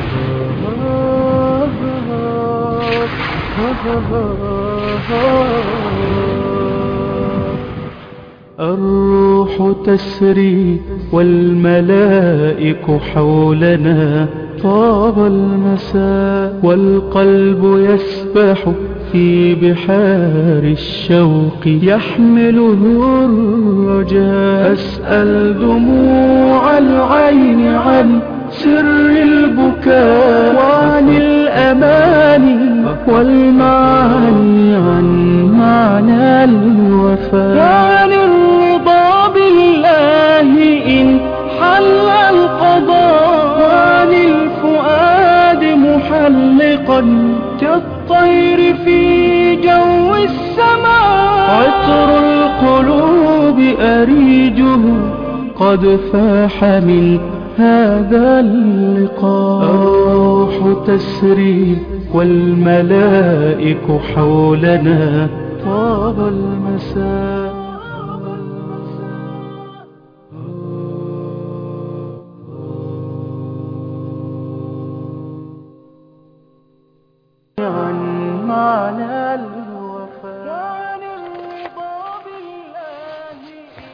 الروح تسري والملائك حولنا طاب المساء والقلب يسبح في بحار الشوق يحمله الرجاء أسأل دموع العين عن سر البكاء وعن الأماني والمعاني عن معنى الوفاء وعن الرضا بالله إن حل القضاء وعن الفؤاد محلقا كالطير في جو السماء عطر القلوب أريجه قد فاح من هذا اللقاء الروح تسري والملائك حولنا طاب المساء عن معنى الوفاء وعن الرضا بالله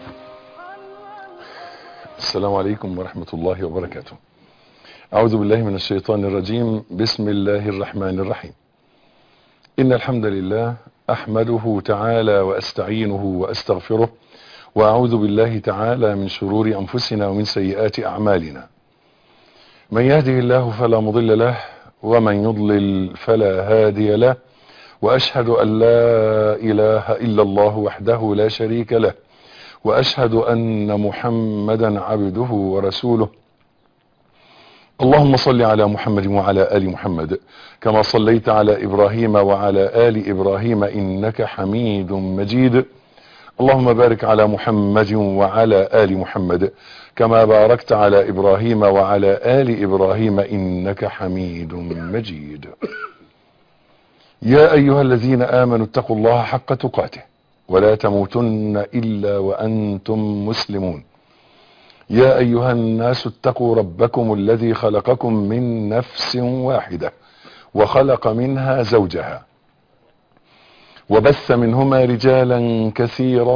السلام عليكم ورحمة الله وبركاته أعوذ بالله من الشيطان الرجيم بسم الله الرحمن الرحيم إن الحمد لله أحمده تعالى وأستعينه وأستغفره وأعوذ بالله تعالى من شرور أنفسنا ومن سيئات أعمالنا من يهده الله فلا مضل له ومن يضلل فلا هادي له وأشهد أن لا إله إلا الله وحده لا شريك له واشهد ان محمدا عبده ورسوله اللهم صل على محمد وعلى ال محمد كما صليت على ابراهيم وعلى ال ابراهيم انك حميد مجيد اللهم بارك على محمد وعلى ال محمد كما باركت على ابراهيم وعلى ال ابراهيم انك حميد مجيد يا ايها الذين امنوا اتقوا الله حق تقاته ولا تموتن الا وانتم مسلمون يا ايها الناس اتقوا ربكم الذي خلقكم من نفس واحده وخلق منها زوجها وبث منهما رجالا كثيرا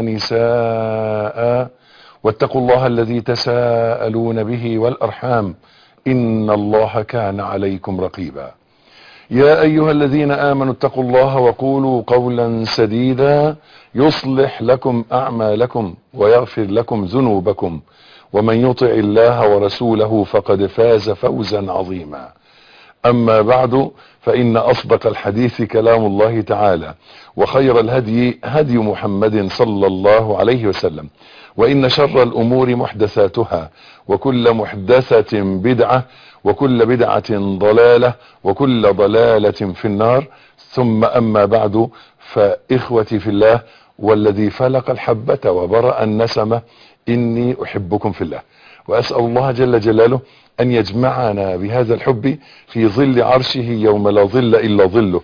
ونساء واتقوا الله الذي تساءلون به والارحام ان الله كان عليكم رقيبا يا ايها الذين امنوا اتقوا الله وقولوا قولا سديدا يصلح لكم اعمالكم ويغفر لكم ذنوبكم ومن يطع الله ورسوله فقد فاز فوزا عظيما اما بعد فان اصدق الحديث كلام الله تعالى وخير الهدي هدي محمد صلى الله عليه وسلم وان شر الامور محدثاتها وكل محدثة بدعة وكل بدعة ضلالة وكل ضلالة في النار ثم اما بعد فاخوتي في الله والذي فلق الحبة وبرأ النسمة اني احبكم في الله واسأل الله جل جلاله ان يجمعنا بهذا الحب في ظل عرشه يوم لا ظل الا ظله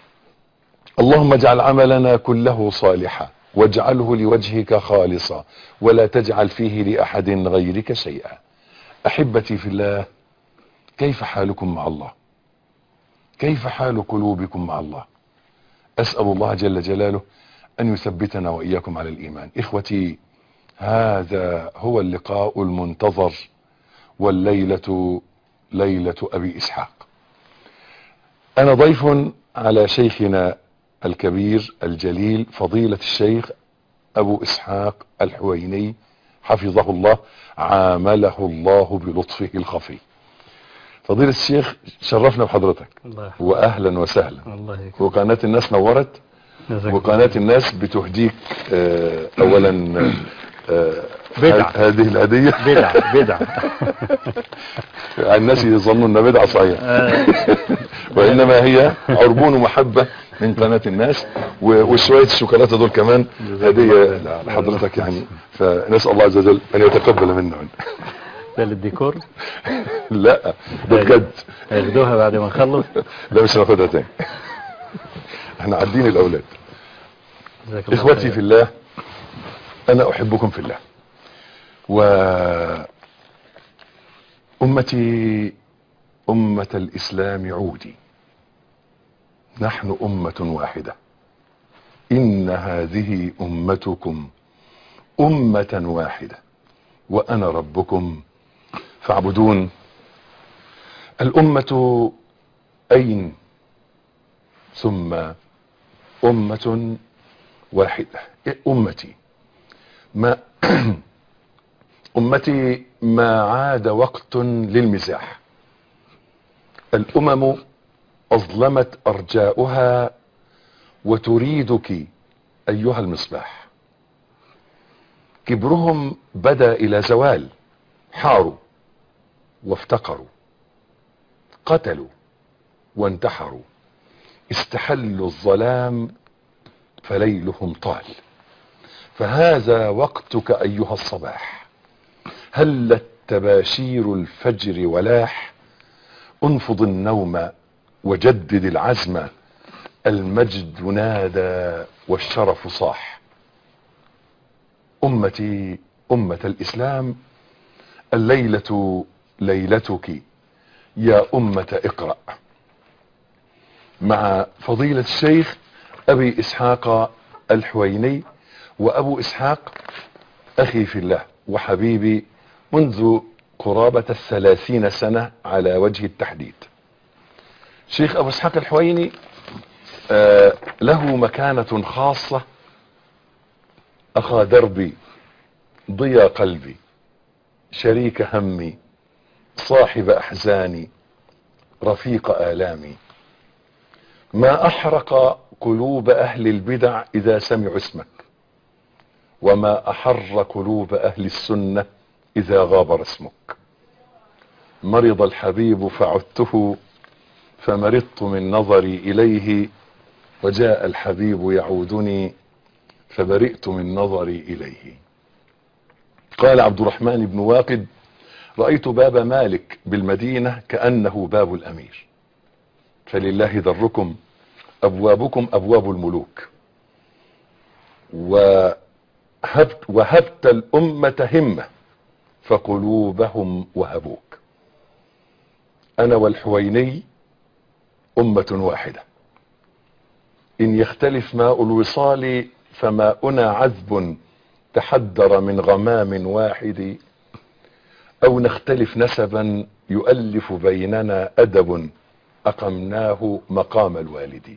اللهم اجعل عملنا كله صالحا واجعله لوجهك خالصا ولا تجعل فيه لاحد غيرك شيئا احبتي في الله كيف حالكم مع الله كيف حال قلوبكم مع الله اسأل الله جل جلاله ان يثبتنا واياكم على الايمان اخوتي هذا هو اللقاء المنتظر والليلة ليلة ابي اسحاق انا ضيف على شيخنا الكبير الجليل فضيلة الشيخ ابو اسحاق الحويني حفظه الله عامله الله بلطفه الخفي فضيلة الشيخ شرفنا بحضرتك الله يحفظك. واهلا وسهلا الله يكرمك وقناة الناس نورت جزاك وقناة الناس بتهديك آه، اولا آه، بدعة. هذه الهدية بدعة بدعة الناس يظنوا انها بدعة صحيح آه، وانما هي عربون محبة من قناة الناس و- وشوية الشوكولاتة دول كمان هدية لحضرتك يعني فنسأل الله عز وجل ان يتقبل منا ده للديكور لا ده بجد هياخدوها بعد ما نخلص لا مش هناخدها تاني احنا عدين الاولاد جزاك الله اخوتي خير. في الله انا احبكم في الله و امتي أمة الإسلام عودي نحن أمة واحدة إن هذه أمتكم أمة واحدة وأنا ربكم فاعبدون الأمة أين ثم أمة واحدة أمتي ما أمتي ما عاد وقت للمزاح الأمم أظلمت أرجاؤها وتريدك أيها المصباح كبرهم بدا إلى زوال حاروا وافتقروا قتلوا وانتحروا استحلوا الظلام فليلهم طال فهذا وقتك أيها الصباح هلت تباشير الفجر ولاح انفض النوم وجدد العزم المجد نادى والشرف صاح أمتي أمة الإسلام الليلة ليلتك يا أمة اقرأ مع فضيلة الشيخ أبي إسحاق الحويني وأبو إسحاق أخي في الله وحبيبي منذ قرابة الثلاثين سنة على وجه التحديد شيخ أبو إسحاق الحويني آه له مكانة خاصة أخا دربي ضيا قلبي شريك همي صاحب أحزاني رفيق آلامي ما أحرق قلوب أهل البدع إذا سمعوا اسمك وما أحر قلوب أهل السنة إذا غاب رسمك مرض الحبيب فعدته فمرضت من نظري إليه وجاء الحبيب يعودني فبرئت من نظري إليه قال عبد الرحمن بن واقد رأيت باب مالك بالمدينة كأنه باب الأمير فلله ذركم أبوابكم أبواب الملوك وهبت, وهبت الأمة همة فقلوبهم وهبوك أنا والحويني أمة واحدة إن يختلف ماء الوصال فماؤنا عذب تحدر من غمام واحد أو نختلف نسبا يؤلف بيننا أدب أقمناه مقام الوالد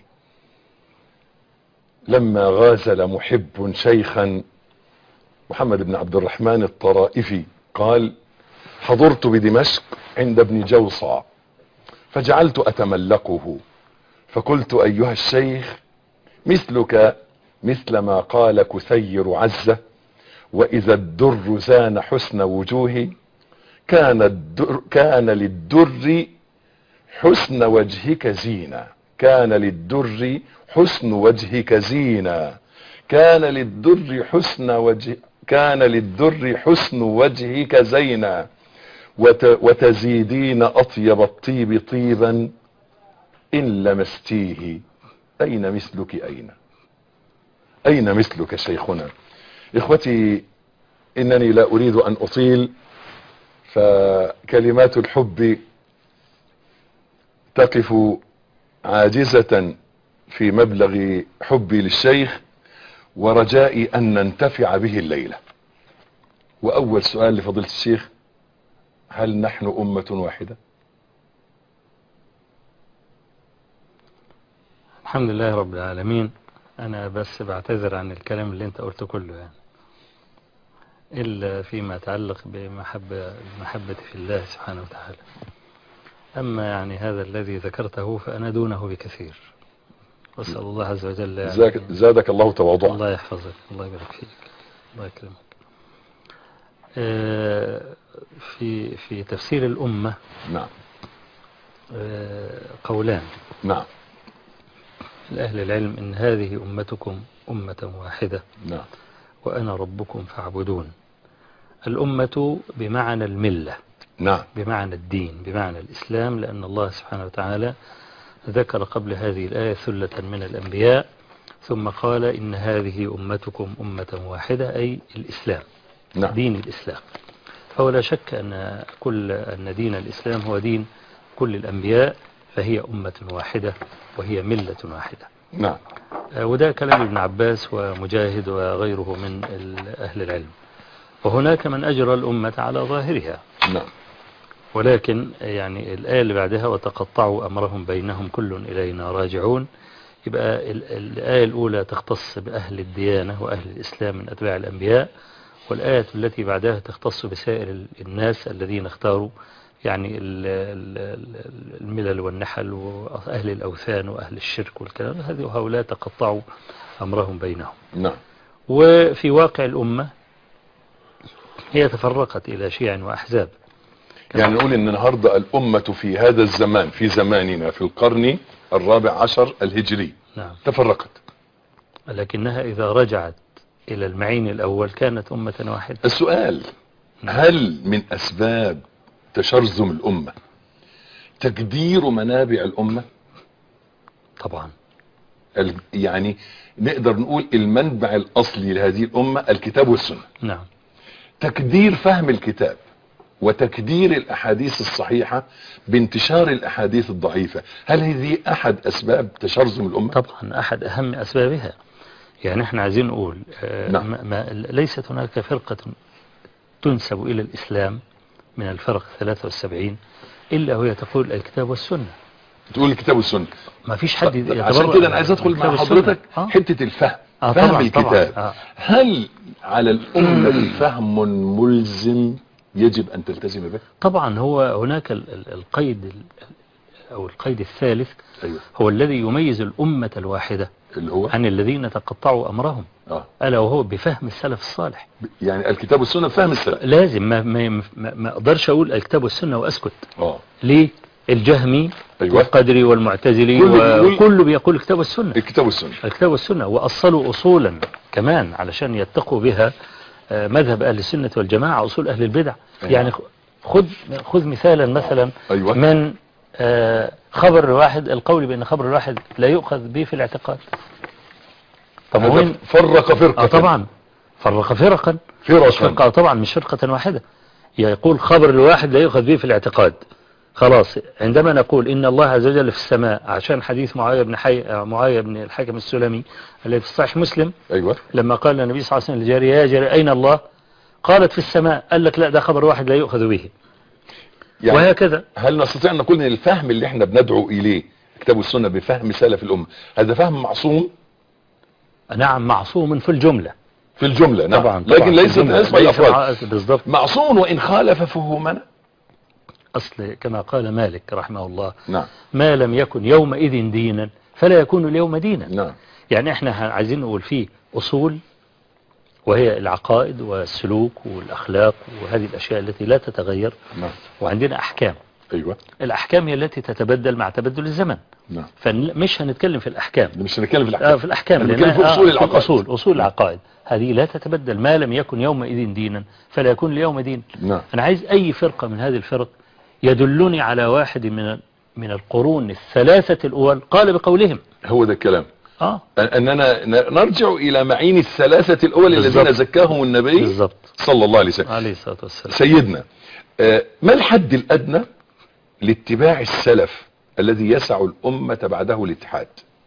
لما غازل محب شيخا محمد بن عبد الرحمن الطرائفي قال حضرت بدمشق عند ابن جوصى فجعلت أتملقه فقلت أيها الشيخ مثلك مثل ما قال كثير عزة وإذا الدر زان حسن وجوه كان, الدر كان للدر حسن وجهك زينة كان للدر حسن وجهك زينة كان للدر حسن وجه كان للدر حسن وجهك زينة وت وتزيدين أطيب الطيب طيبا إن لمستيه أين مثلك أين أين مثلك شيخنا إخوتي إنني لا أريد أن أطيل فكلمات الحب تقف عاجزة في مبلغ حبي للشيخ ورجائي أن ننتفع به الليلة وأول سؤال لفضيلة الشيخ هل نحن أمة واحدة الحمد لله رب العالمين أنا بس بعتذر عن الكلام اللي أنت قلته كله يعني إلا فيما يتعلق بمحبة المحبة في الله سبحانه وتعالى أما يعني هذا الذي ذكرته فأنا دونه بكثير وأسأل الله عز وجل يعني زاك- زادك الله تواضعا الله يحفظك الله يبارك فيك الله يكرمك آه، في في تفسير الأمة نعم آه، قولان نعم لأهل العلم إن هذه أمتكم أمة واحدة نعم وأنا ربكم فاعبدون الأمة بمعنى الملة نعم بمعنى الدين بمعنى الإسلام لأن الله سبحانه وتعالى ذكر قبل هذه الآية ثلة من الأنبياء ثم قال إن هذه أمتكم أمة واحدة أي الإسلام نعم دين الإسلام فهو لا شك أن كل أن دين الإسلام هو دين كل الأنبياء فهي أمة واحدة وهي ملة واحدة نعم آه، وده كلام ابن عباس ومجاهد وغيره من ال- أهل العلم وهناك من أجرى الأمة على ظاهرها نعم ولكن يعني الآية اللي بعدها وتقطعوا أمرهم بينهم كل إلينا راجعون يبقى ال- الآية الأولى تختص بأهل الديانة وأهل الإسلام من أتباع الأنبياء والآية التي بعدها تختص بسائر ال- الناس الذين اختاروا يعني ال- ال- ال- الملل والنحل وأهل الأوثان وأهل الشرك والكلام هذه وهؤلاء تقطعوا أمرهم بينهم نعم وفي واقع الأمة هي تفرقت إلى شيع وأحزاب يعني نقول ان النهاردة الامة في هذا الزمان في زماننا في القرن الرابع عشر الهجري نعم تفرقت لكنها إذا رجعت إلى المعين الأول كانت أمة واحدة السؤال هل من اسباب تشرذم الامة تقدير منابع الامة طبعا ال- يعني نقدر نقول المنبع الاصلي لهذه الامة الكتاب والسنة نعم تكدير فهم الكتاب وتكدير الاحاديث الصحيحة بانتشار الاحاديث الضعيفة هل هذه احد اسباب تشرذم الامة طبعا أحد أهم أسبابها يعني احنا عايزين نقول آه، نعم. ما ما ليست هناك فرقة تنسب إلى الإسلام من الفرق 73 إلا وهي تقول الكتاب والسنة تقول الكتاب والسنة ما فيش حد طب يتبرأ عشان كده من انا عايز ادخل الكتاب مع والسنة. حضرتك آه. حتة الفهم آه، فهم طبعاً، الكتاب طبعاً، آه. هل على الامة فهم ملزم يجب ان تلتزم به طبعا هو هناك ال- ال- القيد ال- أو القيد الثالث ايوه هو الذي يميز الأمة الواحدة اللي هو عن الذين تقطعوا أمرهم اه ألا وهو بفهم السلف الصالح يعني الكتاب والسنة فهم السلف لازم ما, ما, ما, ما أقدرش أقول الكتاب والسنة وأسكت اه ليه الجهمي أيوة. والقدري والمعتزلي كله بيقول- وكله بيقول الكتاب والسنة الكتاب والسنة الكتاب والسنة وأصلوا أصولا كمان علشان يتقوا بها آه، مذهب أهل السنة والجماعة أصول أهل البدع أيوة. يعني خذ خذ مثالا مثلا أيوة. من آه، خبر الواحد القول بأن خبر الواحد لا يؤخذ به في الاعتقاد طب هذا وين فرق فرقة اه طبعا فرق فرقا مش فرقا فرقة طبعا مش فرقة واحدة يقول خبر الواحد لا يؤخذ به في الاعتقاد خلاص عندما نقول إن الله عز وجل في السماء عشان حديث معاوية بن حي... معاوية بن الحكم السلمي الذي في صحيح مسلم ايوه لما قال النبي صلى الله عليه وسلم لجارية يا جارية أين الله قالت في السماء قال لك لا ده خبر واحد لا يؤخذ به يعني وهكذا هل نستطيع ان نقول ان الفهم اللي احنا بندعو اليه الكتاب والسنة بفهم سلف الامة هذا فهم معصوم نعم معصوم في الجملة في الجملة نعم طبعا لكن طبعاً في ليس الجملة. بالنسبة ليس للافراد مع- بالضبط معصوم وان خالف فهومنا أصل كما قال مالك رحمه الله نعم ما لم يكن يومئذ دينا فلا يكون اليوم دينا نعم يعني احنا ه- عايزين نقول فيه أصول وهي العقائد والسلوك والأخلاق وهذه الأشياء التي لا تتغير نعم وعندنا أحكام ايوه الأحكام هي التي تتبدل مع تبدل الزمن نعم فمش هنتكلم في الأحكام ده مش هنتكلم في آه الاحكام في الأحكام أنا لأنها- بتكلم في آه، اصول العقائد أصول أصول العقائد هذه لا تتبدل ما لم يكن يومئذ دينا فلا يكون اليوم دين نعم أنا عايز أي فرقة من هذه الفرق يدلني على واحد من من القرون الثلاثة الأول قال بقولهم هو ده الكلام آه اننا ن- نرجع الى معين الثلاثة الاول الذين بالضبط. زكاهم النبي بالضبط صلى الله عليه وسلم عليه الصلاة والسلام سيدنا آه، ما الحد الادنى لاتباع السلف الذي يسع الامة بعده الاتحاد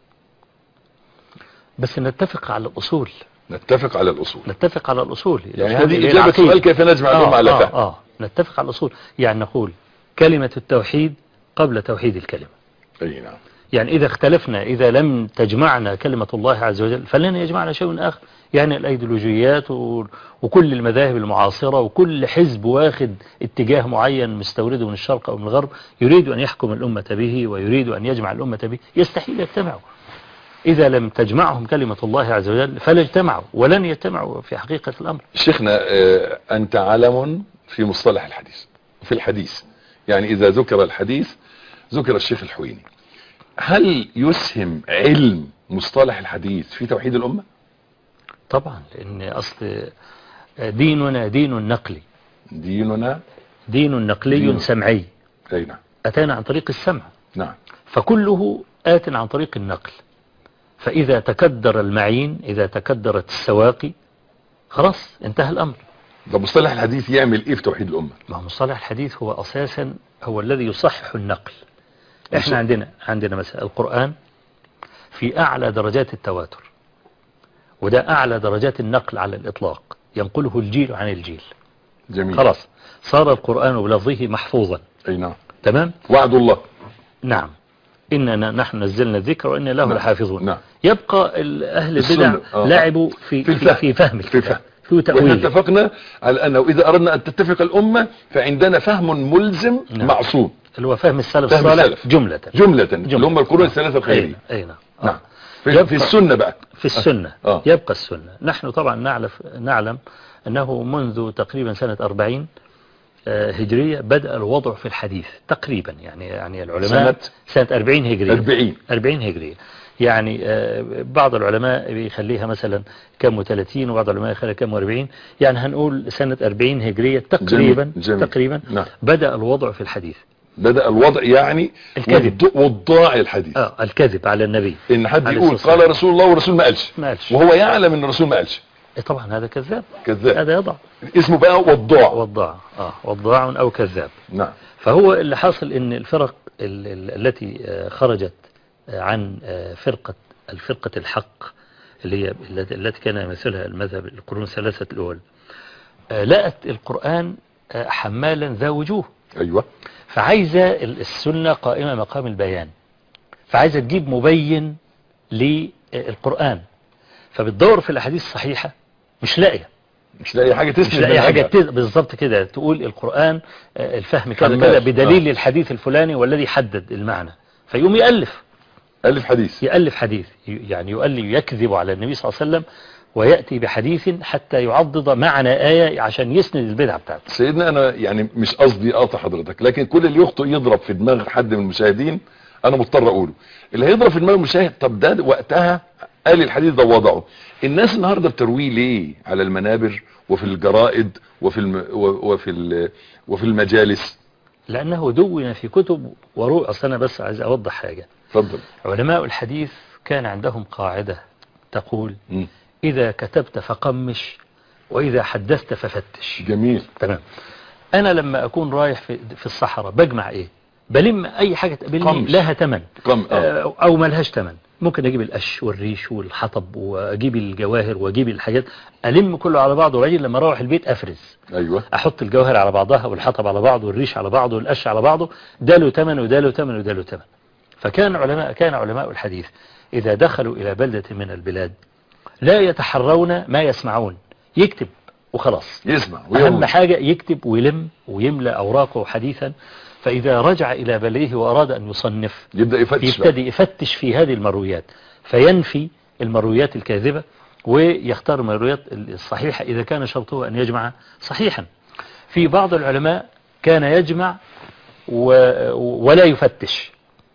بس نتفق على الأصول نتفق على الاصول نتفق على الأصول يعني الأصول هذه اللي هي اجابة العقيدة. سؤال كيف نجمع الامة آه على آه فهم آه نتفق على الأصول يعني نقول كلمة التوحيد قبل توحيد الكلمة اي نعم يعني إذا اختلفنا إذا لم تجمعنا كلمة الله عز وجل فلن يجمعنا شيء آخر يعني الأيديولوجيات و- وكل المذاهب المعاصرة وكل حزب واخد اتجاه معين مستورده من الشرق أو من الغرب يريد أن يحكم الأمة به ويريد أن يجمع الأمة به يستحيل يجتمعوا إذا لم تجمعهم كلمة الله عز وجل فلا اجتمعوا ولن يجتمعوا في حقيقة الأمر شيخنا آه، انت علم في مصطلح الحديث في الحديث يعني اذا ذكر الحديث ذكر الشيخ الحويني هل يسهم علم مصطلح الحديث في توحيد الامة طبعا لأن أصل ديننا دين نقلي ديننا دين نقلي دين. سمعي اي نعم أتانا عن طريق السمع نعم فكله آت عن طريق النقل فإذا تكدر المعين إذا تكدرت السواقي خلاص انتهى الأمر ده مصطلح الحديث يعمل ايه في توحيد الامة ما هو مصطلح الحديث هو أساسا هو الذي يصحح النقل يصح- احنا عندنا عندنا مثلا القرآن في أعلى درجات التواتر وده أعلى درجات النقل على الإطلاق ينقله الجيل عن الجيل جميل خلاص صار القرآن بلفظه محفوظا اي نعم تمام وعد الله نعم إننا نحن نزلنا الذكر وإنا له نعم. لحافظون نعم. يبقى ال- أهل البدع السنة. آه. لعبوا في في في, الفهم. في فهم في الكتاب فهم. في واحنا تأويله اتفقنا على انه اذا اردنا ان تتفق الامه فعندنا فهم ملزم نعم. معصوم اللي هو فهم السلف فهم الصالح السلف. جملة جمله اللي هم القرون الثلاثه الخيريه أين أين آه. نعم في, في السنه بقى في السنة آه. يبقى السنة نحن طبعا نعرف نعلم أنه منذ تقريبا سنة 40 آه، هجرية بدأ الوضع في الحديث تقريبا يعني يعني العلماء سنة؟ سنة 40 هجرية 40 40 هجرية يعني آه، بعض العلماء بيخليها مثلا كم 30 وبعض العلماء يخليها كم 40 يعني هنقول سنة 40 هجرية تقريبا جميل. جميل. تقريبا نعم. بدأ الوضع في الحديث بدا الوضع يعني الكذب. والض- والضاع الحديث اه الكذب على النبي ان حد عليه يقول الصلاة قال رسول الله والرسول ما قالش ما قالش. وهو يعلم ان الرسول ما قالش إيه طبعا هذا كذاب كذاب هذا يضع اسمه بقى والضاع وضاع اه وضاع او كذاب نعم فهو اللي حاصل ان الفرق ال- ال- التي آه، خرجت آه، عن آه، فرقة الفرقة الحق اللي هي التي التي كان يمثلها المذهب القرون الثلاثة الأول آه، لقت القرآن آه، حمالا ذا وجوه ايوه فعايزة ال- السنة قائمة مقام البيان فعايزة تجيب مبين للقرآن فبتدور في الأحاديث الصحيحة مش لاقية مش لاقي حاجه تسند مش لاقي حاجة منهجها. تز... بالظبط كده تقول القرآن آه، الفهم كذا حمال. كذا بدليل آه. الحديث الفلاني والذي حدد المعنى فيقوم يألف الف حديث يألف حديث ي- يعني يؤلف يكذب على النبي صلى الله عليه وسلم ويأتي بحديث حتى يعضد معنى آية عشان يسند البدعة بتاعته سيدنا انا يعني مش قصدي اقطع حضرتك لكن كل اللي يخطئ يضرب في دماغ حد من المشاهدين انا مضطر اقوله اللي هيضرب في دماغ المشاهد طب ده وقتها قال الحديث ده وضعه الناس النهارده بترويه ليه على المنابر وفي الجرائد وفي الم... و- وفي ال... وفي المجالس لأنه دون في كتب وروء أصل أنا بس عايز أوضح حاجة اتفضل علماء الحديث كان عندهم قاعدة تقول مم. إذا كتبت فقمش وإذا حدثت ففتش جميل تمام انا لما اكون رايح في, في الصحراء بجمع ايه بلم اي حاجة تقابلني قمش. لها تمن قم اه آه، او ملهاش تمن ممكن اجيب القش والريش والحطب واجيب الجواهر واجيب الحاجات الم كله على بعضه وبعدين لما اروح البيت افرز ايوه احط الجواهر على بعضها والحطب على بعضه والريش على بعضه والقش على بعضه ده له تمن وده له تمن وده له تمن فكان علماء كان علماء الحديث اذا دخلوا الى بلدة من البلاد لا يتحرون ما يسمعون يكتب وخلاص يسمع أهم ويلا حاجة يكتب ويلم ويملأ أوراقه حديثا فإذا رجع إلى بلده وأراد أن يصنف يبدا يفتش بقى. يبتدي يفتش في هذه المرويات فينفي المرويات الكاذبة ويختار المرويات الصحيحة إذا كان شرطه أن يجمع صحيحا في بعض العلماء كان يجمع و... ولا يفتش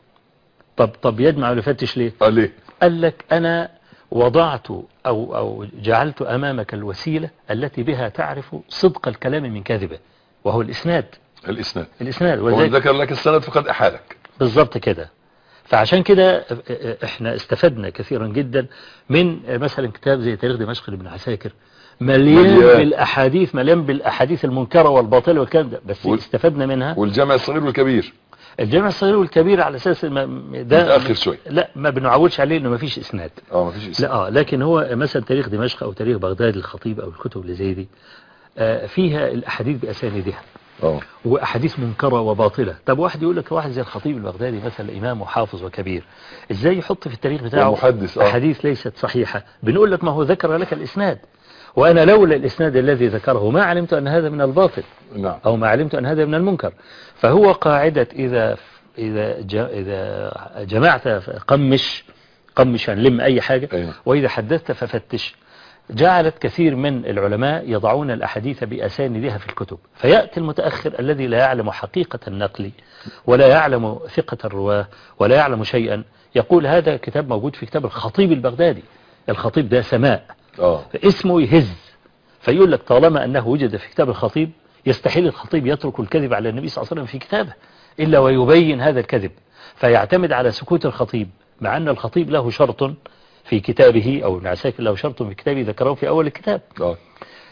طب طب يجمع ولا يفتش ليه قال ليه قال لك أنا وضعت أو, أو جعلت أمامك الوسيلة التي بها تعرف صدق الكلام من كذبه وهو الإسناد الاسناد الإسناد ومن وذلك ذكر لك السند فقد احالك بالضبط كده فعشان كده احنا استفدنا كثيرا جدا من مثلا كتاب زي تاريخ دمشق لابن عساكر مليان, مليان. بالاحاديث مليان بالاحاديث المنكره والباطله والكلام ده بس وال- استفدنا منها والجمع الصغير والكبير الجامع الصغير والكبير على اساس ما- ده متأخر شوي. لا ما بنعولش عليه انه ما فيش اسناد اه مفيش اسناد لا اه لكن هو مثلا تاريخ دمشق او تاريخ بغداد الخطيب او الكتب اللي زي دي آه، فيها الاحاديث باسانيدها اه واحاديث منكره وباطله طب واحد يقول لك واحد زي الخطيب البغدادي مثلا امام وحافظ وكبير ازاي يحط في التاريخ بتاعه ومحدث، آه. احاديث ليست صحيحه بنقول لك ما هو ذكر لك الاسناد وانا لولا الاسناد الذي ذكره ما علمت ان هذا من الباطل نعم أو ما علمت أن هذا من المنكر فهو قاعدة إذا إذا ج- إذا جمعت قمش قمش يعني لم أي حاجة أيوة. وإذا حدثت ففتش جعلت كثير من العلماء يضعون الأحاديث بأساندها في الكتب فيأتي المتأخر الذي لا يعلم حقيقة النقل ولا يعلم ثقة الرواه ولا يعلم شيئا يقول هذا كتاب موجود في كتاب الخطيب البغدادي الخطيب ده سماء اه فاسمه يهز فيقول لك طالما أنه وجد في كتاب الخطيب يستحيل الخطيب يترك الكذب على النبي صلى الله عليه وسلم في كتابه إلا ويبين هذا الكذب فيعتمد على سكوت الخطيب مع أن الخطيب له شرط في كتابه أو ابن عساكر له شرط في كتابه ذكره في أول الكتاب اه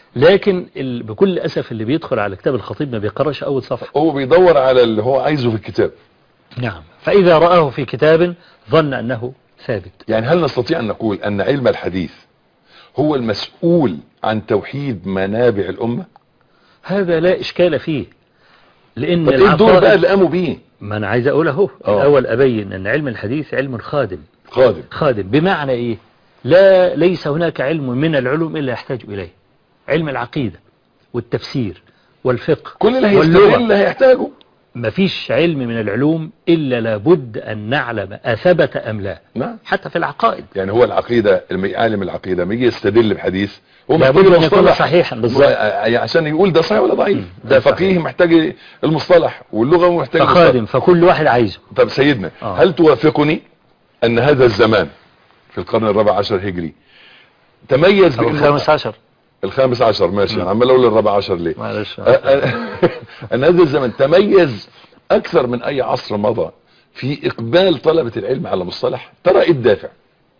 لكن ال... بكل أسف اللي بيدخل على كتاب الخطيب ما بيقراش أول صفحة هو بيدور على اللي هو عايزه في الكتاب نعم فإذا رآه في كتاب ظن أنه ثابت يعني هل نستطيع أن نقول أن علم الحديث هو المسؤول عن توحيد منابع الأمة هذا لا إشكال فيه لأن طب ايه الدور بقى اللي قاموا بيه ما أنا عايز أقول أهو آه. الأول أبين أن علم الحديث علم خادم خادم خادم بمعنى إيه لا ليس هناك علم من العلوم إلا يحتاج إليه علم العقيدة والتفسير والفقه كل اللي واللغة. هيستغل اللي هيحتاجه ما فيش علم من العلوم إلا لابد أن نعلم أثبت أم لا نعم حتى في العقائد يعني هو العقيدة لما عالم العقيدة لما يجي يستدل بحديث هو لابد محتاج أن يكون المصطلح. صحيحا بالظبط يعني عشان يقول ده صحيح ولا ضعيف ده الفقيه صحيح. محتاج المصطلح واللغة محتاج المصطلح. فخادم فكل واحد عايزه طب سيدنا آه. هل توافقني ان هذا الزمان في القرن الرابع عشر هجري تميز أو بأنه- الخامس عشر الخامس عشر ماشي انا عمال اقول الرابع عشر ليه معلش أ- أ- ان هذا الزمن تميز اكثر من اي عصر مضى في اقبال طلبة العلم على مصطلح ترى ايه الدافع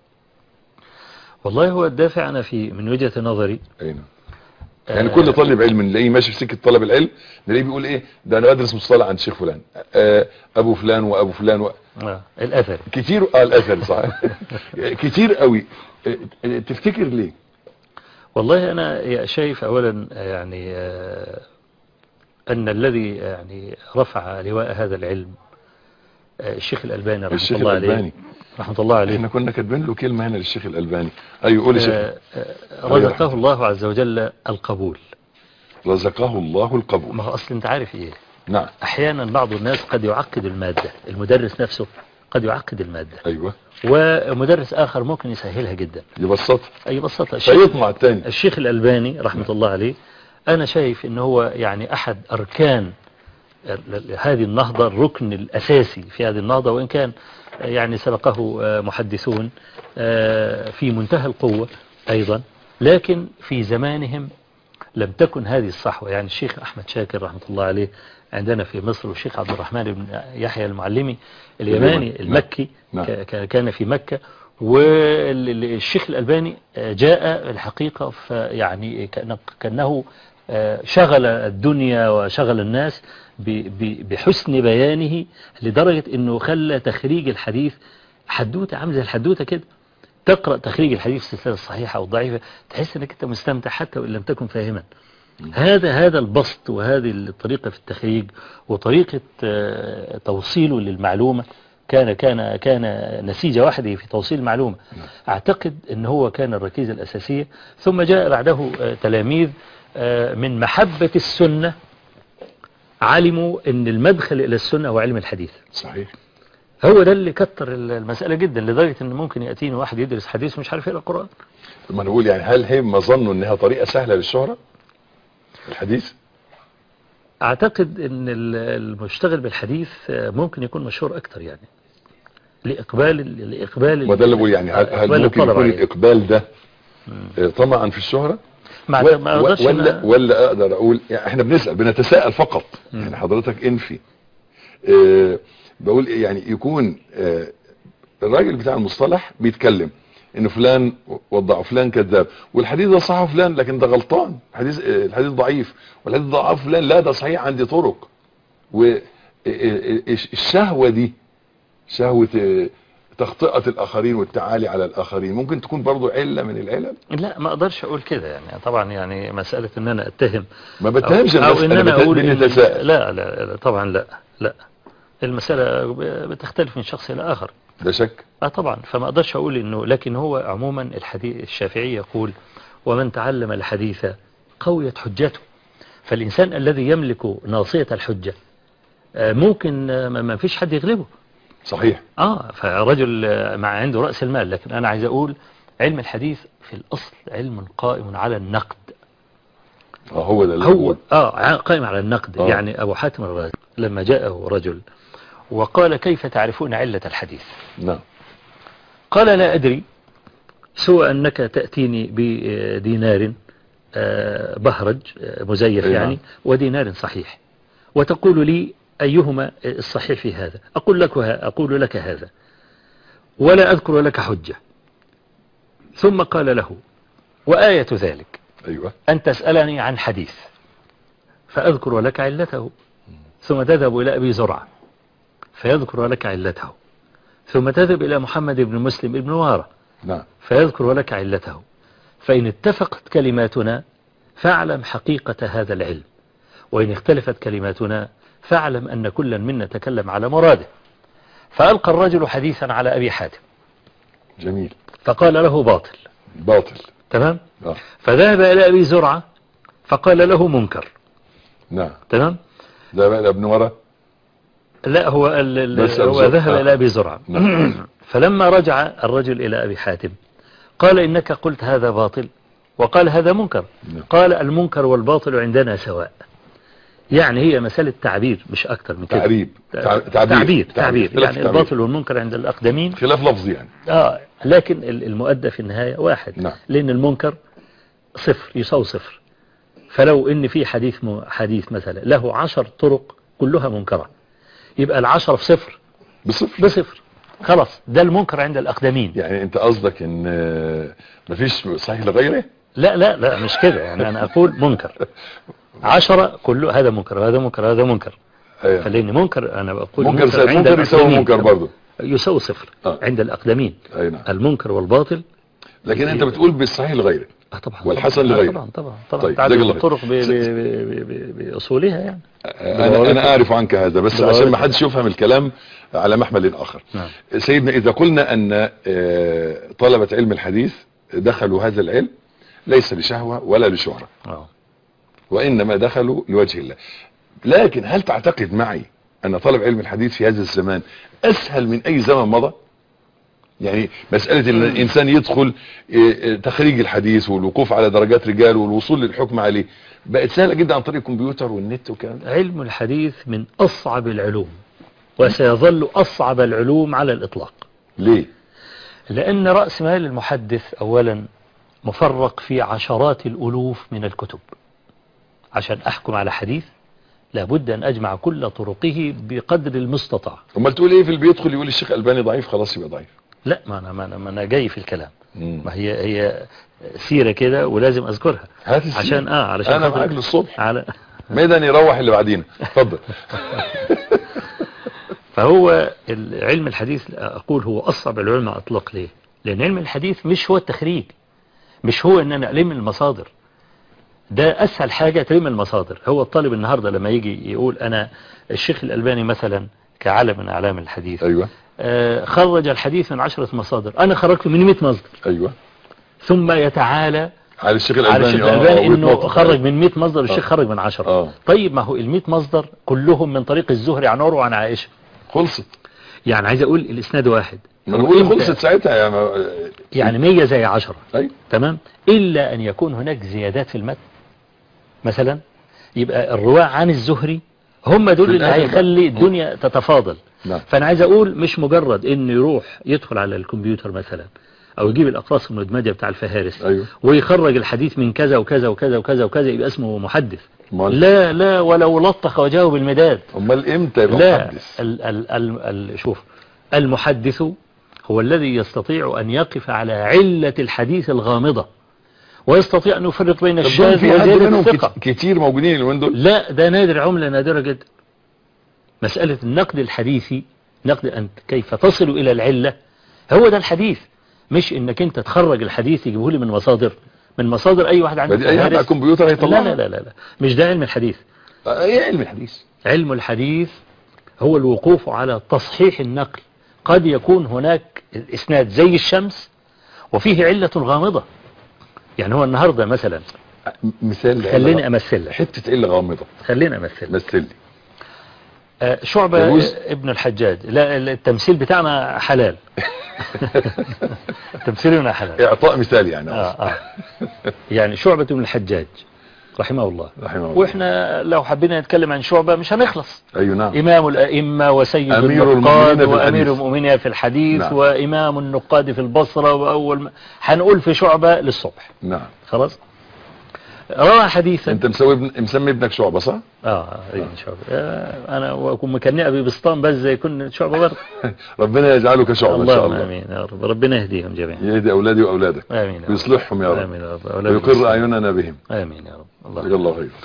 والله هو الدافع أنا في من وجهة نظري اين يعني آه، كل طالب علم نلاقيه ماشي في سكه طلب العلم نلاقيه بيقول ايه ده انا بدرس مصطلح عند شيخ فلان آه، ابو فلان وابو فلان و... آه الأثر كتير اه الاثر صح كتير قوي آه، آه، تفتكر ليه والله أنا شايف أولا يعني آه، أن الذي يعني رفع لواء هذا العلم آه، الشيخ الألباني رحمه الشيخ الله عليه الالباني رحمة الله عليه احنا كنا كاتبين له كلمه هنا للشيخ الالباني ايوه قول يا شيخ آه، آه، رزقه الله عز وجل القبول رزقه الله القبول ما هو أصل أنت عارف إيه نعم أحيانا بعض الناس قد يعقد المادة المدرس نفسه قد يعقد المادة ايوه ومدرس آخر ممكن يسهلها جدا يبسط أي بساطة الشيخ, فيطمع الثاني الشيخ الألباني رحمة الله عليه أنا شايف أنه هو يعني أحد أركان ال- هذه النهضة الركن الأساسي في هذه النهضة وإن كان يعني سبقه آه، محدثون آه، في منتهى القوة أيضا لكن في زمانهم لم تكن هذه الصحوة يعني الشيخ أحمد شاكر رحمة الله عليه عندنا في مصر والشيخ عبد الرحمن بن يحيى المعلمي اليماني اليمن. المكي نعم. ك- ك- كان في مكة والشيخ الألباني آه، جاء الحقيقة فيعني كأنه- كأنه آه، شغل الدنيا وشغل الناس ب- ب- بحسن بيانه لدرجة أنه خلى تخريج الحديث حدوتة عامل زي الحدوتة كده تقرأ تخريج الحديث في السلسلة الصحيحة أو الضعيفة تحس أنك أنت مستمتع حتى وإن لم تكن فاهما هذا هذا البسط وهذه الطريقة في التخريج وطريقة آه، توصيله للمعلومة كان كان كان نسيج وحده في توصيل المعلومة أعتقد أن هو كان الركيزة الأساسية ثم جاء بعده آه، تلاميذ آه، من محبة السنة علموا أن المدخل إلى السنة هو علم الحديث صحيح هو ده اللي كتر المسألة جدا لدرجة أن ممكن يأتيني واحد يدرس حديث ومش عارف يقرأ القرآن ما نقول يعني هل هم ظنوا انها طريقه سهله للشهره الحديث أعتقد أن ال- المشتغل بالحديث آه، ممكن يكون مشهور أكتر يعني لإقبال لإقبال وده اللي بقول يعني هل, هل إقبال ممكن الطلبة يكون عليه. الاقبال ده آه، طمعا في الشهره ما و- ما و- أقدرش ولا أنا- ولا اقدر اقول يعني احنا بنسال بنتساءل فقط يعني حضرتك انفي اه بقول إيه يعني يكون اه الراجل بتاع المصطلح بيتكلم ان فلان وضع فلان كذاب والحديث ده صح فلان لكن ده غلطان الحديث اه الحديث ضعيف والحديث ضعف فلان لا ده صحيح عندي طرق والشهوه دي شهوه اه تخطئه الاخرين والتعالي على الاخرين ممكن تكون برضو عله من العلل لا ما اقدرش اقول كده يعني طبعا يعني مسألة ان انا اتهم ما بتهمش او, أو الناس ان انا انا بت- اقول إن بنتساءل لا, لا لا طبعا لا لا المسألة بتختلف من شخص الى اخر ده شك اه طبعا فما اقدرش اقول انه لكن هو عموما الحديث الشافعي يقول ومن تعلم الحديث قويت حجته فالانسان الذي يملك ناصية الحجة آه، ممكن آه، ما ما فيش حد يغلبه صحيح اه فرجل آه، مع عنده رأس المال لكن انا عايز اقول علم الحديث في الاصل علم قائم على النقد اه هو ده اللي هو بقول. اه ع- قائم على النقد آه. يعني ابو حاتم الرازي لما جاءه رجل وقال كيف تعرفون علة الحديث نعم قال لا أدري سوى أنك تأتيني بدينار آه، بهرج آه، مزيف أي يعني نعم. ودينار صحيح وتقول لي أيهما الصحيح في هذا أقول لك ه- أقول لك هذا ولا أذكر لك حجة ثم قال له وآية ذلك ايوه أن تسألني عن حديث فأذكر لك علته ثم تذهب إلى أبي زرعة فيذكر لك علته ثم تذهب إلى محمد بن مسلم بن وارة نعم فيذكر لك علته فإن اتفقت كلماتنا فاعلم حقيقة هذا العلم وإن اختلفت كلماتنا فاعلم أن كلا منا تكلم على مراده فألقى الرجل حديثا على أبي حاتم جميل فقال له باطل باطل تمام اه فذهب إلى أبي زرعة فقال له منكر نعم تمام ده بقى ابن ورا لا هو ال- ال- بس أبو هو زرعة. ذهب آه. إلى أبي زرعة نعم. فلما رجع الرجل إلى أبي حاتم قال إنك قلت هذا باطل وقال هذا منكر نعم. قال المنكر والباطل عندنا سواء يعني هي مسألة تعبير مش أكتر من كده تعريب تع- تعبير تعبير اختلاف يعني التعبير. الباطل والمنكر عند الأقدمين خلاف لفظي يعني آه لكن ال- المؤدى في النهاية واحد نعم. لأن المنكر صفر يساوي صفر فلو إن في حديث م- حديث مثلا له عشر طرق كلها منكرة يبقى العشرة في صفر بصفر بصفر خلاص ده المنكر عند الأقدمين يعني انت قصدك ان آه، مفيش صحيح لغيره لا لا لا مش كده يعني أنا أقول منكر عشرة كله هذا منكر وهذا منكر وهذا منكر ايوه فلأن منكر أنا بقول منكر زائد عند منكر يساوي الأقدمين. منكر برضه يساوي صفر آه. عند الأقدمين اي نعم المنكر والباطل لكن انت بتقول بالصحيح لغيره آه طبعا والحسن طبعا لغيره. طبعا طبعا طبعا طيب، تعدد جزاك الله الطرق ب- خير. ب- ب- ب- بأصولها يعني انا انا اعرف عنك هذا بس بضوابط. عشان ما حدش يفهم الكلام على محمل اخر نعم سيدنا اذا قلنا ان آه، طلبة علم الحديث دخلوا هذا العلم ليس لشهوة ولا لشهرة آه. وانما دخلوا لوجه الله لكن هل تعتقد معي ان طلب علم الحديث في هذا الزمان اسهل من اي زمن مضى يعني مسألة ان الانسان يدخل إيه، إيه، تخريج الحديث والوقوف على درجات رجال والوصول للحكم عليه بقت سهلة جدا عن طريق الكمبيوتر والنت والكلام ده علم الحديث من أصعب العلوم وسيظل أصعب العلوم على الإطلاق ليه لأن رأس مال المحدث أولا مفرق في عشرات الألوف من الكتب عشان أحكم على حديث لابد أن أجمع كل طرقه بقدر المستطاع امال تقول ايه في اللي بيدخل يقول الشيخ الباني ضعيف خلاص يبقى ضعيف لا ما أنا, ما أنا, ما أنا جاي في الكلام مم. ما هي هي سيرة كده ولازم أذكرها هات السيرة. عشان آه علشان انا خاطر- معاك للصبح على ميدان يروح اللي بعدينا اتفضل فهو ال- علم الحديث أقول هو أصعب العلم على الإطلاق ليه لأن علم الحديث مش هو التخريج مش هو أن أنا ألم المصادر ده أسهل حاجة تلم المصادر هو الطالب النهاردة لما يجي يقول أنا الشيخ الألباني مثلا كعلم من أعلام الحديث ايوه آه، خرج الحديث من عشرة مصادر أنا خرجت من 100 مصدر ايوه ثم يتعالى على الشيخ على الالباني الشيخ آه، الألباني آه، إنه ويتنطط. خرج من 100 مصدر الشيخ آه. خرج من 10 اه طيب ما هو ال 100 مصدر كلهم من طريق الزهري عن عروة عن عائشة خلصت يعني عايز أقول الإسناد واحد ما انا هو بقول إمتى- خلصت ساعتها يا ما... يعني 100 زي 10 ايوه تمام إلا أن يكون هناك زيادات في المتن مثلا يبقى الرواة عن الزهري هم دول في اللي الآخر هيخلي بقى. الدنيا تتفاضل نعم فأنا عايز أقول مش مجرد إنه يروح يدخل على الكمبيوتر مثلا أو يجيب الأقراص المدمجة بتاع الفهارس ايوه ويخرج الحديث من كذا وكذا وكذا وكذا وكذا يبقى اسمه محدث امال لا لا ولو لطخ وجهه بالمداد امال امتى يبقى لا محدث ال ال ال ال شوف المحدث هو الذي يستطيع أن يقف على علة الحديث الغامضة ويستطيع أن يفرق بين طب دول الشاذ في حد وزيادة منهم الثقة كت- كتير موجودين اليومين دول لا ده نادر عملة نادرة جدا مسألة النقد الحديثي نقد أنت كيف تصل إلى العلة هو ده الحديث مش انك انت تخرج الحديث يجيبه لي من مصادر من مصادر اي واحد عنده بدي اي حد على فهارس. الكمبيوتر لا هيطلع لا لا لا لا مش ده علم الحديث ايه علم الحديث علم الحديث هو الوقوف على تصحيح النقل قد يكون هناك الإسناد زي الشمس وفيه علة غامضة يعني هو النهاردة مثلا مثال لعلة خليني غامضة. أمثل لك حته علة غامضه خليني أمثل لك. مثل لي آه، شعبة يجوز؟ ابن الحجاج لا التمثيل بتاعنا حلال تمثيلنا حلال اعطاء مثال يعني آه آه. يعني شعبة بن الحجاج رحمه الله رحمه الله واحنا لو حبينا نتكلم عن شعبة مش هنخلص ايوه نعم إمام الأئمة وسيد أمير النقاد المؤمنين في وأمير الحديث. المؤمنين في الحديث نعم. وإمام النقاد في البصرة وأول ما هنقول في شعبة للصبح نعم خلاص روى حديثا انت مسوي ابن... مسمي ابنك شعبة صح اه ايه شعبة آه، انا واكون مكني ابي بسطام بس زي يكون شعبة برضه ربنا يجعله كشعبة ان شاء اللهم الله امين يا رب ربنا يهديهم جميعا يهدي اولادي واولادك امين يا رب. ويصلحهم يا رب امين يا رب أولاد ويقر المسلمين. اعيننا بهم امين يا رب الله جزاك الله خير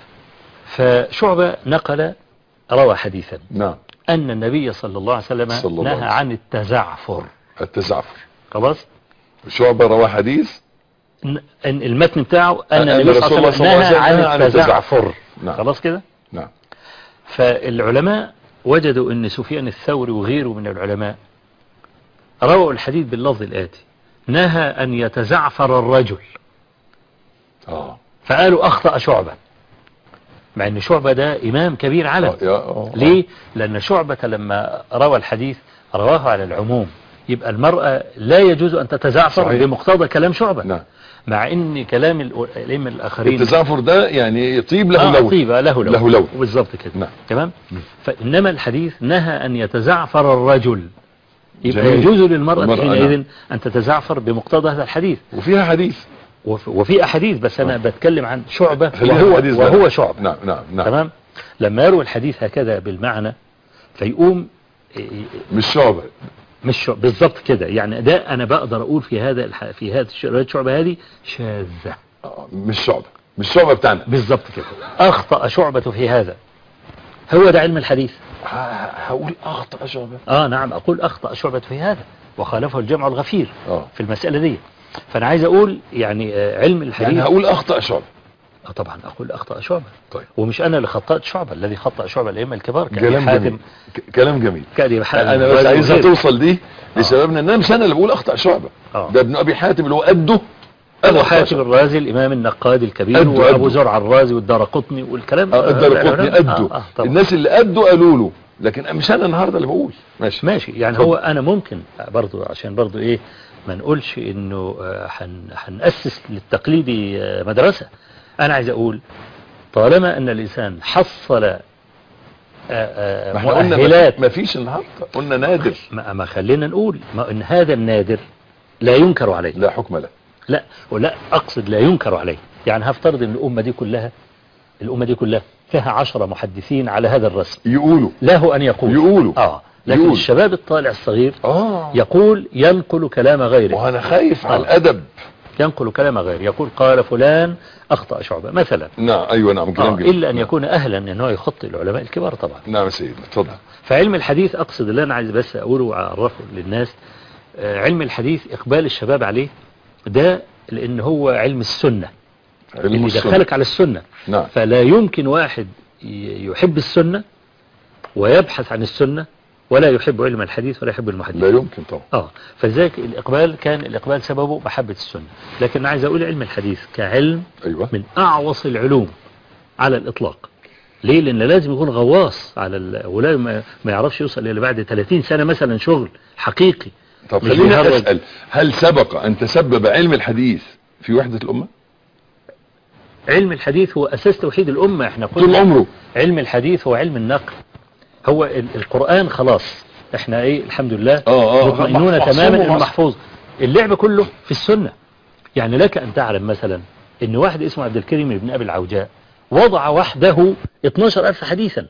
فشعبة نقل روى حديثا نعم أن النبي صلى الله عليه وسلم صلى الله نهى عليه عن التزعفر التزعفر خلاص شعبة رواه حديث ن- إن المتن بتاعه أن أن النبي صلى الله عليه وسلم نهى عن عن التزعفر نعم. خلاص كده نعم فالعلماء وجدوا أن سفيان الثوري وغيره من العلماء رووا الحديث باللفظ الآتي نهى أن يتزعفر الرجل اه فقالوا أخطأ شعبة مع أن شعبة ده إمام كبير علم آه، يا- آه. ليه؟ لأن شعبة لما روى الحديث رواه على العموم يبقى المرأة لا يجوز أن تتزعفر صحيح. بمقتضى كلام شعبة نعم مع ان كلام الأ- الائمه الاخرين التزعفر ده يعني يطيب له آه لون طيبة له لون له لون. بالظبط كده نعم. تمام فانما الحديث نهى ان يتزعفر الرجل يبقى جميل. يجوز للمرأة المرأة، حينئذ نعم. أن تتزعفر بمقتضى هذا الحديث وفيها حديث وف- وفي أحاديث بس أنا بتكلم عن شعبة خلينا وهو, الحديث ده. وهو شعبة نعم نعم نعم تمام لما يروي الحديث هكذا بالمعنى فيقوم إيه، مش شعبة مش شع- بالظبط كده يعني ده أنا بقدر أقول في هذا الح... في هذه الرواية شعبة هذه شاذة آه، مش شعبة مش شعبة بتاعنا بالظبط كده أخطأ شعبة في هذا هو ده علم الحديث ه- هقول اخطأ شعبة آه نعم أقول أخطأ شعبة في هذا وخالفه الجمع الغفير اه في المسألة دي فأنا عايز أقول يعني آه، علم الحديث يعني هقول اخطأ شعبة آه طبعا أقول أخطأ شعبة طيب ومش أنا اللي خطأت شعبة الذي خطأ شعبة الأئمة الكبار كأبي كلام حاتم جميل ك- كلام جميل كأبي حاتم انا بس وغيره. عايزها توصل دي لشبابنا ان انا مش انا اللي بقول اخطأ شعبة آه. ده ابن ابي حاتم اللي هو قده أبو أخطأ حاتم شعبة. الرازي الإمام النقاد الكبير قده- وأبو قده. زرع الرازي والدار قطني والكلام اه الدرقطني آه، قده آه، آه، طبعا. الناس اللي قده قالوا له لكن مش انا النهارده اللي بقول ماشي ماشي يعني اتفضل. هو انا ممكن برضو عشان برضو ايه ما نقولش انه آه، هن- هنأسس للتقليد آه، مدرسة انا عايز اقول طالما ان الانسان حصل آه، آه، ما احنا قلنا مؤهلات ما فيش النهارده قلنا نادر ما ما خلينا نقول ما ان هذا النادر لا ينكر عليه لا حكم له لا ولا اقصد لا ينكر عليه يعني هفترض ان الامة دي كلها الامة دي كلها فيها عشرة محدثين على هذا الرسم يقولوا له ان يقول يقولوا اه لكن يقول. الشباب الطالع الصغير اه يقول ينقل كلام غيره وانا خايف على آه. الادب ينقل كلام غيره يقول قال فلان أخطأ شعبة مثلا نعم ايوه نعم كلام آه جميل إلا أن يكون أهلا أنه يخطئ العلماء الكبار طبعا نعم يا سيدي اتفضل فعلم الحديث أقصد اللي أنا عايز بس أقوله وأعرفه للناس آه، علم الحديث إقبال الشباب عليه ده لأن هو علم السنة علم اللي السنة. دخلك على السنة نعم فلا يمكن واحد ي- يحب السنة ويبحث عن السنة ولا يحب علم الحديث ولا يحب المحدث لا يمكن طبعا اه فلذلك الإقبال كان الإقبال سببه محبة السنة لكن عايز أقول علم الحديث كعلم ايوه من أعوص العلوم على الإطلاق ليه لأن لازم يكون غواص على ال... ولا ما ما يعرفش يوصل إلى بعد 30 سنة مثلا شغل حقيقي طب مش خليني بيهرج. اسال هل سبق ان تسبب علم الحديث في وحده الامه علم الحديث هو أساس توحيد الأمة احنا طول قلنا عمره علم الحديث هو علم النقل هو ال... القرآن خلاص احنا ايه الحمد لله اه اه مطمئنون محفوظ تماما انه ومحفوظ. محفوظ اللعب كله في السنة يعني لك ان تعلم مثلا ان واحد اسمه عبد الكريم بن ابي العوجاء وضع وحده 12000 حديثا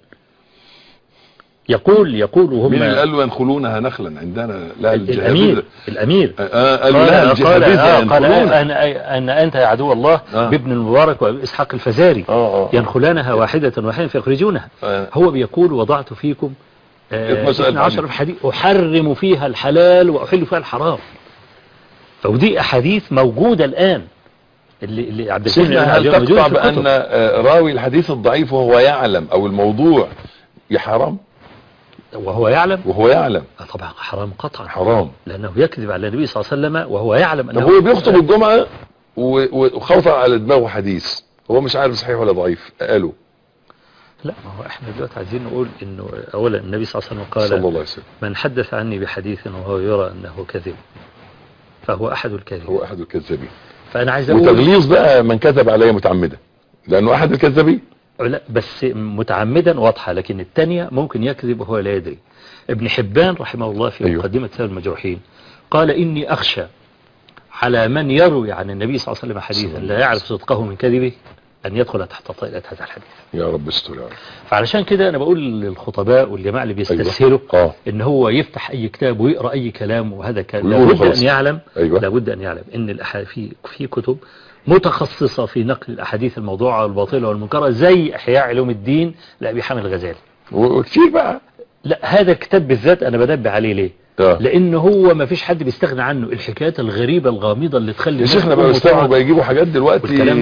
يقول يقول وهم مين اللي قال له ينخلونها نخلا عندنا لا الامير الامير آه قالوا قال لها قال الجهابذة آه قال ينخلونها أنا, أن أنت يا عدو الله آه. بابن المبارك وإسحاق الفزاري اه اه ينخلانها واحدة واحدة فيخرجونها آه. هو بيقول وضعت فيكم آه، 12 ألف 12 حديث أحرم فيها الحلال وأحل فيها الحرام فودي أحاديث موجودة الآن اللي, اللي عبد الكريم شيخنا هل بن عبد تقطع العزيز في بأن الكتب. آه، راوي الحديث الضعيف وهو يعلم أو الموضوع يا حرام وهو يعلم وهو يعلم آه، طبعا حرام قطعا حرام لأنه يكذب على النبي صلى الله عليه وسلم وهو يعلم طب أنه هو بيخطب الجمعة و- و- وخوض على دماغه حديث هو مش عارف صحيح ولا ضعيف قالوا لا ما هو احنا دلوقتي عايزين نقول انه اولا النبي صلى الله عليه وسلم قال صلى الله عليه وسلم من حدث عني بحديث وهو يرى انه كذب فهو احد الكاذبين هو أحد الكذابين فانا عايز اقول وتغليظ بقى من كذب علي متعمدا لأنه أحد الكذابين لا بس متعمدا واضحة لكن الثانية ممكن يكذب وهو لا يدري ابن حبان رحمه الله في أيوه. مقدمة سبب المجروحين قال إني أخشى على من يروي عن النبي صلى الله عليه وسلم حديثا لا يعرف صدقه من كذبه أن يدخل تحت طائلة هذا الحديث يا رب استر يا رب فعلشان كده أنا بقول للخطباء والجماعة اللي بيستسهلوا اه ان هو يفتح اي كتاب ويقرا اي كلام وهذا كان ويقوله لابد خلاص. ان يعلم أيوة. لابد ان يعلم ان الأح... في في كتب متخصصه في نقل الاحاديث الموضوعه والباطله والمنكره زي احياء علوم الدين لابي حامد الغزالي و- وكتير بقى لا هذا الكتاب بالذات انا بنبه عليه ليه اه لان هو ما فيش حد بيستغنى عنه الحكايات الغريبه الغامضه اللي تخلي يا الناس شيخنا تقوم بقى يستوعبوا وتقعد. بقى يجيبوا حاجات دلوقتي والكلام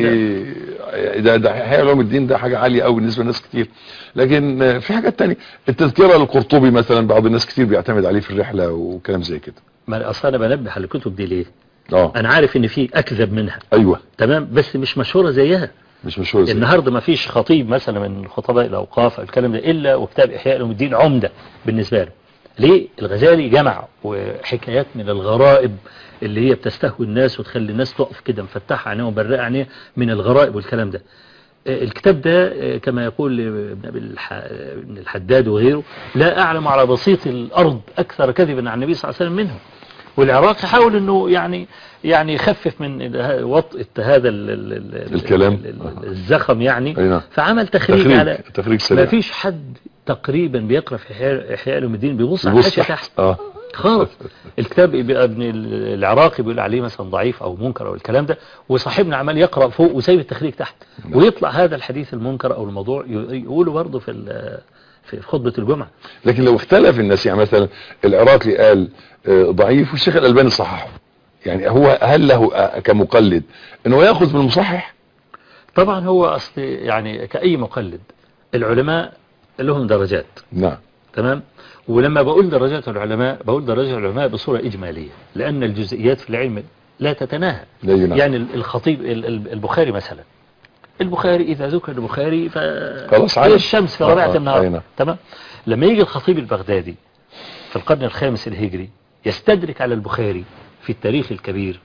ده ده احياء علوم الدين ده حاجه عاليه قوي بالنسبه لناس كتير لكن آه، في حاجات تانية التذكره للقرطبي مثلا بعض الناس كتير بيعتمد عليه في الرحله وكلام زي كده ما اصل انا بنبه على الكتب دي ليه اه انا عارف ان في اكذب منها ايوه تمام بس مش مشهوره زيها مش مشهور زي النهارده ما فيش خطيب مثلا من خطباء الاوقاف أو الكلام ده الا وكتاب احياء علوم الدين عمده بالنسبه له ليه الغزالي جمع وحكايات من الغرائب اللي هي بتستهوي الناس وتخلي الناس تقف كده مفتحه عينيها ومبرقه عينيها من الغرائب والكلام ده آه، الكتاب ده آه، كما يقول ابن أبي الح- ابن الحداد وغيره لا أعلم على بسيط الأرض أكثر كذبا عن النبي صلى الله عليه وسلم منه والعراق حاول أنه يعني يعني يخفف من وطئة هذا ال- ال- ال- الكلام. ال- ال- الزخم يعني أي نعم. فعمل تخريج, تخريج على تخريج ما سريع فيش حد تقريبا بيقرأ في إحياء إحياء علوم الدين بيبص على يبص الحاشية تحت تحت اه خالص الكتاب يبقى ابن العراقي بيقول عليه مثلا ضعيف او منكر او الكلام ده وصاحبنا عمال يقرا فوق وسايب التخريج تحت نعم. ويطلع هذا الحديث المنكر او الموضوع ي- يقوله برضه في ال- في خطبه الجمعه لكن لو اختلف الناس يعني مثلا العراقي قال آه، ضعيف والشيخ الألباني صححه يعني هو هل له آه، كمقلد انه ياخذ من المصحح طبعا هو اصل يعني كاي مقلد العلماء لهم درجات نعم تمام ولما بقول درجات العلماء بقول درجات العلماء بصوره اجماليه لان الجزئيات في العلم لا تتناهى لا ينام يعني الخطيب ال- ال- البخاري مثلا البخاري إذا ذكر البخاري ف خلاص هي عارف. الشمس في آه، ربيعة آه، أي النهار نعم. تمام لما يجي الخطيب البغدادي في القرن الخامس الهجري يستدرك على البخاري في التاريخ الكبير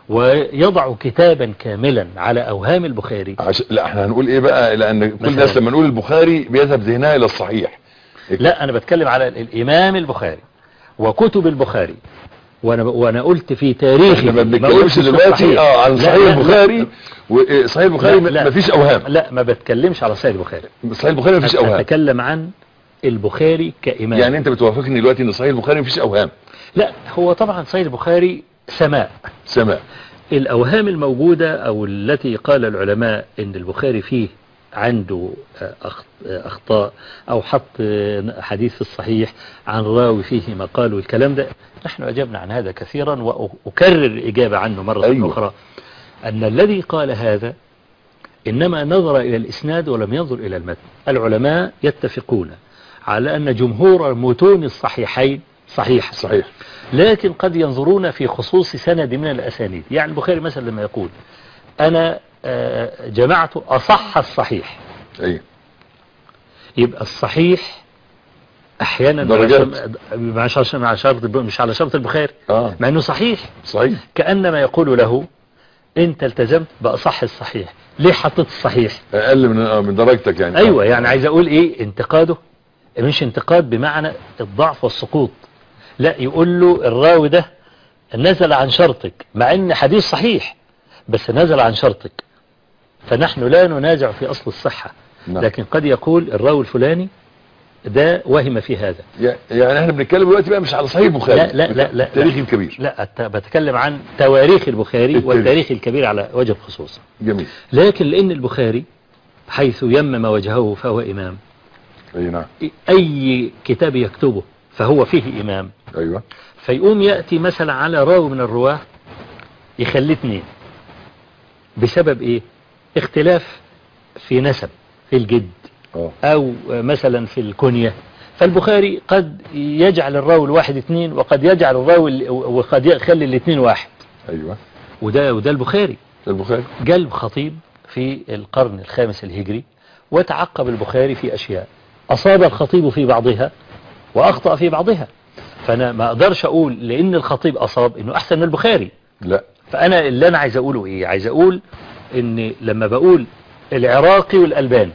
ويضع كتابا كاملا على أوهام البخاري عش... لا احنا هنقول ايه بقى لان كل مثلاً. الناس لما نقول البخاري بيذهب ذهنها الى الصحيح لا أنا بتكلم على الإمام البخاري وكتب البخاري وانا وانا قلت في تاريخي احنا ما ما بنتكلمش قلتش دلوقتي الصحيح. اه عن لا، صحيح لا، البخاري وصحيح البخاري لا، لا. ما فيش اوهام لا ما بتكلمش على صحيح البخاري صحيح البخاري ما فيش اوهام أتكلم عن البخاري كإمام يعني انت بتوافقني دلوقتي ان صحيح البخاري ما فيش اوهام لا هو طبعا صحيح البخاري سماء سماء الأوهام الموجودة أو التي قال العلماء إن البخاري فيه عنده آه، أخ- آه، أخطاء أو حط آه، حديث في الصحيح عن راوي فيه مقال والكلام ده نحن أجبنا عن هذا كثيرا وأكرر الإجابة عنه مرة أيوة. أيوة. أخرى أن الذي قال هذا إنما نظر إلى الإسناد ولم ينظر إلى المتن العلماء يتفقون على أن جمهور متون الصحيحين صحيحة صحيح لكن قد ينظرون في خصوص سند من الأسانيد يعني البخاري مثلا لما يقول أنا آه، جمعت أصح الصحيح ايوه يبقى الصحيح أحيانا درجات. مش على مع شرط مش على شرط البخاري اه مع أنه صحيح صحيح كأنما يقول له أنت التزمت بأصح الصحيح ليه حطيت الصحيح اقل من آه، من درجتك يعني أيوة آه. يعني عايز أقول إيه انتقاده مش انتقاد بمعنى الضعف والسقوط لا يقول له الراوي ده نزل عن شرطك مع ان حديث صحيح بس نزل عن شرطك فنحن لا ننازع في أصل الصحة نعم. لكن قد يقول الراوي الفلاني ده وهم في هذا يع- يعني احنا بنتكلم دلوقتي بقى مش على صحيح البخاري لا لا لا لا التاريخ لا. الكبير لا أت- بتكلم عن تواريخ البخاري التاريخ. والتاريخ الكبير على وجه الخصوص جميل لكن لأن البخاري حيث يمم وجهه فهو إمام اي نعم أي كتاب يكتبه فهو فيه إمام ايوه فيقوم يأتي مثلا على راوي من الرواة يخليه اتنين بسبب ايه اختلاف في نسب في الجد اه او مثلا في الكنية فالبخاري قد يجعل الراوي الواحد اتنين وقد يجعل الراوي ال- وقد يخلي الاتنين واحد ايوه وده وده البخاري البخاري جلب خطيب في القرن الخامس الهجري وتعقب البخاري في أشياء أصاب الخطيب في بعضها وأخطأ في بعضها فأنا ما أقدرش أقول لأن الخطيب أصاب إنه أحسن من البخاري لا فأنا اللي أنا عايز أقوله إيه عايز أقول إن لما بقول العراقي والألباني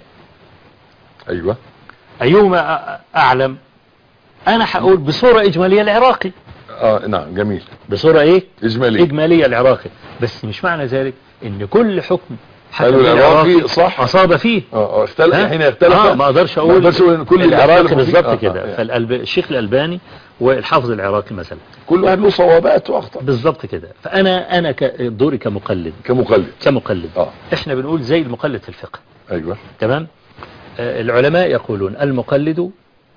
ايوه أيهما أ- أعلم أنا هقول بصورة إجمالية العراقي اه نعم جميل بصورة ايه اجمالي اجمالية العراقي بس مش معنى ذلك ان كل حكم حكم قالوا به العراقي صح اصاب فيه اه اه اختلف ها؟ حين يختلف اه ما اقدرش اقول ما اقدرش اقول ان كل اللي العراقي اختلفوا فيه- بالظبط آه، كده آه، فالشيخ الالباني والحافظ العراقي مثلا كل واحد له صوابات واخطاء بالظبط كده فانا انا ك- دوري كمقلد كمقلد كمقلد اه احنا بنقول زي المقلد في الفقه ايوه تمام آه، العلماء يقولون المقلد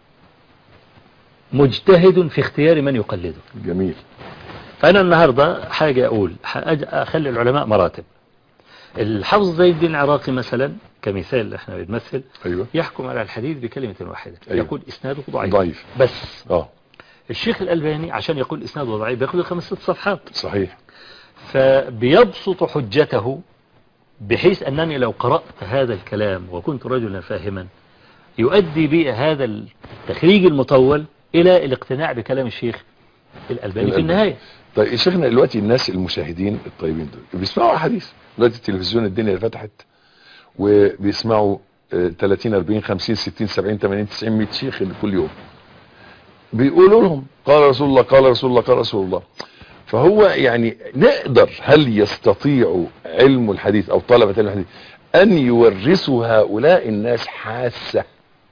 مجتهد في اختيار من يقلده جميل فأنا النهاردة حاجة أقول حاجة أخلي العلماء مراتب الحافظ زي الدين العراقي مثلا كمثال احنا بنمثل ايوه يحكم على الحديث بكلمة واحدة أيوة. يقول إسناده ضعيف ضعيف بس اه الشيخ الألباني عشان يقول إسناده ضعيف بياخد له خمس ست صفحات صحيح فبيبسط حجته بحيث أنني لو قرأت هذا الكلام وكنت رجلا فاهما يؤدي بي هذا التخريج المطول إلى الاقتناع بكلام الشيخ الألباني في الألباني. النهاية طيب يا شيخنا دلوقتي الناس المشاهدين الطيبين دول بيسمعوا احاديث دلوقتي التلفزيون الدنيا اللي فتحت وبيسمعوا آه، 30 40 50 60 70 80 90 100 شيخ كل يوم بيقولوا لهم قال رسول الله قال رسول الله قال رسول الله فهو يعني نقدر هل يستطيع علم الحديث او طلبة علم الحديث ان يورثوا هؤلاء الناس حاسة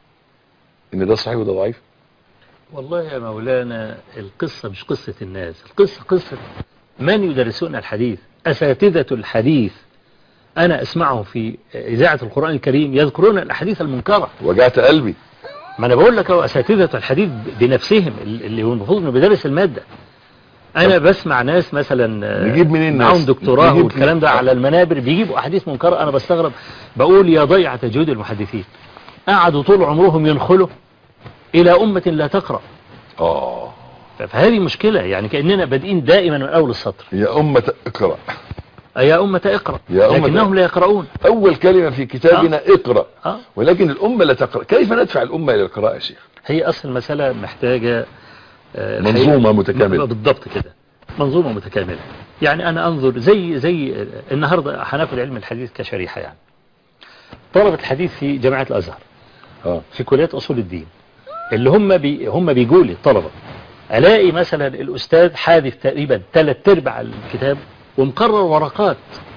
ان ده صحيح وده ضعيف والله يا مولانا القصة مش قصة الناس القصة قصة من يدرسون الحديث أساتذة الحديث أنا أسمعهم في إذاعة القرآن الكريم يذكرون الأحاديث المنكرة وجعت قلبي ما أنا بقول لك هو أساتذة الحديث بنفسهم اللي هو المفروض إنه بيدرس المادة أنا بسمع ناس مثلا آه، نجيب منين ناس؟ معاهم دكتوراه نجيب- والكلام ده على المنابر بيجيبوا أحاديث منكرة أنا بستغرب بقول يا ضيعة جهود المحدثين قعدوا طول عمرهم ينخلوا إلى أمة لا تقرأ اه فهذه مشكلة يعني كأننا بادئين دائما من أول السطر يا أمة اقرأ يا أمة اقرأ يا أمة لكنهم لا يقرؤون أول كلمة في كتابنا اقرأ آه. ولكن الأمة لا تقرأ كيف ندفع الأمة إلى القراءة يا شيخ هي أصل المسألة محتاجة آه، الحقيقة- منظومة متكاملة. بالضبط كده منظومة متكاملة يعني أنا أنظر زي زي آه، النهاردة هناخد علم الحديث كشريحة يعني طلبة الحديث في جامعة الأزهر اه في كليات أصول الدين اللي هم بي هم بيجوا لي الطلبة ألاقي مثلا الأستاذ حادث تقريبا ثلاث أرباع الكتاب ومقرر ورقات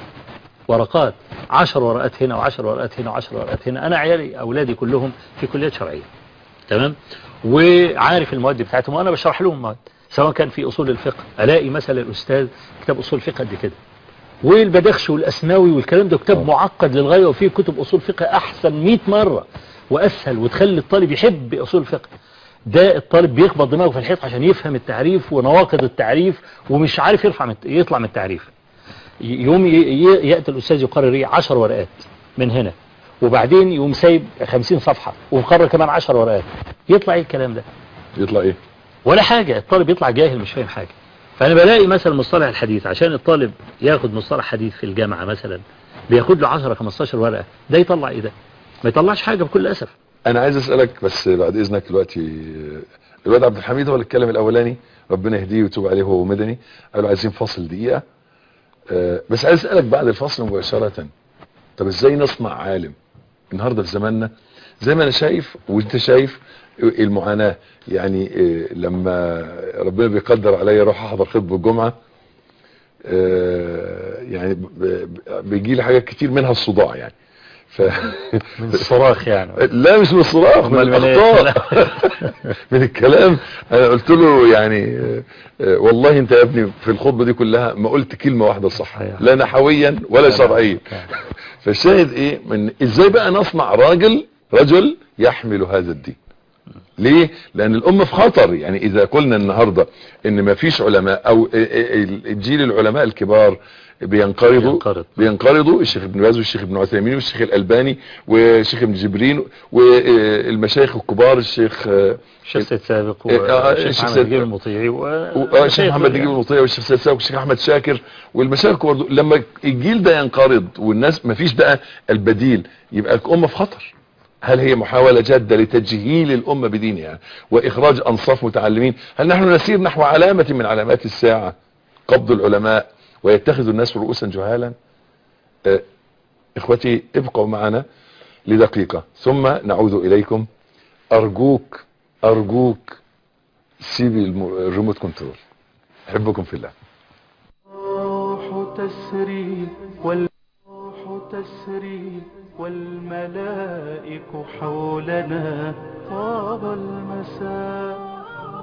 ورقات عشر ورقات هنا وعشر ورقات هنا وعشر ورقات هنا أنا عيالي أولادي كلهم في كليات شرعية تمام وعارف المواد بتاعتهم وأنا بشرح لهم مواد سواء كان في أصول الفقه ألاقي مثلا الأستاذ كتاب أصول فقه قد كده والبدخش والأسناوي والكلام ده كتاب معقد للغاية وفيه كتب أصول فقه أحسن 100 مرة وأسهل وتخلي الطالب يحب أصول الفقه ده الطالب بيخبط دماغه في الحيط عشان يفهم التعريف ونواقض التعريف ومش عارف يرفع من يطلع من التعريف يوم ي- ي- يأتي الأستاذ يقرر ايه 10 ورقات من هنا وبعدين يقوم سايب 50 صفحة ومقرر كمان 10 ورقات يطلع ايه الكلام ده يطلع ايه ولا حاجة الطالب يطلع جاهل مش فاهم حاجة فأنا بلاقي مثلا مصطلح الحديث عشان الطالب ياخد مصطلح حديث في الجامعة مثلا بياخد له 10 15 ورقة ده يطلع ايه ده ما يطلعش حاجة بكل أسف انا عايز اسالك بس بعد اذنك دلوقتي الواد عبد الحميد هو اللي اتكلم الاولاني ربنا يهديه ويتوب عليه هو مدني قالوا عايزين فاصل دقيقه آه، بس عايز اسالك بعد الفصل مباشره طب ازاي نصنع عالم النهارده في زماننا زي ما انا شايف وانت شايف المعاناه يعني آه، لما ربنا بيقدر عليا اروح احضر خطبه الجمعه آه، يعني ب- ب- بيجي لي حاجات كتير منها الصداع يعني ف من الصراخ يعني لا مش من الصراخ من أمال من إيه؟ الاخطاء من الكلام انا قلت له يعني آه، آه، والله انت يا ابني في الخطبه دي كلها ما قلت كلمه واحده صح أيوة. لا نحويا ولا شرعيا فالشاهد ايه من ازاي بقى نصنع راجل رجل يحمل هذا الدين ليه لان الامه في خطر يعني اذا قلنا النهارده ان ما فيش علماء او الجيل العلماء الكبار بينقرضوا بينقرض. بينقرضوا الشيخ ابن باز والشيخ ابن عثيمين والشيخ الالباني والشيخ ابن جبرين والمشايخ الكبار الشيخ آه، الشيخ سيد سابق إيه، آه، والشيخ الشيخ محمد سيد- نجيب المطيعي و- آه، الشيخ محمد نجيب المطيع والشيخ سيد سابق والشيخ احمد شاكر والمشايخ الكبار دول لما الجيل ده ينقرض والناس ما فيش بقى البديل يبقى الامه في خطر هل هي محاولة جادة لتجهيل الأمة بدينها وإخراج أنصاف متعلمين هل نحن نسير نحو علامة من علامات الساعة قبض العلماء ويتخذ الناس رؤوسا جهالا آه، إخوتي ابقوا معنا لدقيقة ثم نعود إليكم أرجوك أرجوك سيبي الم- الريموت كنترول احبكم في الله الروح تسري والروح تسري والملائك حولنا طاب المساء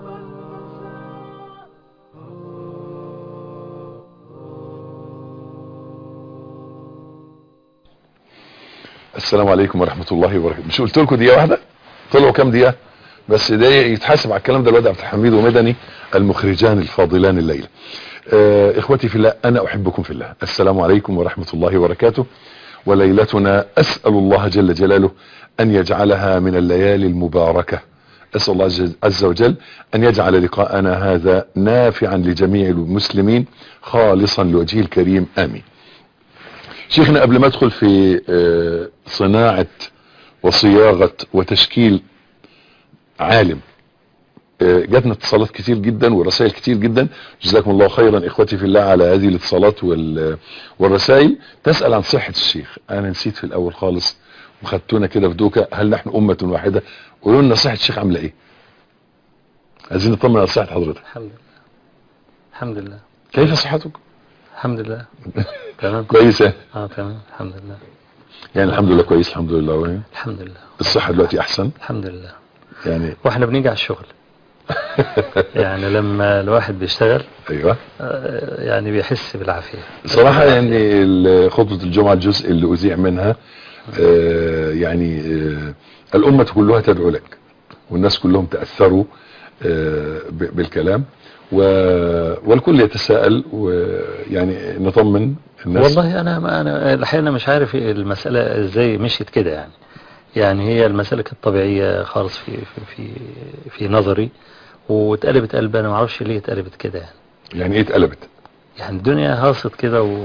السلام عليكم ورحمة الله وبركاته مش قلت لكم دقيقة واحدة طلعوا كام دقيقة بس ده يتحاسب على الكلام ده الواد عبد الحميد ومدني المخرجان الفاضلان الليلة آه اخوتي في الله انا احبكم في الله السلام عليكم ورحمة الله وبركاته وليلتنا اسأل الله جل جلاله ان يجعلها من الليالي المباركة اسأل الله عز- عز وجل ان يجعل لقاءنا هذا نافعا لجميع المسلمين خالصا لوجهه الكريم امين شيخنا قبل ما ادخل في آه، صناعة وصياغة وتشكيل عالم آه، جاتنا اتصالات كتير جدا ورسائل كتير جدا جزاكم الله خيرا اخوتي في الله على هذه الاتصالات وال- والرسائل تسأل عن صحة الشيخ انا نسيت في الاول خالص وخدتونا كده في دوكة هل نحن امة واحدة قولوا لنا صحة الشيخ عاملة ايه عايزين نطمن على صحة حضرتك الحمد لله الحمد لله كيف صحتك الحمد لله تمام كويسة اه تمام الحمد لله يعني الحمد لله كويس الحمد لله وهي. الحمد لله الصحة دلوقتي احسن الحمد لله يعني واحنا بنيجي على الشغل يعني لما الواحد بيشتغل ايوه آه، يعني بيحس بالعافية صراحة يعني ال- خطبة الجمعة الجزء اللي أذيع منها آه، يعني آه، الأمة كلها تدعو لك والناس كلهم تأثروا آه، ب- بالكلام و- والكل يتساءل ويعني نطمن الناس والله انا ما انا الحقيقه أنا مش عارف المساله ازاي مشيت كده يعني يعني هي المساله كانت طبيعيه خالص في في في, في نظري واتقلبت قلب انا ما اعرفش ليه اتقلبت كده يعني يعني ايه اتقلبت يعني الدنيا هاصت كده و...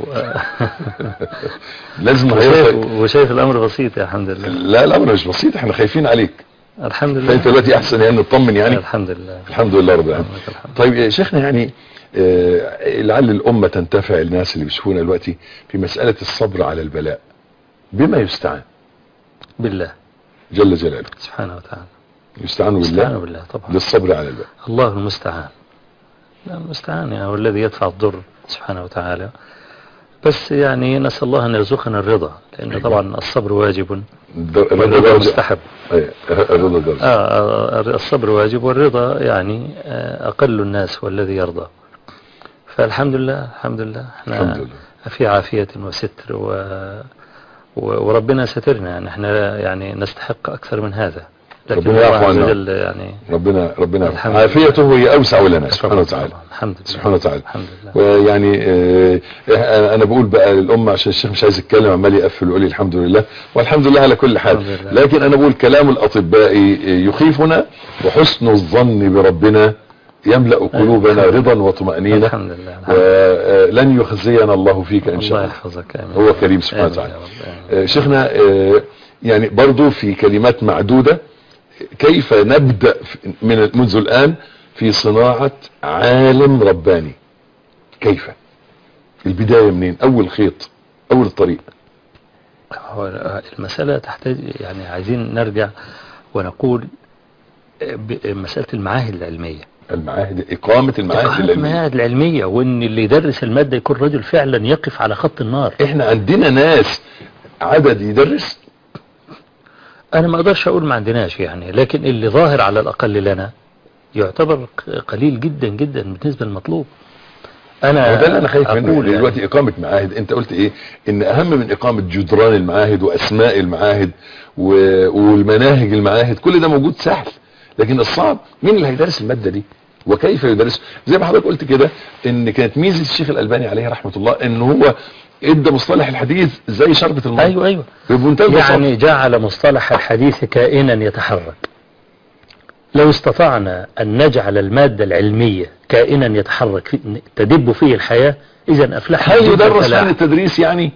لازم وشايف, هيصلك وشايف الامر بسيط يا الحمد لله لا الأمر مش بسيط احنا خايفين عليك الحمد لله فانت دلوقتي احسن يعني نطمن يعني الحمد لله الحمد لله رب العالمين لك الحمد. طيب يا شيخنا يعني آه، لعل الأمة تنتفع الناس اللي بيشوفونا دلوقتي في مسألة الصبر على البلاء بما يستعان بالله جل جلاله سبحانه وتعالى يستعان استعانوا بالله بالله طبعا للصبر على البلاء الله المستعان لا المستعان يعني هو الذي يدفع الضر سبحانه وتعالى بس يعني نسأل الله أن يرزقنا الرضا لأن أيوة. طبعا الصبر واجب الدر- الرضا والرضا درجة مستحب أيوة، الرضا درجة آه آه، الصبر واجب والرضا يعني آه، أقل الناس والذي يرضى فالحمد لله الحمد لله احنا الحمد لله في عافية وستر و... و- وربنا سترنا يعني احنا يعني نستحق أكثر من هذا لكن ربنا الله يعفو عز عنا. وجل يعني ربنا ربنا الحمد لله. عافيته هي أوسع لنا سبحانه وتعالى الحمد لله سبحانه وتعالى الحمد لله ويعني آه، آه، انا بقول بقى للامه عشان الشيخ مش عايز يتكلم عمال يقفل ويقول لي الحمد لله والحمد لله على كل حال الحمد لله. لكن انا بقول كلام الاطباء آه، يخيفنا وحسن الظن بربنا يملا قلوبنا الحمد رضا وطمانينه الحمد لله الحمد لله. ولن يخزينا الله فيك ان شاء الله الله يحفظك آمين هو كريم سبحانه آمين وتعالى. يا رب، آمين. آه، شيخنا آه، يعني برضو في كلمات معدودة كيف نبدأ في- من منذ الآن في صناعة عالم رباني كيف البداية منين أول خيط أول الطريق هو المسألة تحتاج يعني عايزين نرجع ونقول ب- مسألة المعاهد العلمية المعاهد إقامة المعاهد إقامة العلمية المعاهد العلمية وإن اللي يدرس المادة يكون رجل فعلا يقف على خط النار احنا عندنا ناس عدد يدرس أنا ما أقدرش أقول ما عندناش يعني لكن اللي ظاهر على الأقل لنا يعتبر ق- قليل جدا جدا بالنسبة للمطلوب أنا وده اللي انا خايف منه أقول يعني دلوقتي اقامة معاهد انت قلت ايه ان اهم من اقامة جدران المعاهد واسماء المعاهد و... والمناهج المعاهد كل ده موجود سهل لكن الصعب مين اللي هيدرس المادة دي وكيف يدرس زي ما حضرتك قلت كده ان كانت ميزة الشيخ الالباني عليه رحمة الله ان هو ادى مصطلح الحديث زي شربة الماء أيوه أيوه بمنتهى البساطة يعني جعل مصطلح الحديث كائنا يتحرك لو استطعنا أن نجعل المادة العلمية كائنا يتحرك في تدب فيه الحياة إذا أفلحنا هل جدا يدرس فلاح. فن التدريس يعني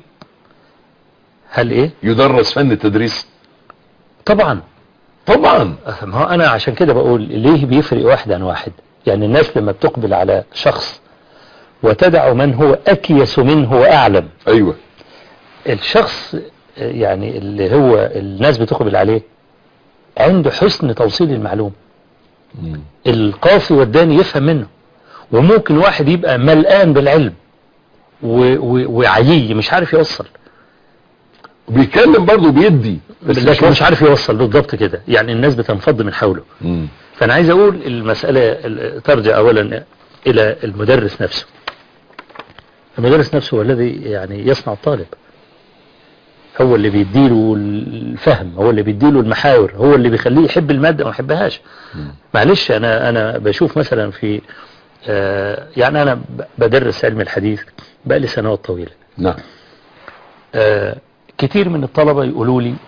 هل إيه؟ يدرس فن التدريس طبعا طبعا ما هو أنا عشان كده بقول ليه بيفرق واحد عن واحد يعني الناس لما بتقبل على شخص وتدع من هو أكيس منه وأعلم ايوه الشخص يعني اللي هو الناس بتقبل عليه عنده حسن توصيل المعلومة القاصي والداني يفهم منه وممكن واحد يبقى ملآن بالعلم و- و- وعيي مش عارف يوصل بيتكلم برضه بيدي بس لكن مش عارف يوصل بالضبط كده يعني الناس بتنفض من حوله مم. فأنا عايز أقول المسألة ال- ترجع أولا إلى المدرس نفسه المدرس نفسه هو الذي يعني يصنع الطالب هو اللي بيديله الفهم هو اللي بيديله المحاور هو اللي بيخليه يحب المادة وما يحبهاش معلش أنا أنا بشوف مثلا في آه، يعني أنا ب- بدرس علم الحديث بقالي سنوات طويلة نعم آه، كتير من الطلبة يقولوا لي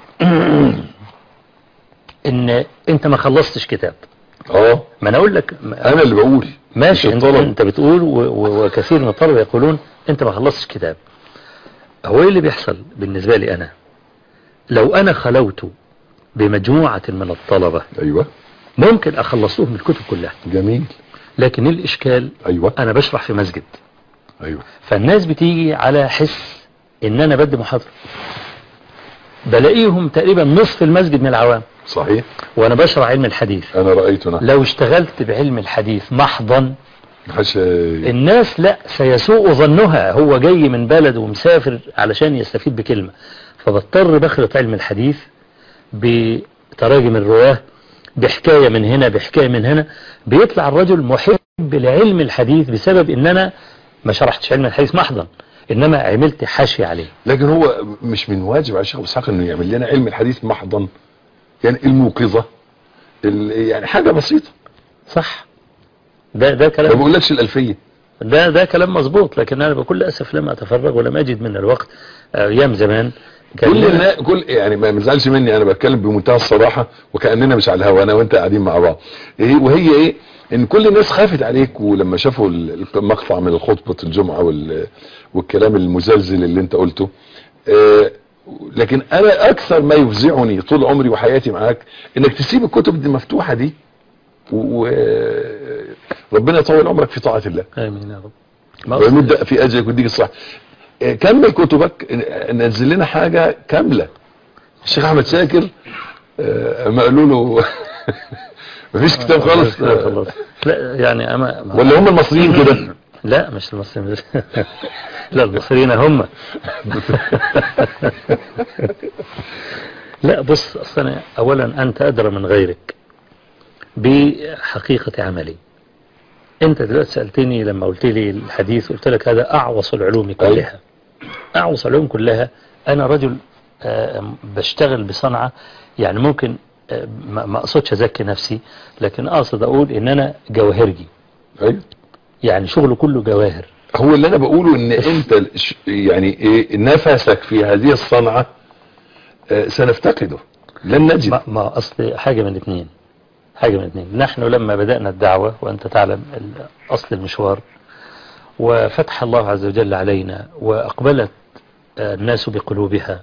ان انت ما خلصتش كتاب اه ما انا اقول لك انا اللي بقول ماشي مش انت, الطلبة. انت بتقول و- و- وكثير من الطلبة يقولون انت ما خلصتش كتاب هو ايه اللي بيحصل بالنسبة لي انا لو انا خلوت بمجموعة من الطلبة ايوه ممكن اخلصوهم الكتب كلها جميل لكن الاشكال ايوه انا بشرح في مسجد ايوه فالناس بتيجي على حس ان انا بدي محاضرة بلاقيهم تقريبا نصف المسجد من العوام صحيح وانا بشرح علم الحديث انا رايته نعم لو اشتغلت بعلم الحديث محضا حاشا الناس لا سيسوء ظنها هو جاي من بلد ومسافر علشان يستفيد بكلمة فبضطر بخلط علم الحديث بتراجم الرواه بحكاية من هنا بحكاية من هنا بيطلع الرجل محب لعلم الحديث بسبب ان انا ما شرحتش علم الحديث محضا انما عملت حاشي عليه لكن هو مش من واجب على الشيخ ابو اسحاق انه يعمل لنا علم الحديث محضا يعني الموقظه ال- يعني حاجه بسيطه صح ده ده ما كلام بقولكش الالفيه ده ده كلام مظبوط لكن انا بكل اسف لم اتفرغ ولم اجد من الوقت آه، ايام زمان كان كل لنا- النا... كل يعني ما مزعلش مني انا بتكلم بمنتهى الصراحه وكاننا مش على الهوا انا وانت قاعدين مع بعض إيه وهي ايه ان كل الناس خافت عليك ولما شافوا ال- المقطع من خطبه الجمعه وال... والكلام المزلزل اللي انت قلته آه لكن انا اكثر ما يفزعني طول عمري وحياتي معاك انك تسيب الكتب دي مفتوحه دي وربنا يطول عمرك في طاعه الله امين يا رب ما أقصد- ويمد في اجرك ويديك الصح آه، كمل كتبك آه، نزل لنا حاجه كامله الشيخ احمد شاكر آه، ما قالوا له مفيش كتاب خالص خلاص لا يعني أما ما- ولا هم المصريين كده لا مش المصريين لا المصريين هم لا بص أصلا أولا أنت أدرى من غيرك بحقيقة عملي أنت دلوقتي سألتني لما قلت لي الحديث قلت لك هذا أعوص العلوم كلها أعوص العلوم كلها أنا رجل آه، بشتغل بصنعة يعني ممكن آه، ما ما أقصدش أزكي نفسي لكن أقصد أقول إن أنا جوهرجي ايوه يعني شغله كله جواهر هو اللي انا بقوله ان انت ش- يعني ايه نفسك في هذه الصنعة آه، سنفتقده لن نجد ما, ما أصل حاجة من اثنين حاجة من اثنين نحن لما بدأنا الدعوة وأنت تعلم ال- أصل المشوار وفتح الله عز وجل علينا وأقبلت آه، الناس بقلوبها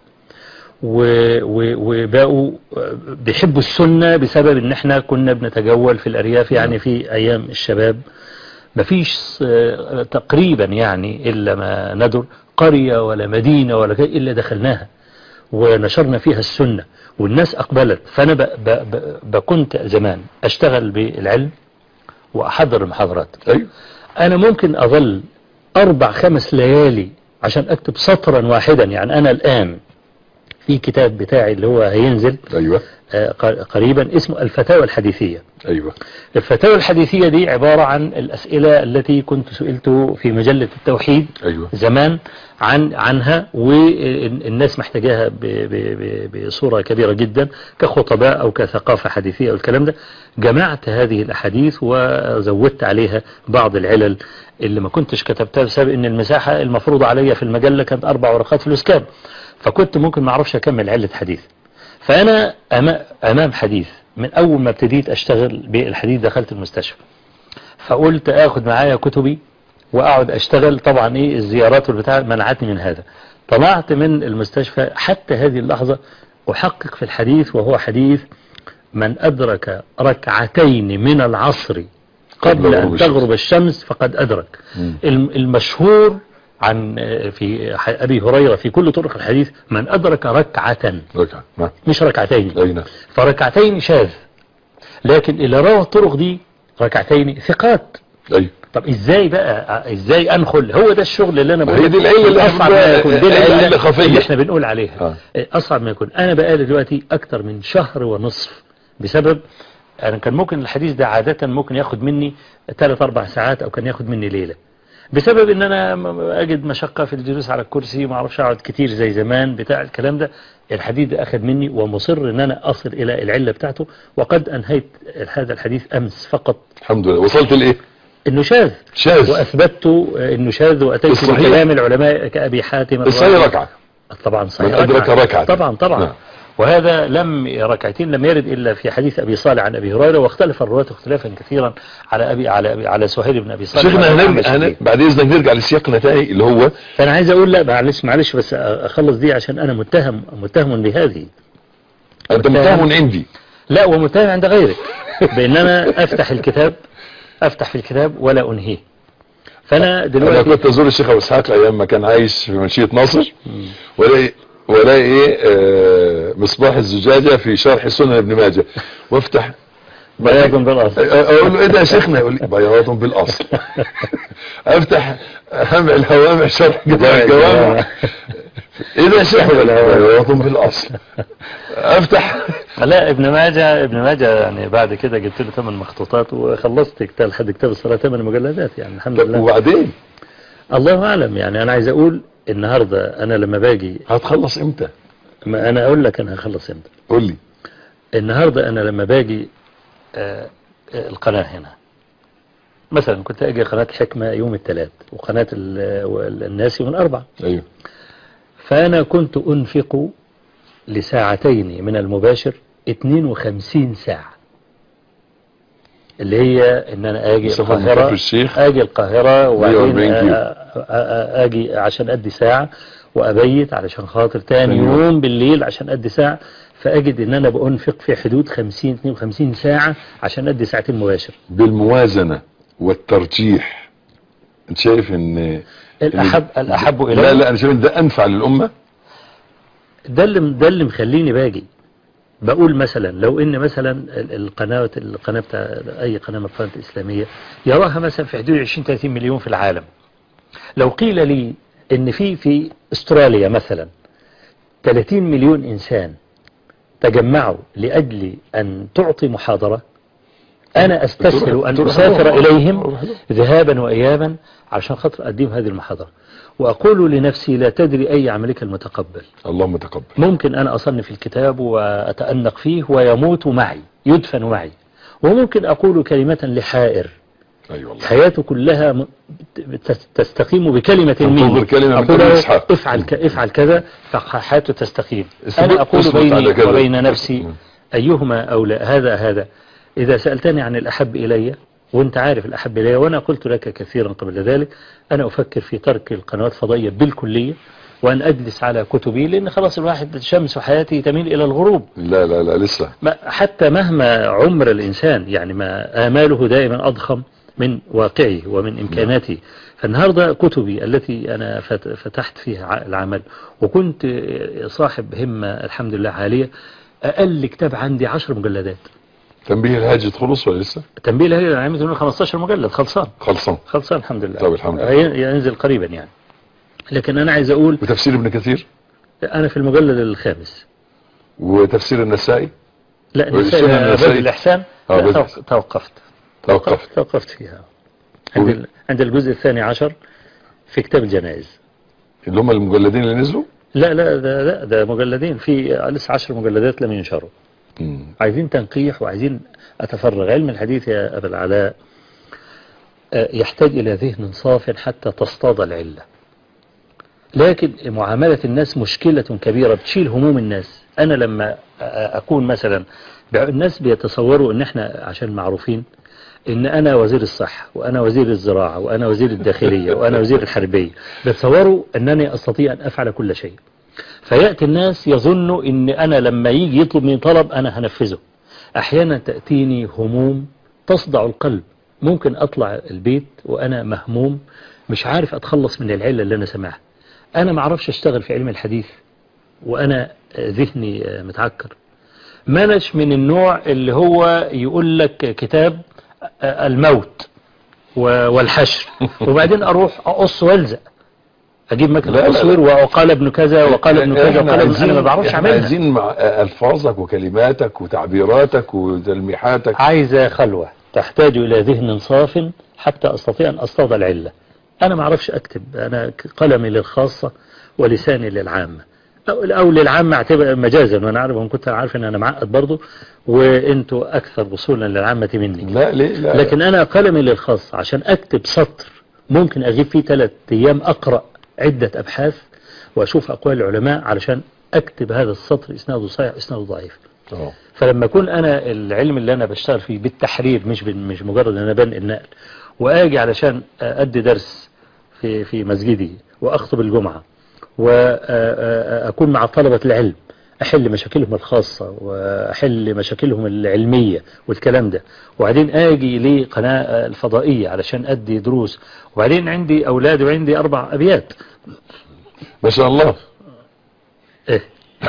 و- و- وبقوا آه، بيحبوا السنة بسبب ان احنا كنا بنتجول في الأرياف يعني في أيام الشباب مفيش آه، تقريبا يعني إلا ما ندر قرية ولا مدينة ولا كده إلا دخلناها ونشرنا فيها السنة والناس أقبلت فأنا ب ب ب بكنت زمان أشتغل بالعلم وأحضر المحاضرات ايوه أنا ممكن أظل أربع خمس ليالي عشان أكتب سطرا واحدا يعني أنا الآن في كتاب بتاعي اللي هو هينزل ايوه آه، ق- قريبا اسمه الفتاوى الحديثية ايوه الفتاوى الحديثية دي عبارة عن الأسئلة التي كنت سئلت في مجلة التوحيد ايوه زمان عن عنها والناس محتاجاها ب- ب- ب- بصورة كبيرة جدا كخطباء أو كثقافة حديثية أو الكلام ده جمعت هذه الأحاديث وزودت عليها بعض العلل اللي ما كنتش كتبتها بسبب ان المساحة المفروضة عليا في المجلة كانت أربع ورقات في الأسكاب فكنت ممكن ما اعرفش أكمل علة حديث فأنا أما- أمام حديث من أول ما ابتديت أشتغل بالحديث دخلت المستشفى فقلت اخد معايا كتبي واقعد اشتغل طبعا ايه الزيارات والبتاع منعتني من هذا طلعت من المستشفى حتى هذه اللحظة احقق في الحديث وهو حديث من ادرك ركعتين من العصر قبل غروب ان الشمس. تغرب الشمس فقد ادرك مم. الم- المشهور عن آه، في ح- ابي هريرة في كل طرق الحديث من ادرك ركعة ركعة نعم مش ركعتين اي نعم فركعتين شاذ لكن اللي روى الطرق دي ركعتين ثقات ايوه طب ازاي بقى ازاي انخل هو ده الشغل اللي انا ما هي دي العلة اللي اصعب احنا- ما يكون دي العلة العلة اللي خفية. اللي احنا بنقول عليها آه. اصعب ما يكون انا بقالي دلوقتي اكتر من شهر ونصف بسبب انا كان ممكن الحديث ده عادة ممكن ياخد مني 3 4 ساعات او كان ياخد مني ليلة بسبب ان انا م- اجد مشقة في الجلوس على الكرسي ما اعرفش اقعد كتير زي زمان بتاع الكلام ده الحديث ده اخذ مني ومصر ان انا اصل الى العلة بتاعته وقد انهيت هذا الحديث امس فقط الحمد لله وصلت لايه انه شاذ شاذ واثبتت انه شاذ واتيت الصحيح. بكلام العلماء كابي حاتم الصحيح الرازي. ركعة طبعا صحيح من أدرك ركعة. طبعا طبعا نعم. وهذا لم ركعتين لم يرد إلا في حديث أبي صالح عن أبي هريرة واختلف الرواة اختلافا كثيرا على أبي على أبي على سهيل بن أبي صالح شيخنا وعلى هنرجع أعمش هن... به. بعد اذنك نرجع لسياقنا تاني اللي هو فأنا عايز أقول لا معلش معلش بس أخلص دي عشان أنا متهم متهم بهذه انت متهم عندي لا ومتهم عند غيرك بأن أنا أفتح الكتاب أفتح في الكتاب ولا أنهيه فأنا انا دلوقتي كنت ازور الشيخ ابو اسحاق ايام ما كان عايش في منشيه ناصر والاقي والاقي ايه آه، مصباح الزجاجه في شرح سنن ابن ماجه وافتح بياض بالأصل اقول له ايه ده يا شيخنا يقول لي بياض بالاصل افتح همع الهوامع شرح جامع الجوامع ايه ده يا شيخنا بياض بالاصل افتح لا ابن ماجه ابن ماجه يعني بعد كده جبت له ثمان مخطوطات وخلصت كتاب لحد كتاب الصلاة ثمان مجلدات يعني الحمد طب لله وبعدين الله أعلم يعني أنا عايز أقول النهاردة أنا لما باجي هتخلص امتى ما أنا أقول لك أنا هخلص إمتى قول لي النهاردة أنا لما باجي آه، آه، القناة هنا مثلا كنت أجي قناة الحكمة يوم الثلاث وقناة ال- الناس يوم الأربع ايوه فأنا كنت أنفق لساعتين من المباشر 52 ساعة اللي هي ان انا اجي مسافة من القاهرة كفر الشيخ اجي القاهرة وبعدين 140 كيلو. آ- آ- آ- اجي عشان ادي ساعة وابيت علشان خاطر تاني تاني يوم. يوم بالليل عشان ادي ساعة فاجد ان انا بأنفق في حدود 50 52 ساعة عشان ادي ساعتين مباشر بالموازنة والترجيح انت شايف ان الاحب الاحب الي لا لا انا شايف ان ده انفع للامة ده اللي ده اللي مخليني باجي بقول مثلا لو ان مثلا ال- القناه القناه بتاع اي قناه من القنوات الاسلاميه يراها مثلا في حدود 20 30 مليون في العالم لو قيل لي ان في في استراليا مثلا 30 مليون انسان تجمعوا لاجل ان تعطي محاضره انا استسهل ان تروح- اسافر تروح- اليهم تروح له. ذهابا وايابا عشان خاطر اديهم هذه المحاضره واقول لنفسي لا تدري اي عملك المتقبل اللهم تقبل ممكن أنا أصنف الكتاب وأتأنق فيه ويموت معي يدفن معي وممكن أقول كلمة لحائر اي أيوة والله حياته كلها م- تس- تستقيم بكلمة تنتظر مني كلمة من أقول أبي له إسحاق. افعل, ك... افعل كذا فحياته تستقيم اثبت- أنا أقول اثبت على بيني كذا. وبين نفسي مم. أيهما أولى هذا هذا إذا سألتني عن الأحب إلي وانت عارف الأحب إلي وأنا قلت لك كثيرا قبل ذلك أنا أفكر في ترك القنوات الفضائية بالكلية وأن أجلس على كتبي لأن خلاص الواحد شمس حياتي تميل إلى الغروب لا لا لا لسه ما حتى مهما عمر الإنسان يعني ما آماله دائما أضخم من واقعه ومن إمكاناته فالنهاردة كتبي التي أنا فت- فتحت فيها ع- العمل وكنت صاحب همة الحمد لله عالية أقل كتاب عندي عشر مجلدات تنبيه الهاجد خلص ولا لسه تنبيه لهي أنا عملت منه 15 مجلد خلصان خلصان خلصان الحمد لله طب الحمد لله. هي- ينزل قريبا يعني لكن أنا عايز أقول وتفسير ابن كثير أنا في المجلد الخامس وتفسير النسائي لا والسنن نسأل النسائي. باب الإحسان آه، لا باب توق- الإحسان. توقفت توقفت توقفت فيها عند ال- عند الجزء الثاني عشر في كتاب الجنائز اللي هم المجلدين اللي نزلوا لا لا ده لا ده مجلدين في لسه عشر مجلدات لم ينشروا مم. عايزين تنقيح وعايزين أتفرغ علم الحديث يا أبا العلاء آه، يحتاج إلى ذهن صاف حتى تصطاد العلة لكن معاملة الناس مشكلة كبيرة بتشيل هموم الناس أنا لما آه، أكون مثلا الناس بيتصوروا أن احنا عشان معروفين ان انا وزير الصحة وانا وزير الزراعة وانا وزير الداخلية وانا وزير الحربية بيتصوروا انني استطيع ان افعل كل شيء فيأتي الناس يظنوا ان انا لما يجي يطلب مني طلب انا هنفذه احيانا تأتيني هموم تصدع القلب ممكن اطلع البيت وانا مهموم مش عارف اتخلص من العلة اللي انا سمعها انا ما اعرفش اشتغل في علم الحديث وانا آه، ذهني آه، متعكر منش من النوع اللي هو يقول لك كتاب آه، الموت و- والحشر وبعدين اروح اقص والزق اجيب لا، مكنه لا، لا. تصوير وقال ابن كذا وقال ابن كذا احنا وقال ابن انا ما عايزين بعرفش احنا اعملها عايزين مع الفاظك وكلماتك وتعبيراتك وتلميحاتك عايزة خلوة تحتاج إلى ذهن صاف حتى أستطيع أن أصطاد العلة أنا ما أعرفش أكتب أنا ك- قلمي للخاصة ولساني للعامة أو, أو للعامة اعتبر مجازا وأنا عارف وأنا كنت عارف أن أنا معقد برضه وأنتوا أكثر وصولا للعامة مني لا ليه لا لكن أنا قلمي للخاصة عشان أكتب سطر ممكن أغيب فيه ثلاث أيام أقرأ عدة أبحاث وأشوف أقوال العلماء علشان أكتب هذا السطر إسناده صحيح إسناده ضعيف اه. فلما اكون انا العلم اللي انا بشتغل فيه بالتحرير مش بال- مش مجرد ان انا بنقل نقل واجي علشان ادي درس في في مسجدي واخطب الجمعه واكون مع طلبه العلم احل مشاكلهم الخاصه واحل مشاكلهم العلميه والكلام ده وبعدين اجي لقناه الفضائيه علشان ادي دروس وبعدين عندي اولاد وعندي اربع ابيات ما شاء الله إيه.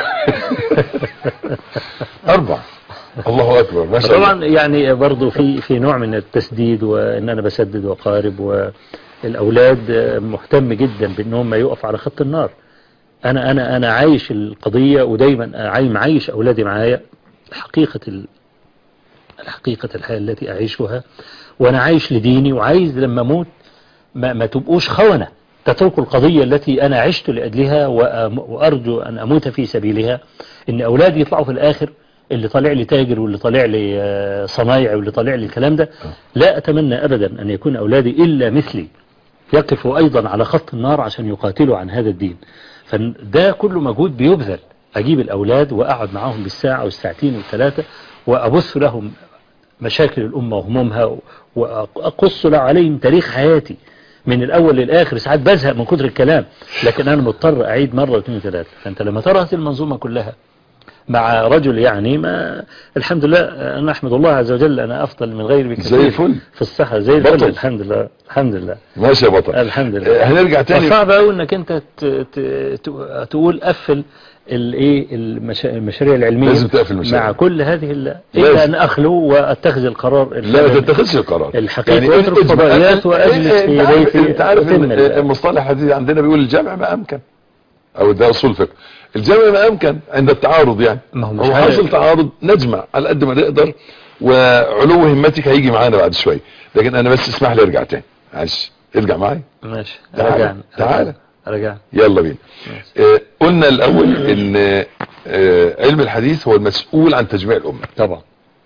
اربع الله اكبر ما شاء الله طبعا يعني برضو في في نوع من التسديد وان انا بسدد واقارب والاولاد مهتم جدا بان هم يقف على خط النار انا انا انا عايش القضيه ودايما عاي- معايش اولادي معايا حقيقه ال- الحقيقه الحياه التي اعيشها وانا عايش لديني وعايز لما اموت ما, ما تبقوش خونة تتركوا القضية التي أنا عشت لأجلها وأم- وأرجو أن أموت في سبيلها إن أولادي يطلعوا في الآخر اللي طالع لي تاجر واللي طالع لي آه، صنايعي واللي طالع لي الكلام ده لا أتمنى أبدا أن يكون أولادي إلا مثلي يقفوا أيضا على خط النار عشان يقاتلوا عن هذا الدين فده كله مجهود بيبذل أجيب الأولاد وأقعد معاهم بالساعة والساعتين والثلاثة وأبث لهم مشاكل الأمة وهمومها وأقص له عليهم تاريخ حياتي من الأول للآخر ساعات بزهق من كتر الكلام لكن أنا مضطر أعيد مرة واثنين وثلاثة فأنت لما ترى هذه المنظومة كلها مع رجل يعني ما الحمد لله أنا أحمد الله عز وجل أنا أفضل من غيري بكثير زي الفل. في الصحة زي الفل بطل. الحمد لله الحمد لله ماشي يا بطل الحمد آه، لله هنرجع تاني صعب قوي انك انت ت- ت- ت- تقول قفل الايه المشا- المشاريع العلميه لازم تقفل المشاريع. مع كل هذه ال- لازم. الا ان اخلو واتخذ القرار لا ما الفعلي. تتخذش القرار الحقيقة واترك اجمع. فضائيات وأجلس إيه، في انت عارف- بيتي انت عارف أتم ان ال- المصطلح الحديث عندنا بيقول الجمع ما امكن او ده اصول فقه الجمع ما امكن عند التعارض يعني ما هو مش هو عارف. حاصل تعارض نجمع على قد ما نقدر وعلو همتك هيجي معانا بعد شويه لكن انا بس اسمح لي ارجع تاني معلش ارجع معايا ماشي تعال، رجعنا تعال. رجعنا يلا بينا آه قلنا الاول ان آه علم الحديث هو المسؤول عن تجميع الامه طبعا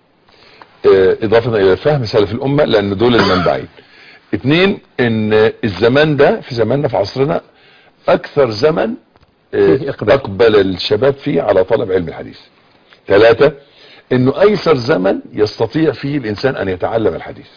آه، اضافة الى فهم سلف الامة لان دول المنبعين اتنين ان الزمان ده في زماننا في عصرنا اكثر زمن آه، فيه إقبال. اقبل الشباب فيه على طلب علم الحديث ثلاثة انه ايسر زمن يستطيع فيه الانسان ان يتعلم الحديث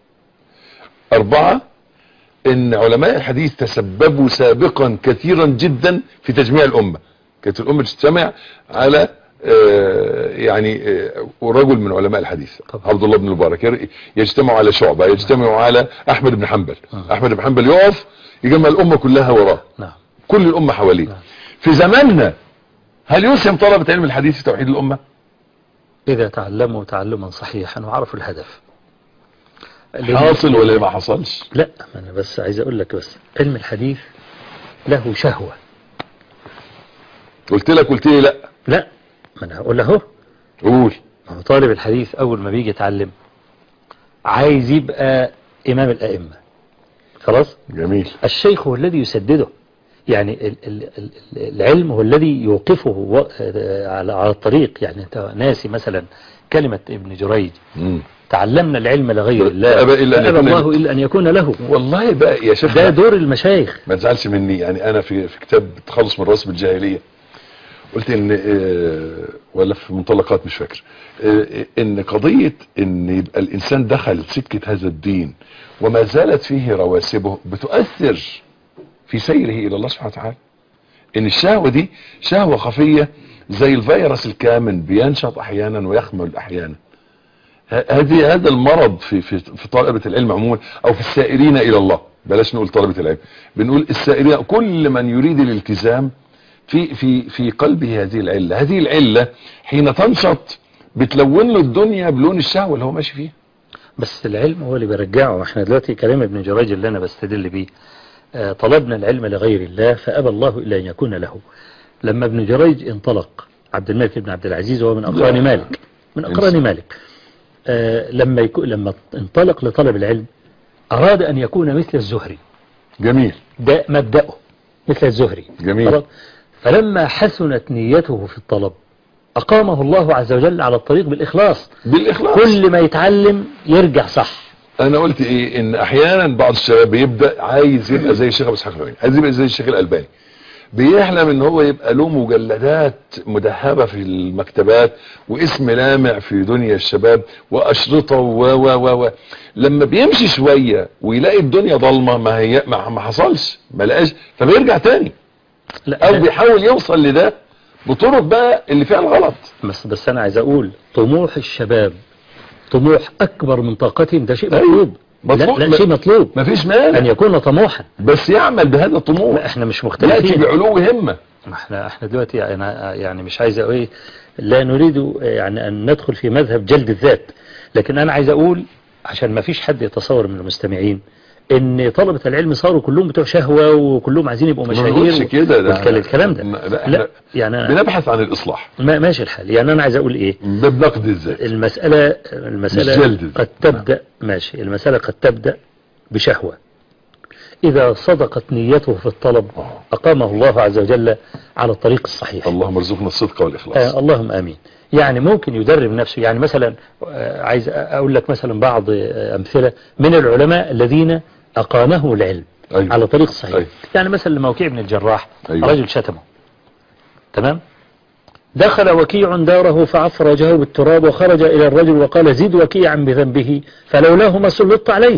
اربعة ان علماء الحديث تسببوا سابقا كثيرا جدا في تجميع الامة كانت الامة تجتمع على آه، يعني آه، رجل من علماء الحديث طبعا. عبد الله بن المبارك ير- يجتمعوا على شعبة يجتمعوا على احمد بن حنبل احمد بن حنبل يقف يجمع الامة كلها وراه نعم كل الامة حواليه نعم. في زماننا هل يسهم طلبة علم الحديث في توحيد الامة اذا تعلموا تعلما صحيحا وعرفوا الهدف لأن- حاصل ولا ما حصلش لا ما انا بس عايز اقول لك بس علم الحديث له شهوة قلت لك قلت لي لا لا ما انا هقول اهو قول ما هو طالب الحديث اول ما بيجي يتعلم عايز يبقى امام الائمه خلاص جميل الشيخ هو الذي يسدده يعني ال ال ال العلم هو الذي يوقفه و- على على الطريق يعني انت ناسي مثلا كلمة ابن جريج مم. تعلمنا العلم لغير الله فأبى إلا أن فأبى يكون الله إلا أن يكون له والله بقى يا شيخ ده دور المشايخ ما تزعلش مني يعني انا في في كتاب تخلص من رسم الجاهليه قلت ان آه، ولا في منطلقات مش فاكر آه، ان قضيه ان يبقى الانسان دخل سكه هذا الدين وما زالت فيه رواسبه بتؤثر في سيره الى الله سبحانه وتعالى ان الشهوه دي شهوه خفيه زي الفيروس الكامن بينشط احيانا ويخمل احيانا ه- هذه هذا المرض في في في طلبه العلم عموما او في السائرين الى الله بلاش نقول طلبه العلم بنقول السائرين كل من يريد الالتزام في في في قلبه هذه العله هذه العله حين تنشط بتلون له الدنيا بلون الشهوه اللي هو ماشي فيها بس العلم هو اللي بيرجعه احنا دلوقتي كلام ابن جريج اللي انا بستدل بيه آه، طلبنا العلم لغير الله فأبى الله إلا أن يكون له لما ابن جريج انطلق عبد الملك بن عبد العزيز وهو من أقران لا. مالك من أقران مالك آه، لما يكون لما انطلق لطلب العلم أراد أن يكون مثل الزهري جميل ده مبدأه مثل الزهري جميل. خلاص؟ فلما حسنت نيته في الطلب أقامه الله عز وجل على الطريق بالإخلاص بالاخلاص كل ما يتعلم يرجع صح انا قلت ايه ان احيانا بعض الشباب بيبدا عايز يبقى زي الشيخ ابو اسحاق الحويني عايز يبقى زي الشيخ الالباني بيحلم ان هو يبقى له مجلدات مدهبه في المكتبات واسم لامع في دنيا الشباب واشرطه و و و و لما بيمشي شويه ويلاقي الدنيا ضلمه ما هي ما, ما حصلش ما لقاش فبيرجع تاني لا او لا، بيحاول يوصل لده بطرق بقى اللي فيها الغلط بس بس أنا عايز أقول طموح الشباب طموح أكبر من طاقتهم ده شيء أيوة. مطلوب لا, مطلوب. لا ما- شيء مطلوب مفيش أن مانع يكون طموحا بس يعمل بهذا الطموح ما احنا مش ياتي مختلفين بعلو همه ما احنا احنا دلوقتي انا يعني مش عايز اقول ايه لا نريد يعني ان ندخل في مذهب جلد الذات لكن انا عايز اقول عشان ما فيش حد يتصور من المستمعين ان طلبة العلم صاروا كلهم بتوع شهوة وكلهم عايزين يبقوا ما مشاهير بنقولش كده، ده- والكلام- الكلام ده ما- لا، لا احنا يعني أنا- بنبحث عن الاصلاح ما ماشي الحال يعني انا عايز اقول ايه بنقد الذات المسألة مش المسألة جلد. قد تبدأ ماشي المسألة قد تبدأ بشهوة إذا صدقت نيته في الطلب آه. أقامه الله عز وجل على الطريق الصحيح اللهم ارزقنا الصدق والاخلاص آه اللهم امين يعني ممكن يدرب نفسه يعني مثلا آه عايز اقول لك مثلا بعض آه امثله من العلماء الذين اقامه العلم أيوة. على طريق الصحيح أيوة. يعني مثلا موكيع بن الجراح أيوة. رجل شتمه تمام دخل وكيع داره فعفر وجهه بالتراب وخرج الى الرجل وقال زد وكيعا بذنبه فلولاه ما سلطت عليه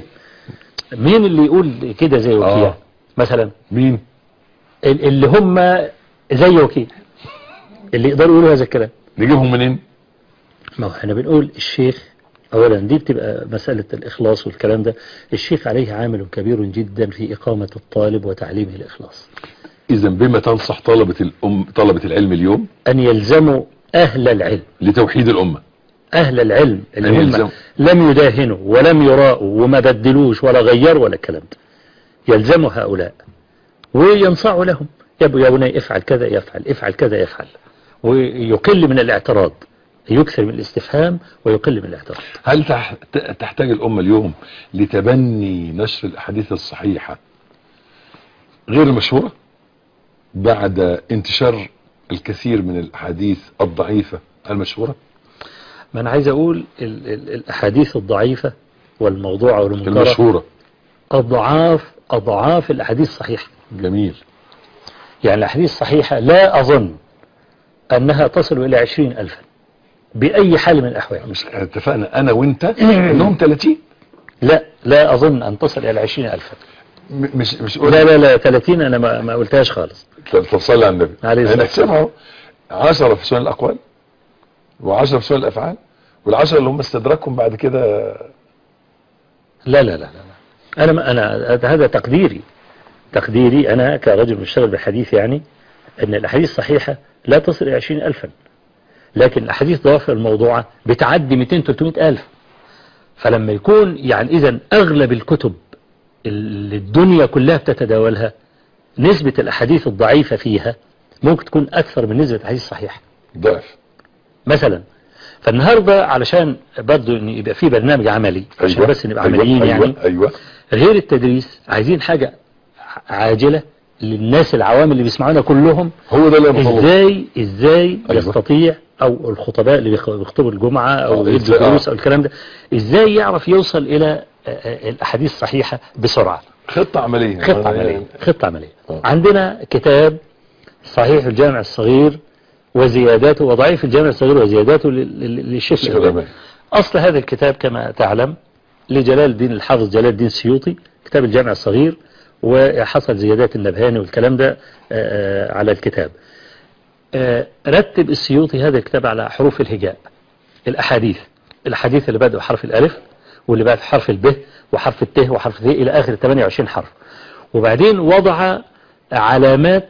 مين اللي يقول كده زي وكيع آه. مثلا مين ال- اللي هم زي وكيع اللي يقدروا يقولوا هذا الكلام نجيبهم منين ما هو احنا بنقول الشيخ اولا دي بتبقى مسألة الاخلاص والكلام ده الشيخ عليه عامل كبير جدا في اقامة الطالب وتعليمه الاخلاص اذا بما تنصح طلبة الام طلبة العلم اليوم ان يلزموا اهل العلم لتوحيد الامة اهل العلم اللي أن هم يلزموا. لم يداهنوا ولم يراءوا وما بدلوش ولا غيروا ولا الكلام ده يلزموا هؤلاء وينصعوا لهم يا ابو يا بني افعل كذا يفعل افعل كذا يفعل ويقل من الاعتراض يكثر من الاستفهام ويقل من الاعتراض هل تح- ت- تحتاج الامة اليوم لتبني نشر الاحاديث الصحيحة غير المشهورة بعد انتشار الكثير من الاحاديث الضعيفة المشهورة ما انا عايز اقول ال ال الاحاديث الضعيفة والموضوعة والمنكرة المشهورة اضعاف اضعاف الاحاديث الصحيحة جميل يعني الاحاديث الصحيحة لا اظن انها تصل الى عشرين الفا باي حال من الاحوال مش اتفقنا انا وانت انهم 30 لا لا اظن ان تصل الى عشرين الفا م- مش مش لا لا لا 30 انا ما, ما قلتهاش خالص تصلي على النبي عليه الصلاة هنحسبها اهو 10 في سنن الاقوال و10 في سنن الافعال والعشرة اللي هم استدركهم بعد كده لا لا لا لا لا. انا ما انا هذا تقديري تقديري انا كرجل مشتغل بالحديث يعني ان الاحاديث الصحيحة لا تصل الى عشرين الفا لكن الاحاديث ضعف الموضوعة بتعدي 200 300 الف فلما يكون يعني اذا اغلب الكتب اللي الدنيا كلها بتتداولها نسبة الاحاديث الضعيفة فيها ممكن تكون اكثر من نسبة الاحاديث الصحيحة ضعف مثلا فالنهاردة علشان برضو ان يبقى في برنامج عملي عشان أيوة. بس نبقى أيوة. عمليين أيوة. يعني ايوه غير التدريس عايزين حاجة عاجلة للناس العوام اللي بيسمعونا كلهم هو ده اللي أنا بطلبه ازاي ازاي أيوة. يستطيع او الخطباء اللي بيخ- بيخطبوا الجمعة او آه، يدوا إزاي- آه. دروس او الكلام ده ازاي يعرف يوصل الى آه، آه، الاحاديث الصحيحة بسرعة خطة عملية خطة أنا- عملية خطة عملية آه. عندنا كتاب صحيح الجامع الصغير وزياداته وضعيف الجامع الصغير وزياداته لل- لل- للشيخ الشيخ الألباني الألباني. أصل هذا الكتاب كما تعلم لجلال الدين الحافظ جلال الدين السيوطي كتاب الجامع الصغير وحصل زيادات النبهاني والكلام ده آه، آه، على الكتاب آه، رتب السيوطي هذا الكتاب على حروف الهجاء الأحاديث الأحاديث اللي بدأوا بحرف الألف واللي بعد حرف الب وحرف الت وحرف الث إلى آخر 28 حرف وبعدين وضع علامات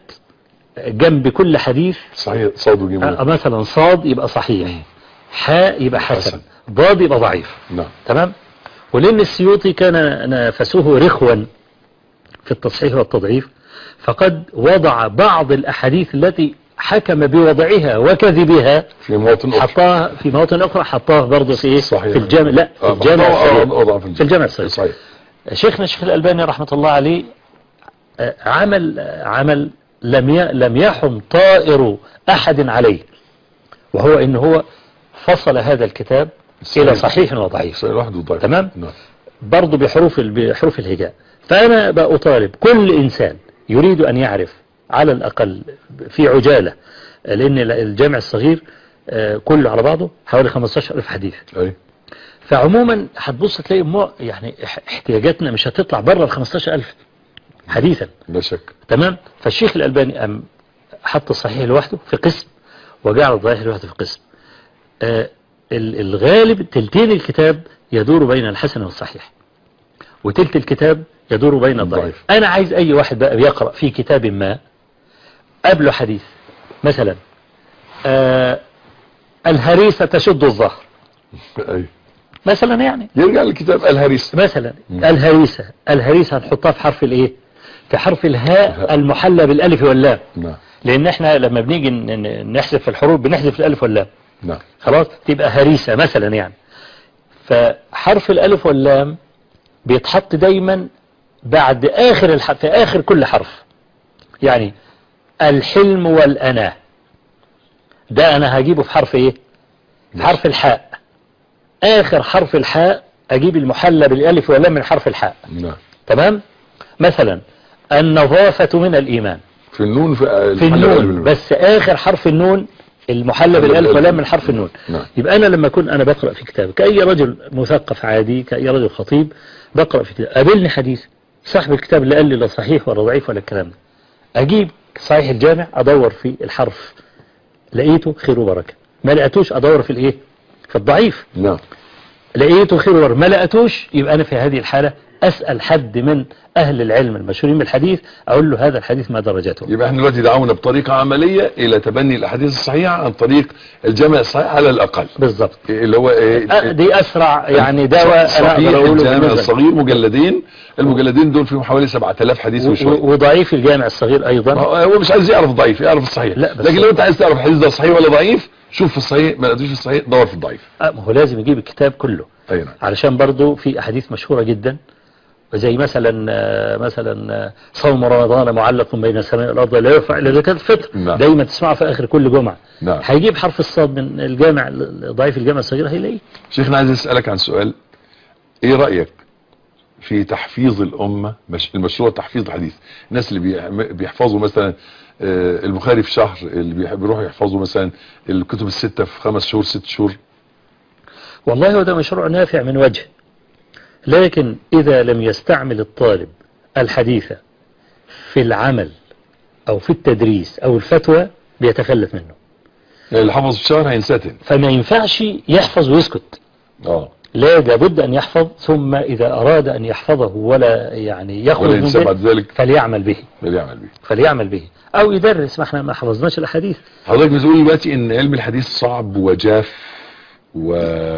جنب كل حديث صحيح صاد وجيم آه، مثلا صاد يبقى صحيح حاء يبقى حسن حسن. ضاد يبقى ضعيف نعم تمام ولأن السيوطي كان نفسه رخوا في التصحيح والتضعيف فقد وضع بعض الأحاديث التي حكم بوضعها وكذبها في مواطن أخرى حطاها في مواطن أخرى حطاها برضه في إيه؟ صحيح. في الجامع لا في آه، الجامع آه، الصغير. آه، وضع في في الجامع الصغير صحيح شيخنا الشيخ الألباني رحمة الله عليه آه، عمل آه، عمل لم ي- لم يحم طائر أحد عليه وهو إن هو فصل هذا الكتاب صحيح. إلى صحيح وضعيف صحيح واحد وضعيف تمام؟ نعم برضه بحروف ال- بحروف الهجاء فأنا بأطالب كل إنسان يريد أن يعرف على الأقل في عجالة لأن الجامع الصغير آه، كله على بعضه حوالي 15 ألف حديث أي فعموما هتبص تلاقي مو يعني اح- احتياجاتنا مش هتطلع بره ال 15000 حديثا لا شك تمام فالشيخ الألباني أم حط الصحيح لوحده في قسم وجعل الضعيف لوحده في قسم آه ال- الغالب تلتين الكتاب يدور بين الحسن والصحيح وتلت الكتاب يدور بين الضعيف الضعيف. أنا عايز أي واحد بقى بيقرأ في كتاب ما قبله حديث مثلا آه الهريسة تشد الظهر أي مثلا يعني يرجع للكتاب الهريس مثلا مم. الهريسة الهريسة هنحطها في حرف الايه في حرف الهاء المحلى بالالف واللام نعم لان احنا لما بنيجي ن- ن- نحذف الحروف بنحذف الالف واللام نعم خلاص تبقى هريسة مثلا يعني فحرف الالف واللام بيتحط دايما بعد اخر الح... في اخر كل حرف يعني الحلم والأناة ده انا هجيبه في حرف ايه في حرف الحاء اخر حرف الحاء اجيب المحلى بالالف واللام من حرف الحاء نعم تمام مثلا النظافة من الايمان في النون في, في النون بس اخر حرف النون المحلى بالألف. بالالف واللام من حرف النون نعم. يبقى انا لما اكون انا بقرا في كتاب كاي رجل مثقف عادي كاي رجل خطيب بقرا في كتاب قابلني حديث صاحب الكتاب اللي قال لي لا صحيح ولا ضعيف ولا الكلام ده اجيب صحيح الجامع ادور في الحرف لقيته خير وبركه ما لقيتوش ادور في الايه في الضعيف نعم لقيته خير وبركه ما لقيتوش يبقى انا في هذه الحاله اسال حد من اهل العلم المشهورين بالحديث اقول له هذا الحديث ما درجته يبقى احنا دلوقتي دعونا بطريقة عملية الى تبني الاحاديث الصحيحة عن طريق الجامع الصحيح على الاقل بالظبط اللي هو ايه أه، دي اسرع يعني دواء انا صحيح اقدر اقوله الجامع بالنسبة. الصغير مجلدين المجلدين دول فيهم حوالي 7000 حديث و- وشوية و- وضعيف الجامع الصغير ما ايضا هو هو مش عايز يعرف الضعيف يعرف الصحيح لا، بس- لكن لو انت عايز تعرف الحديث ده صحيح ولا ضعيف شوف في الصحيح ما لقيتوش في الصحيح دور في الضعيف أه، ما هو لازم يجيب الكتاب كله اي نعم علشان برضو في احاديث مشهورة جدا زي مثلا آه، مثلا آه، صوم رمضان معلق بين السماء والارض لا يرفع الا زكاة الفطر نعم. دايما تسمعه في اخر كل جمعة نعم هيجيب حرف الصاد من الجامع ضعيف الجامع الصغير هيلاقيه شيخنا عايز اسالك عن سؤال ايه رايك في تحفيظ الامه مش المشروع تحفيظ الحديث الناس اللي بيح- بيحفظوا مثلا آه، البخاري في شهر اللي بيح- بيروحوا يحفظوا مثلا الكتب الستة في خمس شهور ست شهور والله هو ده مشروع نافع من وجه لكن إذا لم يستعمل الطالب الحديث في العمل أو في التدريس أو الفتوى بيتخلف منه يعني اللي حفظ في شهر هينستن فما ينفعش يحفظ ويسكت اه لا لابد أن يحفظ ثم إذا أراد أن يحفظه ولا يعني يخرج ولا من ينسى بعد ذلك ذلك فليعمل به اللي يعمل بيه فليعمل به أو يدرس ما احنا ما حفظناش الأحاديث حضرتك بتقول دلوقتي ان علم الحديث صعب وجاف و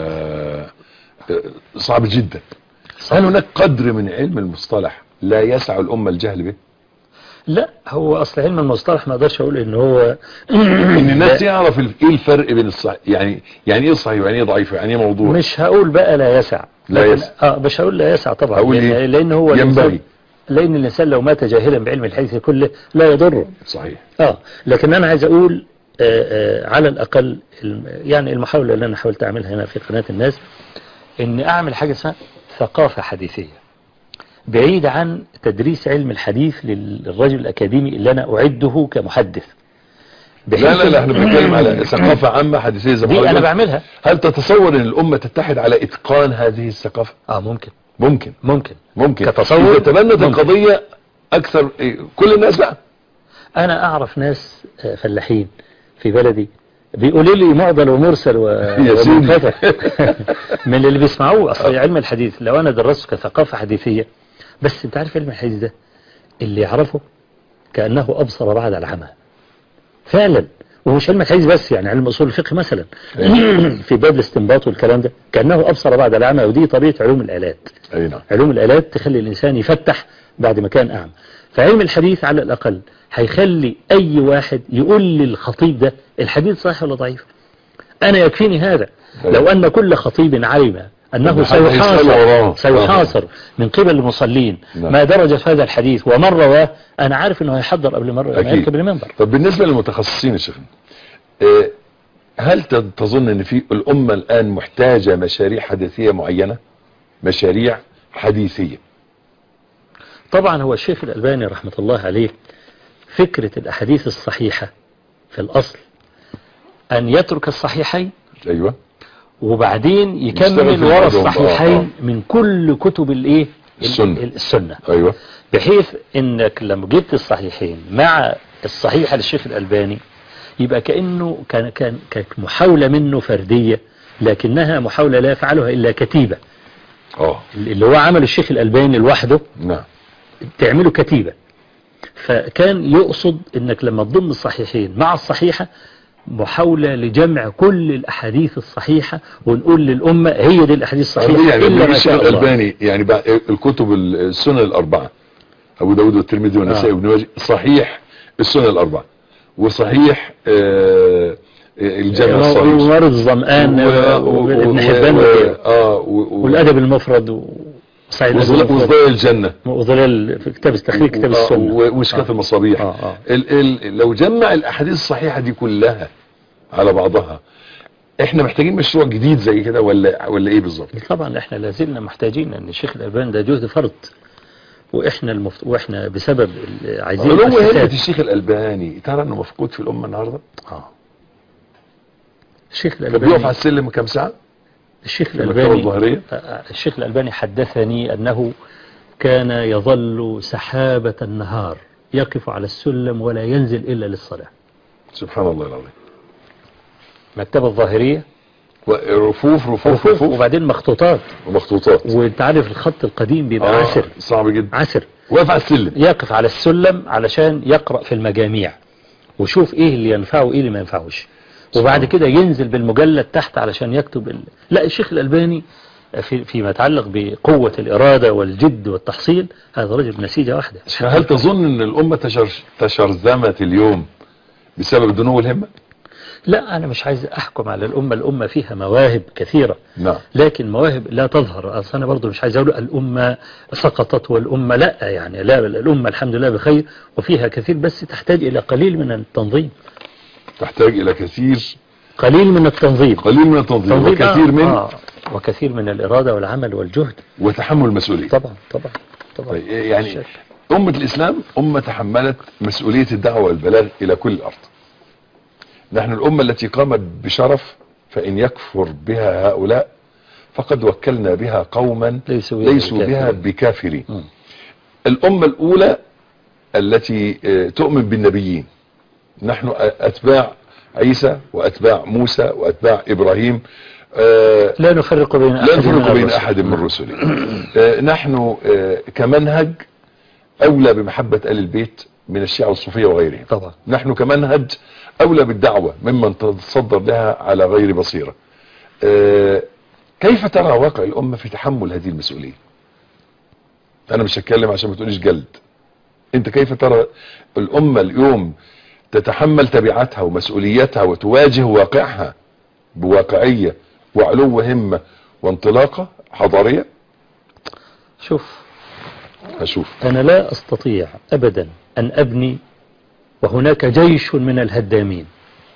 صعب جدا هل هناك قدر من علم المصطلح لا يسع الامه الجهل به لا هو أصل علم المصطلح ما أقدرش أقول إن هو ان الناس تعرف ال- ايه الفرق بين الصحيح يعني يعني ايه صحيح ويعني ايه ضعيف يعني ايه موضوع مش هقول بقى لا يسع لا لكن- يسع. اه مش هقول لا يسع طبعا هقول لان, إيه؟ لأن هو ينبغي. الإنسان لان الانسان لو مات جاهلا بعلم الحديث كله لا يضره صحيح اه لكن انا عايز اقول آه آه على الاقل الم- يعني المحاولة اللي انا حاولت اعملها هنا في قناة الناس ان اعمل حاجة اسمها ثقافة حديثية بعيد عن تدريس علم الحديث للرجل الاكاديمي اللي انا اعده كمحدث لا لا لا احنا بنتكلم على ثقافة عامة حديثية زي ما دي انا حضرتك- بعملها هل تتصور ان الامة تتحد على اتقان هذه الثقافة اه ممكن ممكن ممكن ممكن كتصور إذا تبنت ممكن. القضية اكثر إيه، كل الناس بقى انا اعرف ناس آه، فلاحين في بلدي بيقولوا لي معضل ومرسل و... يا سيدي. ومنفتح من اللي بيسمعوه اصل علم الحديث لو انا درسته كثقافة حديثية بس انت عارف علم الحديث ده اللي يعرفه كأنه ابصر بعد العمى فعلا ومش علم الحديث بس يعني علم اصول الفقه مثلا في باب الاستنباط والكلام ده كانه ابصر بعد العمى ودي طبيعه علوم الالات اي نعم علوم الالات تخلي الانسان يفتح بعد ما كان اعمى فعلم الحديث على الاقل هيخلي اي واحد يقول للخطيب ده الحديث صحيح ولا ضعيف انا يكفيني هذا أيوة. لو ان كل خطيب علم انه إن حد هيسأله سيحاصر وراه. سيحاصر من قبل المصلين نعم. ما درجة هذا الحديث ومن رواه انا عارف انه هيحضر قبل مرة ما أكيد. يركب المنبر طب بالنسبة للمتخصصين يا شيخنا آه، هل ت- تظن ان في الامة الان محتاجة مشاريع حديثية معينة مشاريع حديثية طبعا هو الشيخ الألباني رحمة الله عليه فكرة الأحاديث الصحيحة في الأصل أن يترك الصحيحين ايوه وبعدين يشتغل يكمل في ورا بعضهم. آه، آه. الصحيحين من كل كتب الايه ال- السنة. ال- السنة ايوه بحيث انك لما جبت الصحيحين مع الصحيحة للشيخ الألباني يبقى كأنه كان كان كانت محاولة منه فردية لكنها محاولة لا يفعلها إلا كتيبة اه اللي هو عمل الشيخ الألباني لوحده نعم تعمله كتيبة فكان يقصد انك لما تضم الصحيحين مع الصحيحة محاولة لجمع كل الأحاديث الصحيحة ونقول للأمة هي دي الأحاديث الصحيحة يعني إلا ما الشيخ شاء الله الالباني يعني بقى الكتب السنن الاربعة ابو داود والترمذي والنسائي آه. وابن ماجه صحيح السنن الاربعة وصحيح آه الجامع الصحيح ومرض الظمآن وابن حبان و- وغيره. اه و- و- والأدب المفرد وسعيد الأدب وظل- المفرد وظلال الجنة وظلال في كتاب تخريج كتاب آه، السنة و- ومشكاة آه. المصابيح آه، آه. ال ال لو جمع الاحاديث الصحيحة دي كلها على بعضها احنا محتاجين مشروع جديد زي كده ولا ولا ايه بالظبط طبعا احنا لازلنا محتاجين ان الشيخ الألباني ده جهد فرد واحنا المفت... واحنا بسبب ال- عايزين علو مؤسسات. هيبة الشيخ الالباني ترى انه مفقود في الامة النهاردة اه الشيخ كان بيقف الألباني على السلم كام ساعة الشيخ في المكتبة الألباني الظاهرية آه، آه، الشيخ الألباني حدثني أنه كان يظل سحابة النهار يقف على السلم ولا ينزل إلا للصلاة سبحان الله العظيم مكتبة الظاهرية رفوف رفوف رفوف رفوف وبعدين مخطوطات ومخطوطات وانت عارف الخط القديم بيبقى عسر صعب جدا عسر واقف على السلم يقف على السلم علشان يقرأ في المجاميع وشوف ايه اللي ينفعه وايه اللي ما ينفعوش وبعد كده ينزل بالمجلد تحت علشان يكتب ال... لا الشيخ الألباني في فيما يتعلق بقوة الإرادة والجد والتحصيل هذا رجل نسيجة واحدة هل تظن ان الامة تشر تشرذمت اليوم بسبب دنو الهمة لا أنا مش عايز أحكم على الأمة الأمة فيها مواهب كثيرة نعم لكن مواهب لا تظهر أصل أنا برضو مش عايز أقول الأمة سقطت والأمة لا يعني لا الأمة الحمد لله بخير وفيها كثير بس تحتاج إلى قليل من التنظيم تحتاج الى كثير قليل من التنظيم قليل من التنظيم تنظيم وكثير آه، من آه وكثير من الإرادة والعمل والجهد وتحمل المسؤولية طبعا طبعا طبعا طيب، يعني شك. أمة الإسلام أمة تحملت مسؤولية الدعوة والبلاغ إلى كل الأرض نحن الأمة التي قامت بشرف فإن يكفر بها هؤلاء فقد وكلنا بها قوما ليسوا بها ليسوا بها بكافرين. بكافرين مم. الأمة الأولى التي آه، تؤمن بالنبيين نحن أتباع عيسى وأتباع موسى وأتباع إبراهيم آه، لا نفرق بين لا أحد نفرق من بين الرسل. أحد من رسله آه، نحن آه، كمنهج أولى بمحبة آل البيت من الشيعة والصوفية وغيرهم طبعا نحن كمنهج أولى بالدعوة ممن تتصدر لها على غير بصيرة آه، كيف ترى واقع الأمة في تحمل هذه المسؤولية أنا مش هتكلم عشان ما تقوليش جلد أنت كيف ترى الأمة اليوم تتحمل تبعاتها ومسؤولياتها وتواجه واقعها بواقعية وعلو همة وانطلاقة حضارية شوف هشوف أنا لا أستطيع أبدا أن أبني وهناك جيش من الهدامين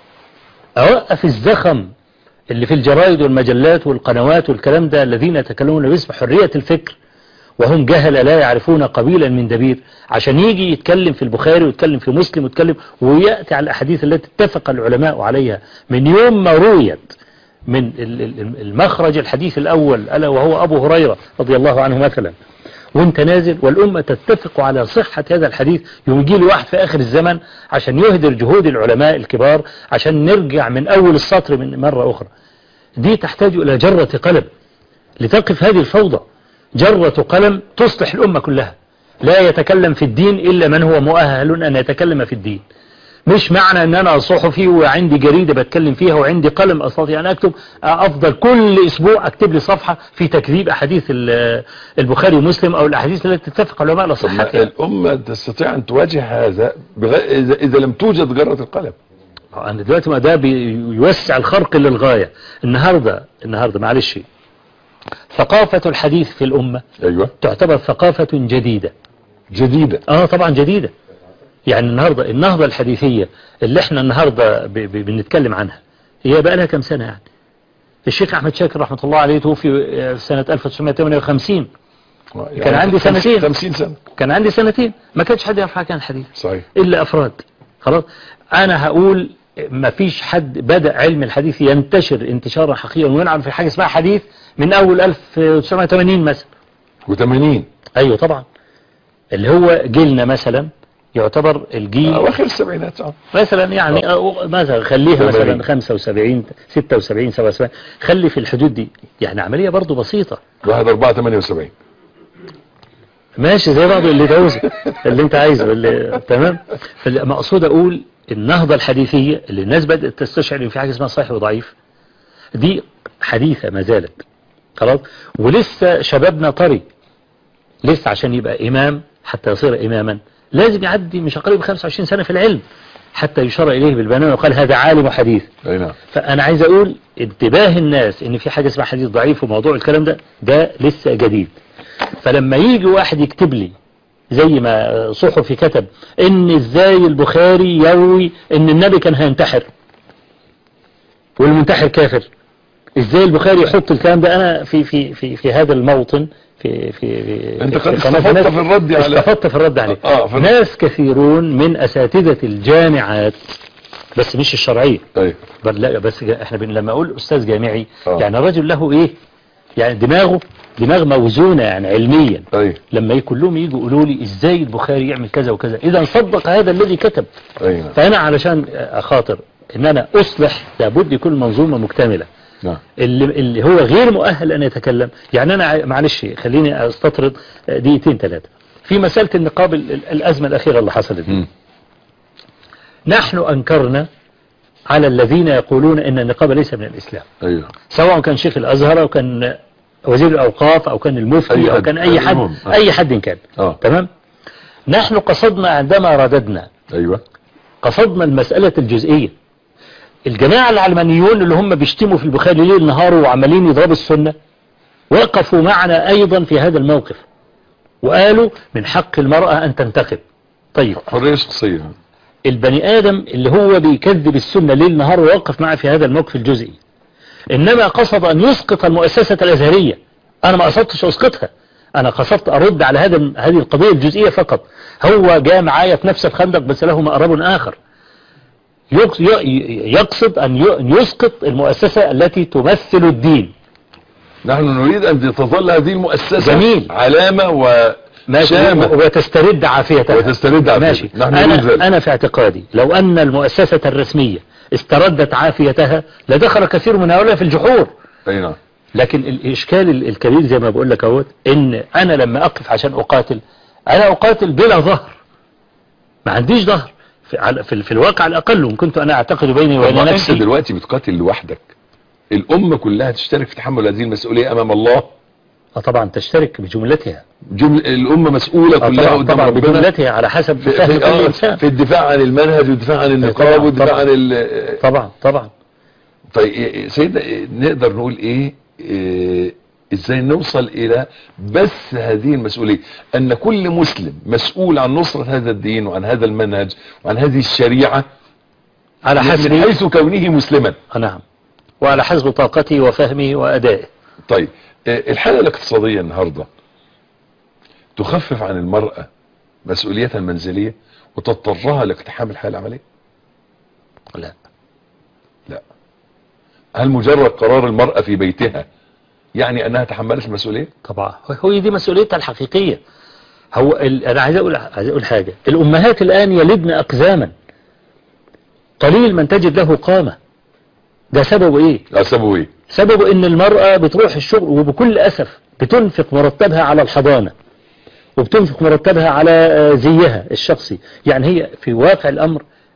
أوقف الزخم اللي في الجرائد والمجلات والقنوات والكلام ده الذين يتكلمون باسم حرية الفكر وهم جهل لا يعرفون قبيلا من دبير عشان يجي يتكلم في البخاري ويتكلم في مسلم ويتكلم ويأتي على الأحاديث التي اتفق العلماء عليها من يوم ما رويت من ال- ال- المخرج الحديث الأول ألا وهو أبو هريرة رضي الله عنه مثلا وانت نازل والأمة تتفق على صحة هذا الحديث يوم يجي لي واحد في آخر الزمن عشان يهدر جهود العلماء الكبار عشان نرجع من أول السطر من مرة أخرى دي تحتاج إلى جرة قلم لتقف هذه الفوضى جرة قلم تصلح الأمة كلها لا يتكلم في الدين إلا من هو مؤهل أن يتكلم في الدين مش معنى ان انا صحفي وعندي جريدة بتكلم فيها وعندي قلم استطيع ان اكتب افضل كل اسبوع اكتب لي صفحة في تكذيب احاديث ال- البخاري ومسلم او الاحاديث التي تتفق علماء على طب ما صحتها الأمة تستطيع أن تواجه هذا بغ... إذا, إذا لم توجد جرة القلم انا دلوقتي ما ده بيوسع الخرق للغاية النهاردة النهاردة معلش ثقافة الحديث في الامة أيوة تعتبر ثقافة جديدة جديدة اه طبعا جديدة يعني النهاردة النهضة الحديثية اللي احنا النهاردة ب- ب- بنتكلم عنها هي بقى لها كم سنة يعني الشيخ احمد شاكر رحمة الله عليه توفي آه، سنة 1958 يعني كان عندي خمسين- سنتين. 50 سنة كان عندي سنتين ما كانش حد يعرف حاجة عن الحديث صحيح إلا أفراد خلاص أنا هقول ما فيش حد بدأ علم الحديث ينتشر انتشارا حقيقيا وينعم في حاجة اسمها حديث من أول 1980 مثلا و80 أيوه طبعا اللي هو جيلنا مثلا يعتبر الجيل أواخر السبعينات آه. مثلا يعني أو- مثلا خليها مثلا تمانين. 75 76 77 خلي في الحدود دي يعني عملية برضو بسيطة واحد أربعة 78 ماشي زي بعض اللي تعوزه اللي انت عايزه اللي تمام فالمقصود اقول النهضة الحديثية اللي الناس بدأت تستشعر ان في حاجة اسمها صحيح وضعيف دي حديثة ما زالت خلاص ولسه شبابنا طري لسه عشان يبقى امام حتى يصير اماما لازم يعدي مش اقل من 25 سنة في العلم حتى يشار اليه بالبنان وقال هذا عالم حديث أي نعم فانا عايز اقول انتباه الناس ان في حاجة اسمها حديث ضعيف وموضوع الكلام ده ده لسه جديد فلما يجي واحد يكتب لي زي ما صحفي كتب ان ازاي البخاري يروي ان النبي كان هينتحر والمنتحر كافر ازاي البخاري يحط الكلام ده انا في في في في هذا الموطن في في, في أنت قد في قناة استفدت الناس- في الرد على- استفدت في الرد عليه آه، في- ناس كثيرون من اساتذة الجامعات بس مش الشرعية طيب بل لا بس جا- احنا بن لما اقول استاذ جامعي آه. يعني الرجل له ايه يعني دماغه دماغ موزونة يعني علميا طيب لما كلهم يجوا يقولوا لي ازاي البخاري يعمل كذا وكذا اذا صدق هذا الذي كتب أي نعم فانا علشان اخاطر ان انا اصلح لابد يكون منظومة مكتملة نعم اللي, اللي هو غير مؤهل ان يتكلم يعني انا ع- معلش خليني استطرد دقيقتين ثلاثة في مسألة النقاب ال- ال- الازمة الاخيرة اللي حصلت دي مم. نحن انكرنا على الذين يقولون ان النقاب ليس من الاسلام أيوه سواء كان شيخ الازهر او كان وزير الاوقاف او كان المفتي أي او حد. كان اي حد المهم. آه. اي حد كان آه. تمام نحن قصدنا عندما رددنا أيوه قصدنا المسألة الجزئية الجماعة العلمانيون اللي هم بيشتموا في البخاري ليل نهار وعمالين يضربوا السنة وقفوا معنا أيضا في هذا الموقف وقالوا من حق المرأة أن تنتخب طيب حرية شخصية البني آدم اللي هو بيكذب السنة ليل نهار ووقف معي في هذا الموقف الجزئي إنما قصد أن يسقط المؤسسة الأزهرية أنا ما قصدتش أسقطها أنا قصدت أرد على هذا هذه القضية الجزئية فقط هو جاء معايا في نفس الخندق بس له مقرب آخر يق- ي- يقصد أن ي- أن يسقط المؤسسة التي تمثل الدين نحن نريد أن تظل هذه المؤسسة جميل. علامة ماشي وشامة وتسترد عافيتها وتسترد عافيتها. ماشي نحن نريد ذلك. أنا, أنا في اعتقادي لو أن المؤسسة الرسمية استردت عافيتها لدخل كثير من هؤلاء في الجحور أي نعم لكن الإشكال ال- الكبير زي ما بقول لك اهوت إن أنا لما أقف عشان أقاتل أنا أقاتل بلا ظهر ما عنديش ظهر في, على- في, في الواقع الأقل وإن كنت أنا أعتقد بيني طب وبين ما أنت نفسي دلوقتي بتقاتل لوحدك الأمة كلها تشترك في تحمل هذه المسؤولية أمام الله آه طبعا تشترك بجملتها جمل الأمة مسؤولة آه كلها طبعا, قدام طبعا ربنا بجملتها على حسب في, فهم في, كل آه إنسان في الدفاع عن المنهج والدفاع عن النقاب طبعاً، والدفاع طبعاً. عن ال طبعا طبعا طيب إيه- سيدنا إيه، نقدر نقول ايه, إيه ازاي نوصل الى بس هذه المسؤولية ان كل مسلم مسؤول عن نصرة هذا الدين وعن هذا المنهج وعن هذه الشريعة على من حسب حيث كونه مسلما آه نعم وعلى حسب طاقتي وفهمي وأدائي طيب إيه، الحالة الاقتصادية النهاردة تخفف عن المرأة مسؤوليتها المنزلية وتضطرها لاقتحام الحياة العملية لا هل مجرد قرار المرأة في بيتها يعني انها تحملت المسؤولية طبعا هو دي مسؤوليتها الحقيقية هو ال... انا عايز اقول عايز اقول حاجة الامهات الان يلدن اقزاما قليل من تجد له قامة ده سببه ايه اسببه ايه سببه ان المرأة بتروح الشغل وبكل اسف بتنفق مرتبها على الحضانة وبتنفق مرتبها على آه، زيها الشخصي يعني هي في واقع الامر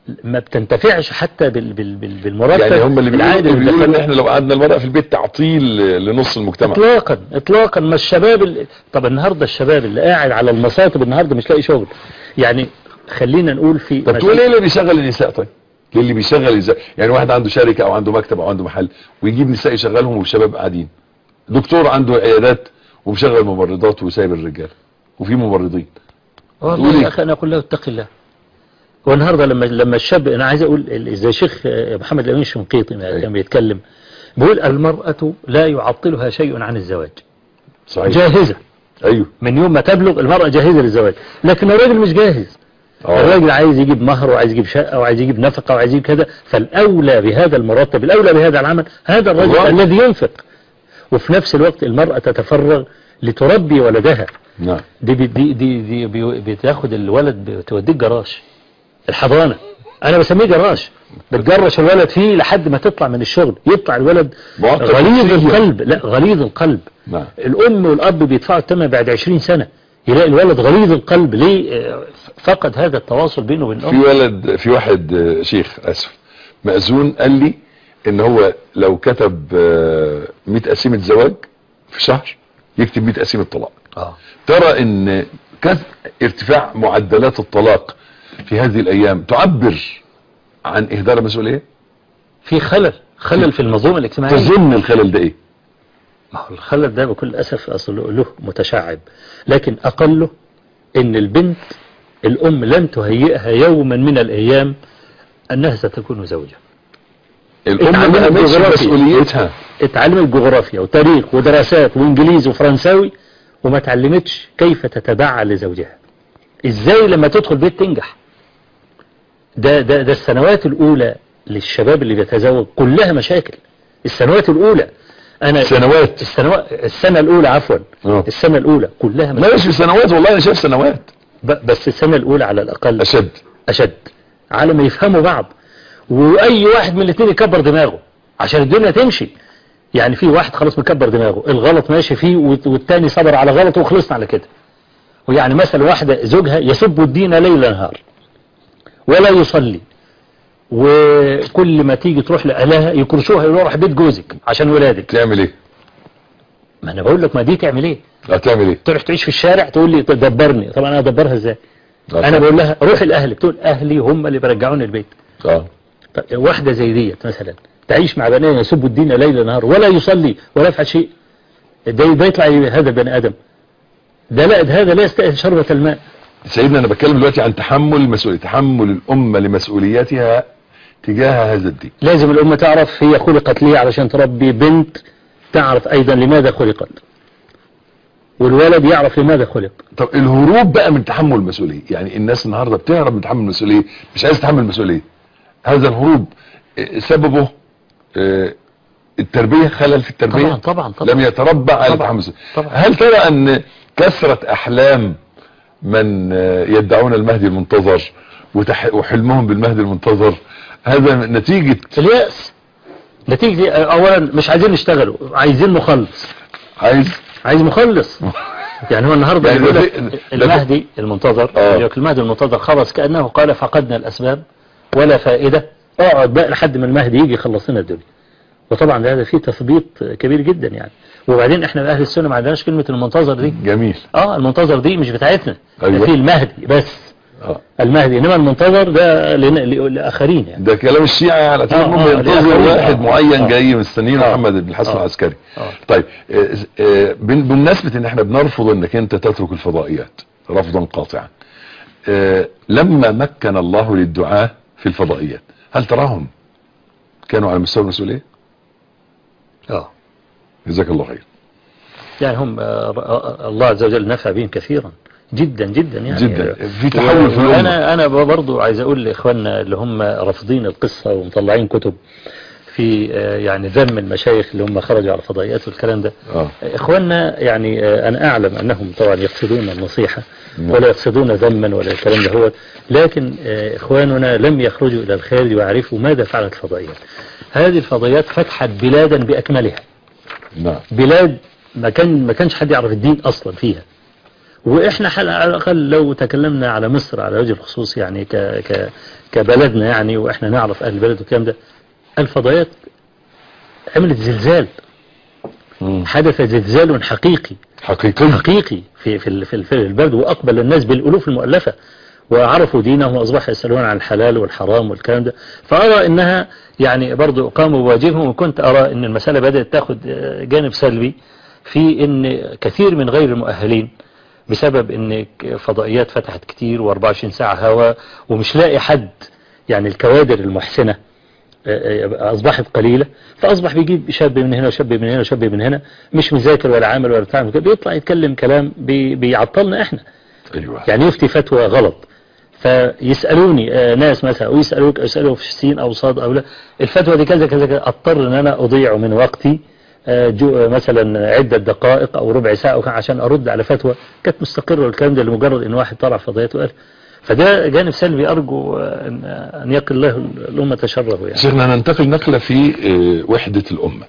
ما بتنتفعش حتى بال بال بال بالمرتب يعني هم اللي العادي بيقولوا, اللي بيقولوا ان بتاخده. احنا لو قعدنا المرأة في البيت تعطيل لنص المجتمع اطلاقا اطلاقا ما الشباب اللي... طب النهارده الشباب اللي قاعد على المصاطب النهارده مش لاقي شغل يعني خلينا نقول في طب تقول ايه اللي بيشغل النساء طيب ليه اللي بيشغل النساء يعني واحد عنده شركة او عنده مكتب او عنده محل ويجيب نساء يشغلهم والشباب قاعدين دكتور عنده عيادات ومشغل ممرضات وسايب الرجال وفي ممرضين والله تقول يا إيه؟ اخي انا اقول له اتق الله والنهارده لما لما الشاب انا عايز اقول ال- زي شيخ آه، محمد الامين الشنقيطي ما أيوة. كان بيتكلم بيقول المرأة لا يعطلها شيء عن الزواج صحيح جاهزة ايوه من يوم ما تبلغ المرأة جاهزة للزواج لكن الراجل مش جاهز اه الراجل عايز يجيب مهر وعايز يجيب شقة وعايز يجيب نفقة وعايز يجيب كذا فالأولى بهذا المرتب الأولى بهذا العمل هذا الرجل الله. الذي ينفق وفي نفس الوقت المرأة تتفرغ لتربي ولدها نعم دي دي دي, دي, دي بي- بتاخد الولد بتوديه الجراج الحضانة أنا بسميه جراج بتجرش الولد فيه لحد ما تطلع من الشغل يطلع الولد معقد غليظ نفسياً. القلب لا غليظ القلب نعم الأم والأب بيدفعوا الثمن بعد 20 سنة يلاقي الولد غليظ القلب ليه آه، فقد هذا التواصل بينه وبين في الأم ولد في واحد آه، شيخ اسف مأذون قال لي ان هو لو كتب آه، 100 قسيمة زواج في شهر يكتب 100 قسيمة طلاق آه. ترى ان كث ارتفاع معدلات الطلاق في هذه الايام تعبر عن اهدار المسؤولية في خلل خلل في المنظومة الاجتماعية تظن الخلل ده ايه ما هو الخلل ده بكل أسف أصل له متشعب لكن أقله إن البنت الأم لن تهيئها يوما من الأيام أنها ستكون زوجة الام اتعلمت ما قامتش جغرافيا. مسؤوليتها اتعلمت جغرافيا وتاريخ ودراسات وإنجليزي وفرنساوي وما اتعلمتش كيف تتبع لزوجها إزاي لما تدخل بيت تنجح ده, ده, ده السنوات الأولى للشباب اللي بيتزوج كلها مشاكل السنوات الأولى أنا سنوات السنوات السنة الأولى عفوا اه. السنة الأولى كلها لا مش في سنوات والله انا شايف سنوات ب- بس السنة الأولى على الأقل اشد أشد على ما يفهموا بعض وأي واحد من الاثنين يكبر دماغه عشان الدنيا تمشي يعني في واحد خلاص مكبر دماغه الغلط ماشي فيه والت- والتاني صبر على غلطه وخلصنا على كده ويعني مثلا واحدة زوجها يسب الدين ليل نهار ولا يصلي وكل ما تيجي تروح لأهلها يكرشوها يقولوا روح بيت جوزك عشان ولادك تعمل ايه ما انا بقول لك ما دي تعمل ايه هتعمل ايه تروح تعيش في الشارع تقول لي دبرني طبعا انا ادبرها ازاي اه انا بقول لها روحي لاهلك تقول اهلي هم اللي بيرجعوني البيت اه طب واحده زي ديت مثلا تعيش مع بنات يسبوا الدين ليل نهار ولا يصلي ولا يفعل شيء ده ده يطلع هذا بني ادم ده لا ده هذا لا يستاهل شربة الماء سيدنا انا بتكلم دلوقتي عن تحمل المسؤولية تحمل الامة لمسؤولياتها تجاه هذا الدين لازم الامه تعرف هي خلقت ليه علشان تربي بنت تعرف ايضا لماذا خلقت والولد يعرف لماذا خلق طب الهروب بقى من تحمل المسؤولية يعني الناس النهاردة بتهرب من تحمل المسؤولية مش عايز تحمل المسؤولية هذا الهروب آه، سببه آه، التربية خلل في التربية طبعا طبعا طبعا لم يتربى على طبعا. تحمل المسؤولية طبعا. هل ترى ان كثرة احلام من آه، يدعون المهدي المنتظر وتح- وحلمهم بالمهدي المنتظر هذا نتيجة اليأس نتيجة اولا مش عايزين يشتغلوا عايزين مخلص عايز عايز مخلص يعني هو النهارده يعني بيقول ده لك في- ده في- المهدي المنتظر آه. يقول لك المهدي المنتظر خلاص كأنه قال فقدنا الأسباب ولا فائدة اقعد بقى لحد ما المهدي يجي يخلص لنا الدنيا وطبعا ده هذا فيه تثبيط كبير جدا يعني وبعدين احنا بأهل السنة ما عندناش كلمة المنتظر دي جميل اه المنتظر دي مش بتاعتنا أيوة. ده في المهدي بس آه. المهدي انما المنتظر ده لنا- لآخرين يعني ده كلام الشيعة على طول آه، هم آه، ينتظر الآخرين. واحد آه، معين آه. جاي مستنيين آه. محمد بن الحسن آه. العسكري آه. طيب آه، آه، بن- بمناسبة ان احنا بنرفض انك انت تترك الفضائيات رفضا قاطعا آه، لما مكن الله للدعاة في الفضائيات هل تراهم كانوا على مستوى المسؤولية اه جزاك الله خير يعني هم آه، آه، الله عز وجل نفع بهم كثيرا جدا جدا يعني جدا في تحول في الأمة انا انا برضو عايز اقول لاخواننا اللي هم رافضين القصه ومطلعين كتب في آه، يعني ذم المشايخ اللي هم خرجوا على الفضائيات والكلام ده اه اخواننا يعني آه، انا اعلم انهم طبعا يقصدون النصيحه نعم. ولا يقصدون ذما ولا الكلام ده هو لكن آه، اخواننا لم يخرجوا الى الخارج ويعرفوا ماذا فعلت الفضائيات هذه الفضائيات فتحت بلادا باكملها نعم بلاد ما كان ما كانش حد يعرف الدين اصلا فيها واحنا حل- على الاقل لو تكلمنا على مصر على وجه الخصوص يعني ك ك كبلدنا يعني واحنا نعرف اهل البلد والكلام ده الفضائيات عملت زلزال مم. حدث زلزال حقيقي حقيقي حقيقي في في ال- في ال- في البلد واقبل الناس بالالوف المؤلفه وعرفوا دينهم واصبحوا يسالون عن الحلال والحرام والكلام ده فارى انها يعني برضو قاموا بواجبهم وكنت ارى ان المساله بدات تاخد آه، جانب سلبي في ان كثير من غير المؤهلين بسبب ان ك- فضائيات فتحت كتير و24 ساعه هوا ومش لاقي حد يعني الكوادر المحسنه أصبحت قليلة فأصبح بيجيب شاب من هنا وشاب من هنا وشاب من هنا مش مذاكر ولا عامل ولا بتاع بيطلع يتكلم كلام بي بيعطلنا إحنا ايوه يعني يفتي فتوى غلط فيسألوني آه، ناس مثلا ويسألوك يسألوا في سين أو صاد أو لا الفتوى دي كذا كذا كذا أضطر إن أنا أضيع من وقتي آه، جو آه، مثلا عدة دقائق أو ربع ساعة وكان عشان أرد على فتوى كانت مستقرة والكلام ده لمجرد إن واحد طلع فضيات وقال فده جانب سلبي أرجو آه، أن أن يقي الله الأمة شره يعني شيخنا ننتقل نقلة في آه، وحدة الأمة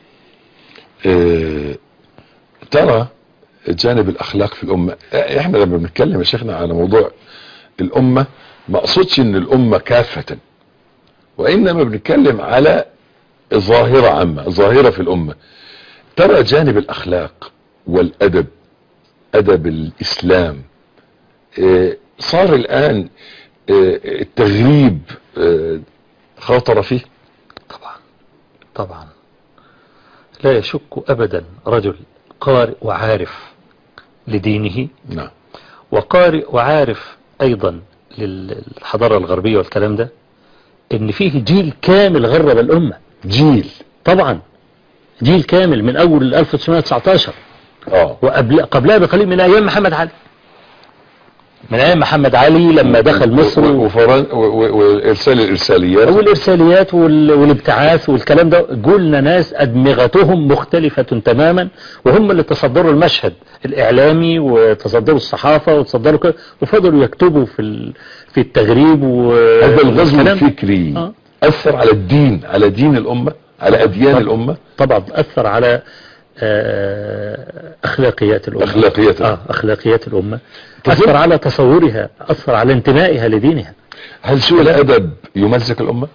آه، ترى جانب الأخلاق في الأمة آه، احنا لما بنتكلم يا شيخنا على موضوع الأمة ما أقصدش إن الأمة كافة وإنما بنتكلم على ظاهرة عامة ظاهرة في الأمة ترى جانب الأخلاق والأدب أدب الإسلام آه، صار الآن آه، التغريب آه، خاطر فيه طبعا طبعا لا يشك أبدا رجل قارئ وعارف لدينه نعم وقارئ وعارف أيضا للحضارة الغربية والكلام ده إن فيه جيل كامل غرب الأمة جيل طبعا جيل كامل من أول 1919 اه وقبل قبلها بقليل من أيام محمد علي من أيام محمد علي لما دخل مصر و- وفرن و- و- وارسال الارساليات والإرساليات وال- والابتعاث والكلام ده قلنا ناس أدمغتهم مختلفة تماما وهم اللي تصدروا المشهد الإعلامي وتصدروا الصحافة وتصدروا كده وفضلوا يكتبوا في ال- في التغريب و هذا الغزو والكلام. الفكري آه. اثر على الدين على دين الامه على اديان طبعا. الامه طبعا أثر على آه، أخلاقيات الأمة أخلاقيات الأمة. آه أخلاقيات الأمة تظن- أثر على تصورها أثر على انتمائها لدينها هل سوء الادب يمزق الامه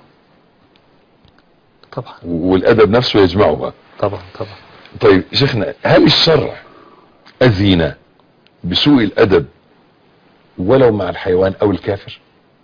طبعا والادب نفسه يجمعها طبعا طبعا طيب شيخنا هل الشرع اذن بسوء الادب ولو مع الحيوان او الكافر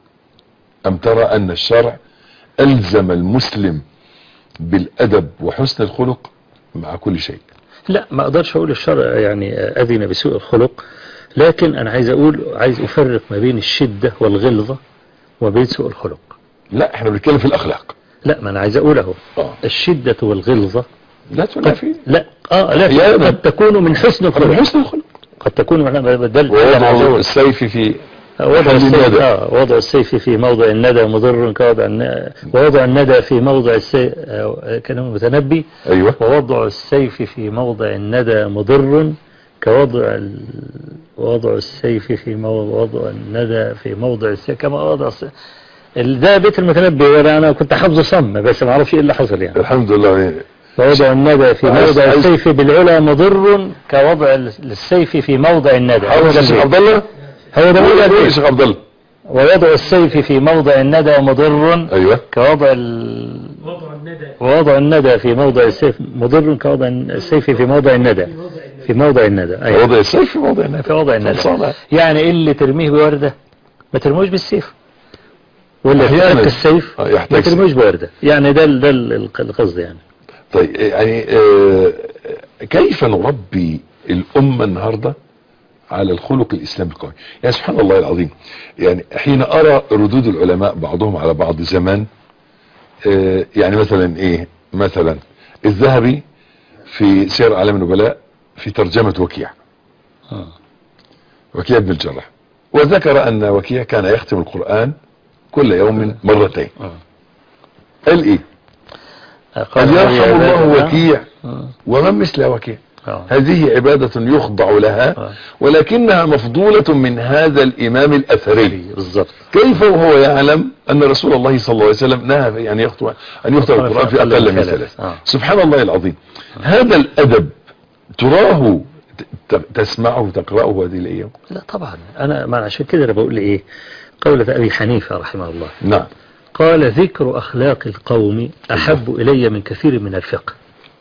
ام ترى ان الشرع الزم المسلم بالادب وحسن الخلق مع كل شيء لا ما اقدرش اقول الشرع يعني اذن بسوء الخلق لكن انا عايز اقول عايز افرق ما بين الشدة والغلظة وبين سوء الخلق لا احنا بنتكلم في الاخلاق لا ما انا عايز اقول اهو اه الشدة والغلظة لا تقول فيه لا اه لا أحياناً. قد تكون من حسن من الخلق حسن الخلق قد تكون من ده اللي أنا عايز ووضع أقوله. السيف في وضع محل السيف الندى. آه وضع السيف في موضع الندى مضر كوضع الن- ووضع الندى في موضع السيف كلام المتنبي ايوه ووضع السيف في موضع الندى مضر كوضع ال... وضع السيف في موضع وضع الندى في موضع السيف كما وضع السيف ال- ده بيت المتنبي ولا انا كنت حافظه صم بس ما اعرفش ايه اللي حصل يعني الحمد لله ووضع الندى في عايز- موضع عايز- السيف بالعلا مضر كوضع ال- السيف في موضع الندى هو حافظ ده يا شيخ البيت. عبد الله هو ده موضع قول يا البيت. شيخ عبد الله ووضع السيف في موضع الندى مضر ايوه كوضع ال... ووضع الندى في موضع السيف مضر كوضع السيف في موضع الندى في موضع الندى أيوة. وضع السيف في موضع النفس في وضع الندى خلصانة. يعني اللي ترميه بوردة ما ترموش بالسيف واللي أحياناً. يحتاج السيف آه، ما يحتاج سيف. ترموش بوردة يعني ده ال- ده ال- القصد يعني طيب يعني آه، كيف نربي الأمة النهاردة على الخلق الإسلامي القوي يعني سبحان الله العظيم يعني حين أرى ردود العلماء بعضهم على بعض زمان آه، يعني مثلا إيه مثلا الذهبي في سير أعلام النبلاء في ترجمة وكيع آه. وكيع بن الجراح وذكر أن وكيع كان يختم القرآن كل يوم مرتين آه. قال إيه قال قال هذه يرحم الله عبادة- وكيع آه. ومن مثل وكيع آه. هذه عبادة يخضع لها آه. ولكنها مفضولة من هذا الإمام الأثري بالظبط كيف وهو يعلم أن رسول الله صلى الله عليه وسلم نهى يعني يخطب أن يخطب القرآن في أقل من ثلاث آه. سبحان الله العظيم هذا الأدب تراه ت- تسمعه وتقرأه هذه الأيام لا طبعا أنا ما عشان كده أنا بقول إيه قولة أبي حنيفة رحمه الله نعم قال ذكر أخلاق القوم أحب إلي من كثير من الفقه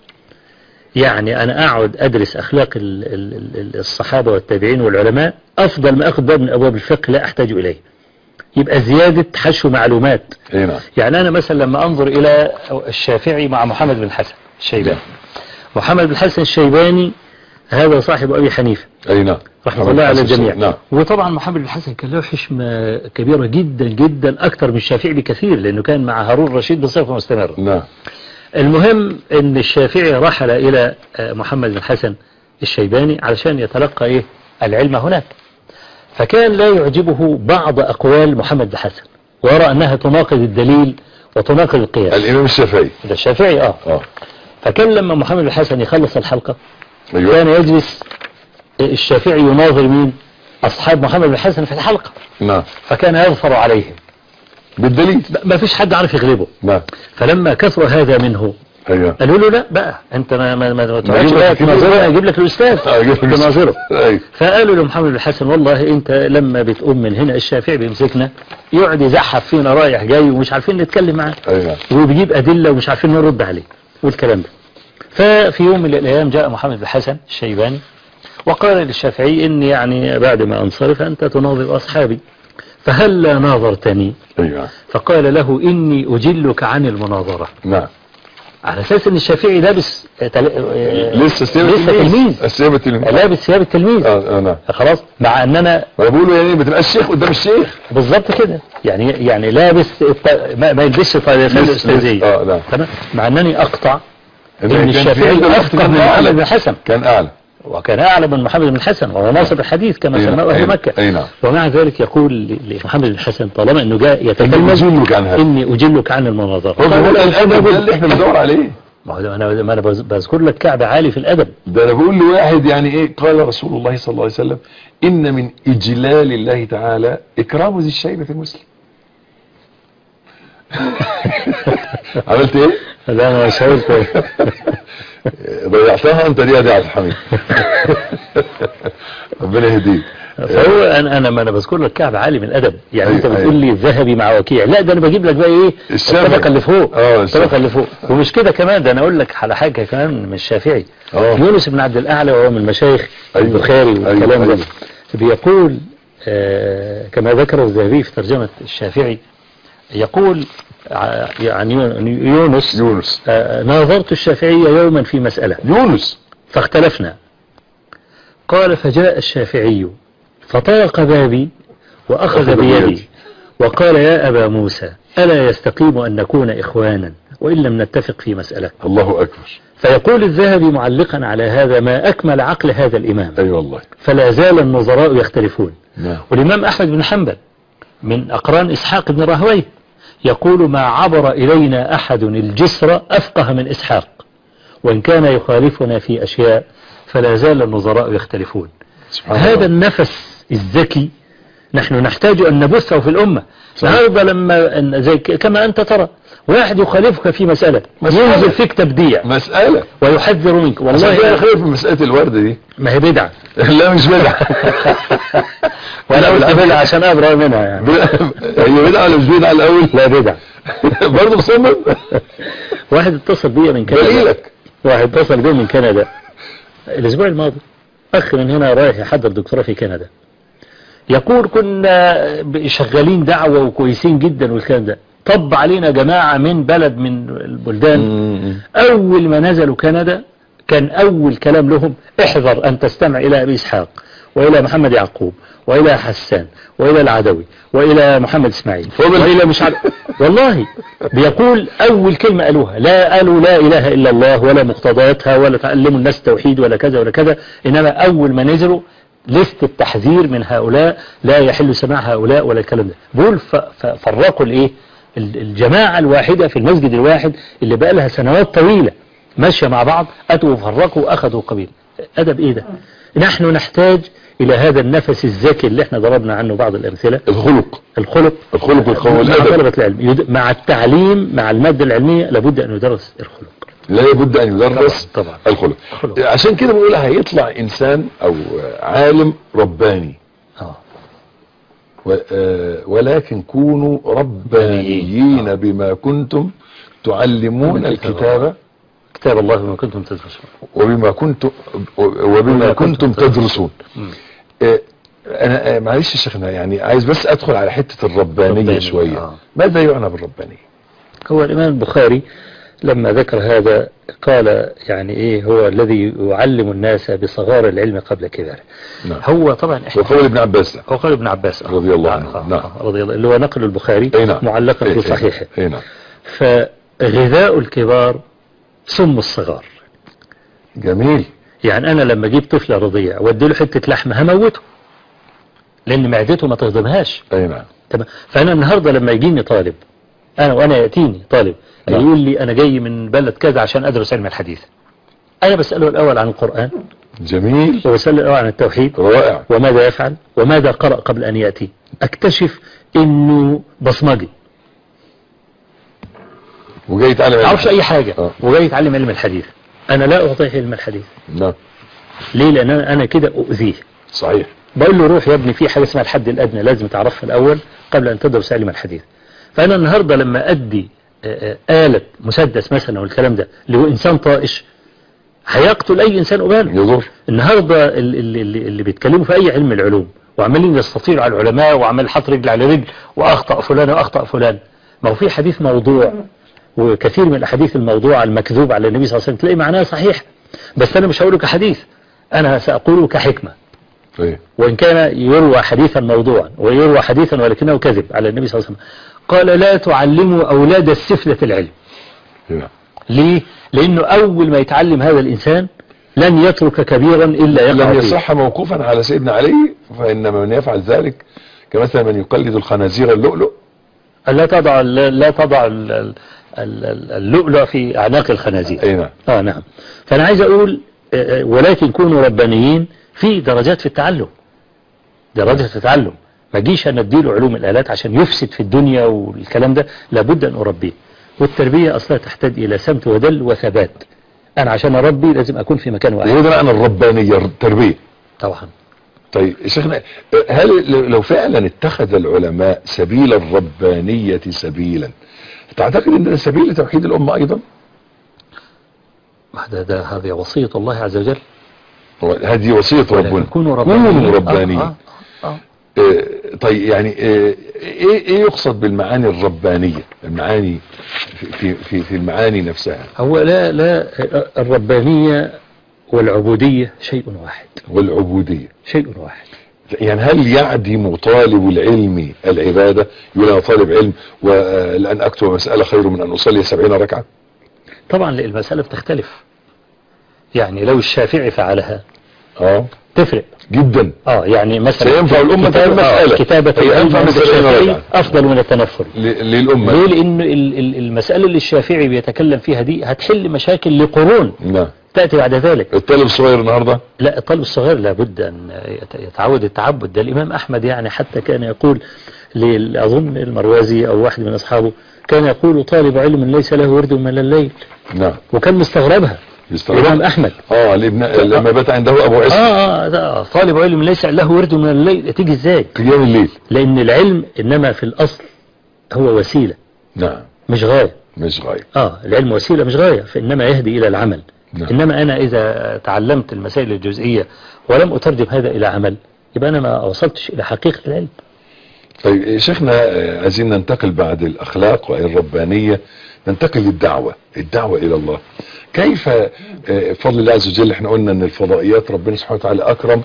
يعني أنا أقعد أدرس أخلاق ال- ال- ال- الصحابة والتابعين والعلماء أفضل ما أخذ باب من أبواب الفقه لا أحتاج إليه يبقى زيادة حشو معلومات اي نعم يعني أنا مثلا لما أنظر إلى الشافعي مع محمد بن الحسن الشيباني محمد بن الحسن الشيباني هذا صاحب أبي حنيفة اي نعم رحمة الله على الجميع نعم وطبعا محمد بن الحسن كان له حشمة كبيرة جدا جدا أكثر من الشافعي بكثير لأنه كان مع هارون الرشيد بصفة مستمرة نعم المهم أن الشافعي رحل إلى آه، محمد بن الحسن الشيباني علشان يتلقى إيه العلم هناك فكان لا يعجبه بعض أقوال محمد بن الحسن ويرى أنها تناقض الدليل وتناقض القياس الإمام الشافعي ده الشافعي اه اه فكان لما محمد بن الحسن يخلص الحلقة ايوه كان يجلس الشافعي يناظر مين أصحاب محمد بن الحسن في الحلقة نعم فكان يظفر عليهم بالدليل ما فيش حد عارف يغلبه نعم فلما كثر هذا منه ايوه قالوا له لا بقى انت ما ما ما ما تقعدش أجيب بقى لك تناظره الكبير. اجيب لك الاستاذ آه، أجيب لك تناظره ايوه فقالوا لمحمد بن الحسن والله انت لما بتقوم من هنا الشافعي بيمسكنا يقعد يزحف فينا رايح جاي ومش عارفين نتكلم معاه ايوه وبيجيب ادله ومش عارفين نرد عليه والكلام ده ففي يوم من الايام جاء محمد بن الحسن الشيباني وقال للشافعي اني يعني بعد ما انصرف انت تناظر اصحابي فهل لا ناظرتني ايوه فقال له اني اجلك عن المناظره نعم على اساس ان الشافعي لابس تل... آه، لسه ثياب لسه تلميذ ثياب التلميذ لابس ثياب التلميذ اه آه، نعم خلاص مع اننا وانا بقول له يعني ما تبقاش شيخ قدام الشيخ بالظبط كده يعني يعني لابس الت... ما, ما يلبسش طايفه لسه- الاستاذيه اه لا تمام مع انني اقطع إن ان كان في الشافعي هذا الوقت افقه كان من محمد أعلى. بن حسن كان اعلى وكان اعلم من محمد بن حسن وهو ناصر الحديث كما أي نعم، سماه اهل أي- مكه أي نعم. ومع ذلك يقول ل- لمحمد بن حسن طالما انه جاء إني يتكلم أجلك عن هذا اني اجلك عن المناظره هو قال بيقول له الادب ده الأدب- اللي احنا بندور عليه ما هو ده انا ما انا بز- بذكر لك كعب عالي في الادب ده انا بقول لواحد يعني ايه قال رسول الله صلى الله عليه وسلم ان من اجلال الله تعالى اكرام ذي الشيبة المسلم عملت ايه لا انا مش هقول كده. ضيعتها انت دي يا دي عبد الحميد ربنا يهديك فهو انا انا ما انا بذكر لك كعب عالي من الادب يعني أيوة، انت بتقول أيوة. لي الذهبي مع وكيع لا ده انا بجيب لك بقى ايه الشافعي. الطبقه اللي فوق اه، الطبقه الشافعي. اللي فوق ومش كده كمان ده انا اقول لك على حاجه كمان من الشافعي اه. يونس بن عبد الاعلى وهو من مشايخ أيوة. البخاري والكلام أيوة، ده أيوة. بيقول آه كما ذكر الذهبي في ترجمه الشافعي يقول ع- يعني يونس يونس آه ناظرت الشافعي يوما في مساله يونس فاختلفنا قال فجاء الشافعي فطرق بابي وأخذ أخذ بيدي بيدي. وقال يا أبا موسى ألا يستقيم أن نكون إخوانا وإن لم نتفق في مسألة الله اكبر فيقول الذهبي معلقا على هذا ما أكمل عقل هذا الإمام اي والله فلا زال النظراء يختلفون نعم والإمام أحمد بن حنبل من أقران إسحاق بن راهويه يقول ما عبر إلينا أحد الجسر أفقه من إسحاق وإن كان يخالفنا في أشياء فلا زال النظراء يختلفون سبحان هذا الله. النفس الذكي نحن نحتاج أن نبثه في الأمة صحيح. النهارده لما أن- زي ك- كما أنت ترى واحد يخالفك في مسألة مسألة. ينزل فيك تبديع مسألة ويحذر منك والله انا والله خايف من مسألة الورد دي ما هي بدعة لا مش بدعة وأنا لا، قلت بالعكس. بدعة عشان أبرأ منها يعني هي بدعة ولا مش بدعة الاول لا بدعة برضه مصمم واحد اتصل بيا من كندا دليلك واحد اتصل بي من كندا الاسبوع الماضي اخ من هنا رايح يحضر دكتوراه في كندا يقول كنا ب- شغالين دعوة وكويسين جدا والكلام ده طب علينا جماعة من بلد من البلدان اول ما نزلوا كندا كان اول كلام لهم احذر ان تستمع الى ابي اسحاق والى محمد يعقوب والى حسان والى العدوي والى محمد اسماعيل فضل. والى مش عارف والله بيقول اول كلمة قالوها لا قالوا لا اله الا الله ولا مقتضياتها ولا تعلموا الناس التوحيد ولا كذا ولا كذا انما اول ما نزلوا لست التحذير من هؤلاء لا يحل سماع هؤلاء ولا الكلام ده بيقول ف- ف- فرقوا الايه ال- الجماعة الواحدة في المسجد الواحد اللي بقى لها سنوات طويلة ماشية مع بعض أتوا وفرقوا وأخذوا قبيل أدب إيه ده نحن نحتاج إلى هذا النفس الذكي اللي احنا ضربنا عنه بعض الأمثلة الخلق الخلق الخلق والقول مع والادب طلبة العلم يد- مع التعليم مع المادة العلمية لابد أن يدرس الخلق لا بد ان يدرس طبعاً، طبعاً. الخلق الخلق. عشان كده بقول هيطلع انسان او عالم رباني اه و- آه، ولكن كونوا ربانيين بما كنتم تعلمون الكتاب كتاب الله بما كنتم تدرسون وبما كنتم وبما كنتم تدرسون مم. آه، انا آه، معلش يا شيخنا يعني عايز بس ادخل على حته الربانيه ربانية، شويه آه. ماذا يعنى بالربانيه هو الإمام البخاري لما ذكر هذا قال يعني إيه هو الذي يعلم الناس بصغار العلم قبل كباره نعم هو طبعا إحنا وقول ابن عباس ده هو قال ابن عباس آه. رضي الله آه، عنه. آه، نعم. آه، رضي الله اللي هو نقل البخاري اي نعم معلقا إيه، في إيه، صحيحه اي نعم فغذاء الكبار سم الصغار جميل يعني انا لما اجيب طفل رضيع وادي له حته لحمه هموته لان معدته ما تهضمهاش اي نعم تمام فانا النهارده لما يجيني طالب انا وانا ياتيني طالب نعم. يقول لي انا جاي من بلد كذا عشان ادرس علم الحديث انا بساله الاول عن القران جميل وبساله الاول عن التوحيد رائع وماذا يفعل وماذا قرأ قبل أن يأتي أكتشف أنه بصمجي وجاي يتعلم ما يعرفش أي حاجة آه. وجاي يتعلم علم الحديث أنا لا أعطيه علم الحديث نعم ليه لأن أنا أنا كده أؤذيه صحيح بقول له روح يا ابني في حاجة اسمها الحد الأدنى لازم تعرفها الأول قبل أن تدرس علم الحديث فأنا النهاردة لما أدي آه، آه، آلة مسدس مثلا والكلام ده اللي هو إنسان طائش هيقتل أي إنسان أباله يضر النهاردة ال- ال- اللي, اللي بيتكلموا في أي علم العلوم وعمالين يستطيلوا على العلماء وعمال حط رجل على رجل وأخطأ فلان وأخطأ فلان ما هو في حديث موضوع وكثير من الأحاديث الموضوعة المكذوب على النبي صلى الله عليه وسلم تلاقي معناها صحيح بس أنا مش هقوله كحديث أنا سأقوله كحكمة ايه وإن كان يروى حديثا موضوعا ويروى حديثا ولكنه كذب على النبي صلى الله عليه وسلم قال لا تعلموا أولاد السفلة العلم نعم ليه؟ لأنه أول ما يتعلم هذا الإنسان لن يترك كبيرا إلا يقع لم فيه. يصح موقوفا على سيدنا علي فإن من يفعل ذلك كمثل من يقلد الخنازير اللؤلؤ لا تضع لا تضع ال- ال- ال- اللؤلؤ في أعناق الخنازير اي نعم اه نعم فأنا عايز أقول آه، آه، ولكن كونوا ربانيين في درجات في التعلم درجات في التعلم ما جيش أنا أديله علوم الآلات عشان يفسد في الدنيا والكلام ده لابد أن أربيه والتربية أصلا تحتاج إلى سمت ودل وثبات أنا عشان أربي لازم أكون في مكان واحد وهذا معنى الربانية التربية طبعا طيب يا شيخنا هل لو فعلا اتخذ العلماء سبيل الربانية سبيلا تعتقد ان ده سبيل لتوحيد الأمة أيضا هذا ده هذه وصية الله عز وجل هذه وصية ربنا كونوا ربانيين كونوا ربانيين آه آه آه. آه، طيب يعني آه، ايه ايه يقصد بالمعاني الربانية المعاني في في في, في المعاني نفسها هو لا لا الربانية والعبودية شيء واحد والعبودية شيء واحد يعني هل يعدم طالب العلم العبادة يقول انا طالب علم ولأن اكتب مسألة خير من ان اصلي سبعين ركعة طبعا المسألة بتختلف يعني لو الشافعي فعلها اه تفرق جدا اه يعني مثلا سينفع الأمة في كتاب- المسألة. آه، كتابة هي العلم أنفع من عند سبعين الشافعي ركعة. أفضل من التنفل ل- للأمة ليه لأن ال- ال- المسألة اللي الشافعي بيتكلم فيها دي هتحل مشاكل لقرون نعم تأتي بعد ذلك الطالب الصغير النهاردة لا الطالب الصغير لابد أن يت- يتعود التعبد ده الإمام أحمد يعني حتى كان يقول لل- أظن المروازي أو واحد من أصحابه كان يقول طالب علم ليس له ورد من الليل نعم وكان مستغربها الإمام يستغرب أحمد اه الابن لما بات عنده ابو عيسى آه, آه ده طالب علم ليس له ورد من الليل تيجي إزاي قيام الليل لأن العلم إنما في الأصل هو وسيلة نعم مش غاية مش غاية آه العلم وسيلة مش غاية فإنما يهدي إلى العمل نعم. إنما أنا إذا تعلمت المسائل الجزئية ولم أترجم هذا إلى عمل يبقى أنا ما وصلتش إلى حقيقة العلم طيب يا شيخنا آه، عايزين ننتقل بعد الاخلاق والربانية ننتقل للدعوة الدعوة الى الله كيف آه، بفضل الله عز وجل احنا قلنا ان الفضائيات ربنا سبحانه وتعالى اكرم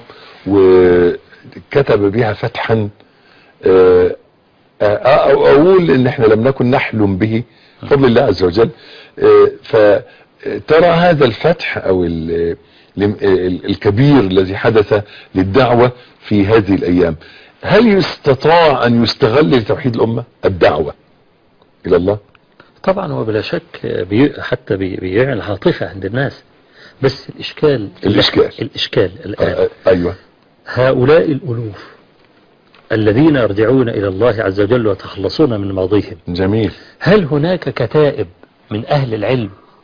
وكتب بها فتحا آه، آه، أو اقول ان احنا لم نكن نحلم به بفضل الله عز وجل آه، فترى هذا الفتح او ال- ال- ال- الكبير الذي حدث للدعوة في هذه الايام هل يستطاع ان يستغل لتوحيد الامة الدعوة الى الله طبعا هو بلا شك بي حتى بي بيعمل عاطفة عند الناس بس الإشكال الإشكال. الإشكال الآن آه، ايوه هؤلاء الألوف الذين يرجعون إلى الله عز وجل ويتخلصون من ماضيهم جميل هل هناك كتائب من أهل العلم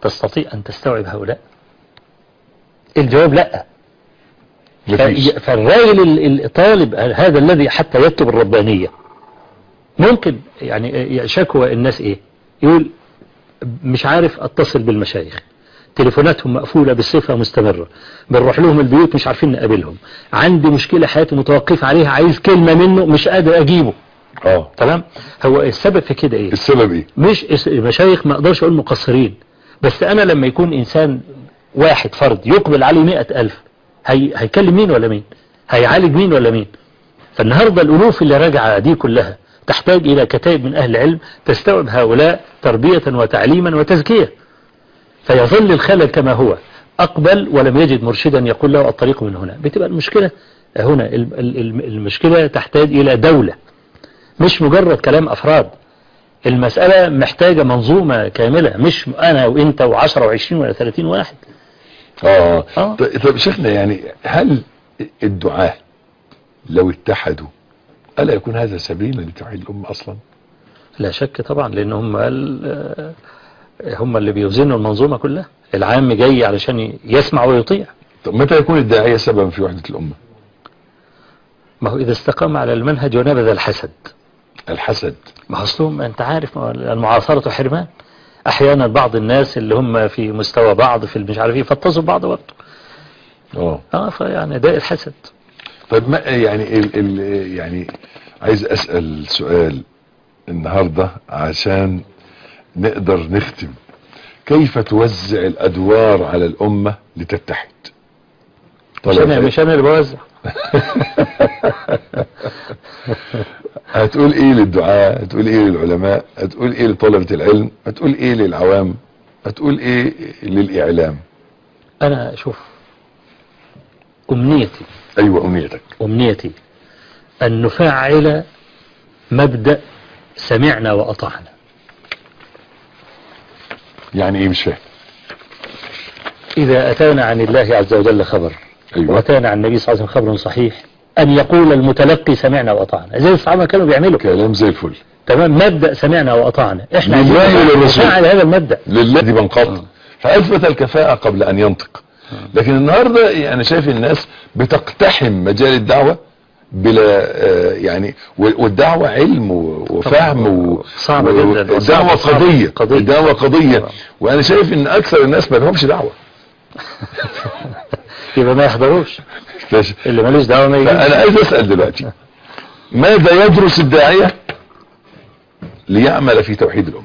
تستطيع أن تستوعب هؤلاء الجواب لا مفيش في- فالراجل ال- الطالب هذا الذي حتى يكتب الربانية ممكن يعني شكوى الناس ايه يقول مش عارف اتصل بالمشايخ تليفوناتهم مقفولة بصفة مستمرة بنروح لهم البيوت مش عارفين نقابلهم عندي مشكلة حياتي متوقف عليها عايز كلمة منه مش قادر اجيبه اه تمام هو السبب في كده ايه السبب ايه مش اس- المشايخ ما اقدرش اقول مقصرين بس انا لما يكون انسان واحد فرد يقبل عليه مئة الف هي هيكلم مين ولا مين هيعالج مين ولا مين فالنهاردة الالوف اللي راجعة دي كلها تحتاج الى كتائب من اهل العلم تستوعب هؤلاء تربية وتعليما وتزكية فيظل الخلل كما هو اقبل ولم يجد مرشدا يقول له الطريق من هنا بتبقى المشكلة هنا ال- ال- ال- المشكلة تحتاج الى دولة مش مجرد كلام افراد المسألة محتاجة منظومة كاملة مش أنا وإنت وعشرة وعشرين ولا ثلاثين واحد اه آه. ط- طب شيخنا يعني هل الدعاة لو اتحدوا ألا يكون هذا سبيلا لتوحيد الأمة أصلا لا شك طبعا لأن هم ال- هم اللي بيوزنوا المنظومة كلها العام جاي علشان يسمع ويطيع طب متى يكون الداعية سببا في وحدة الأمة ما هو إذا استقام على المنهج ونبذ الحسد الحسد ما هو أصلهم أنت عارف ما هو المعاصرة حرمان أحيانا بعض الناس اللي هم في مستوى بعض في مش عارف ايه فاتزوا بعض برضه اه اه فيعني ده الحسد طيب ما يعني ال ال يعني عايز أسأل سؤال النهاردة عشان نقدر نختم كيف توزع الأدوار على الأمة لتتحد مش انا مش انا اللي بوزع هتقول ايه للدعاء هتقول ايه للعلماء هتقول ايه لطلبة العلم هتقول ايه للعوام هتقول ايه للإعلام انا شوف امنيتي ايوه امنيتك امنيتي ان نفعل مبدأ سمعنا واطعنا يعني ايه مش فاهم اذا اتانا عن الله عز وجل خبر ايوه واتانا عن النبي صلى الله عليه وسلم خبر صحيح ان يقول المتلقي سمعنا واطعنا زي الصحابه كانوا بيعملوا كلام زي الفل تمام مبدأ سمعنا واطعنا احنا لله عايزين وللرسول. نفعل هذا المبدأ لله دي بنقط فاثبت الكفاءة قبل ان ينطق لكن النهاردة انا شايف الناس بتقتحم مجال الدعوة بلا آه، يعني و- والدعوة علم و- وفهم و- صعبة و- جدا. الدعوة صعبة. قضية قضية. الدعوة قضية طبعا. وانا شايف ان اكثر الناس ما لهمش دعوة يبقى ما يحضروش فاش- اللي ملوش دعوه ما يجيش فانا عايز اسأل دلوقتي ماذا يدرس الداعية ليعمل في توحيد الأمة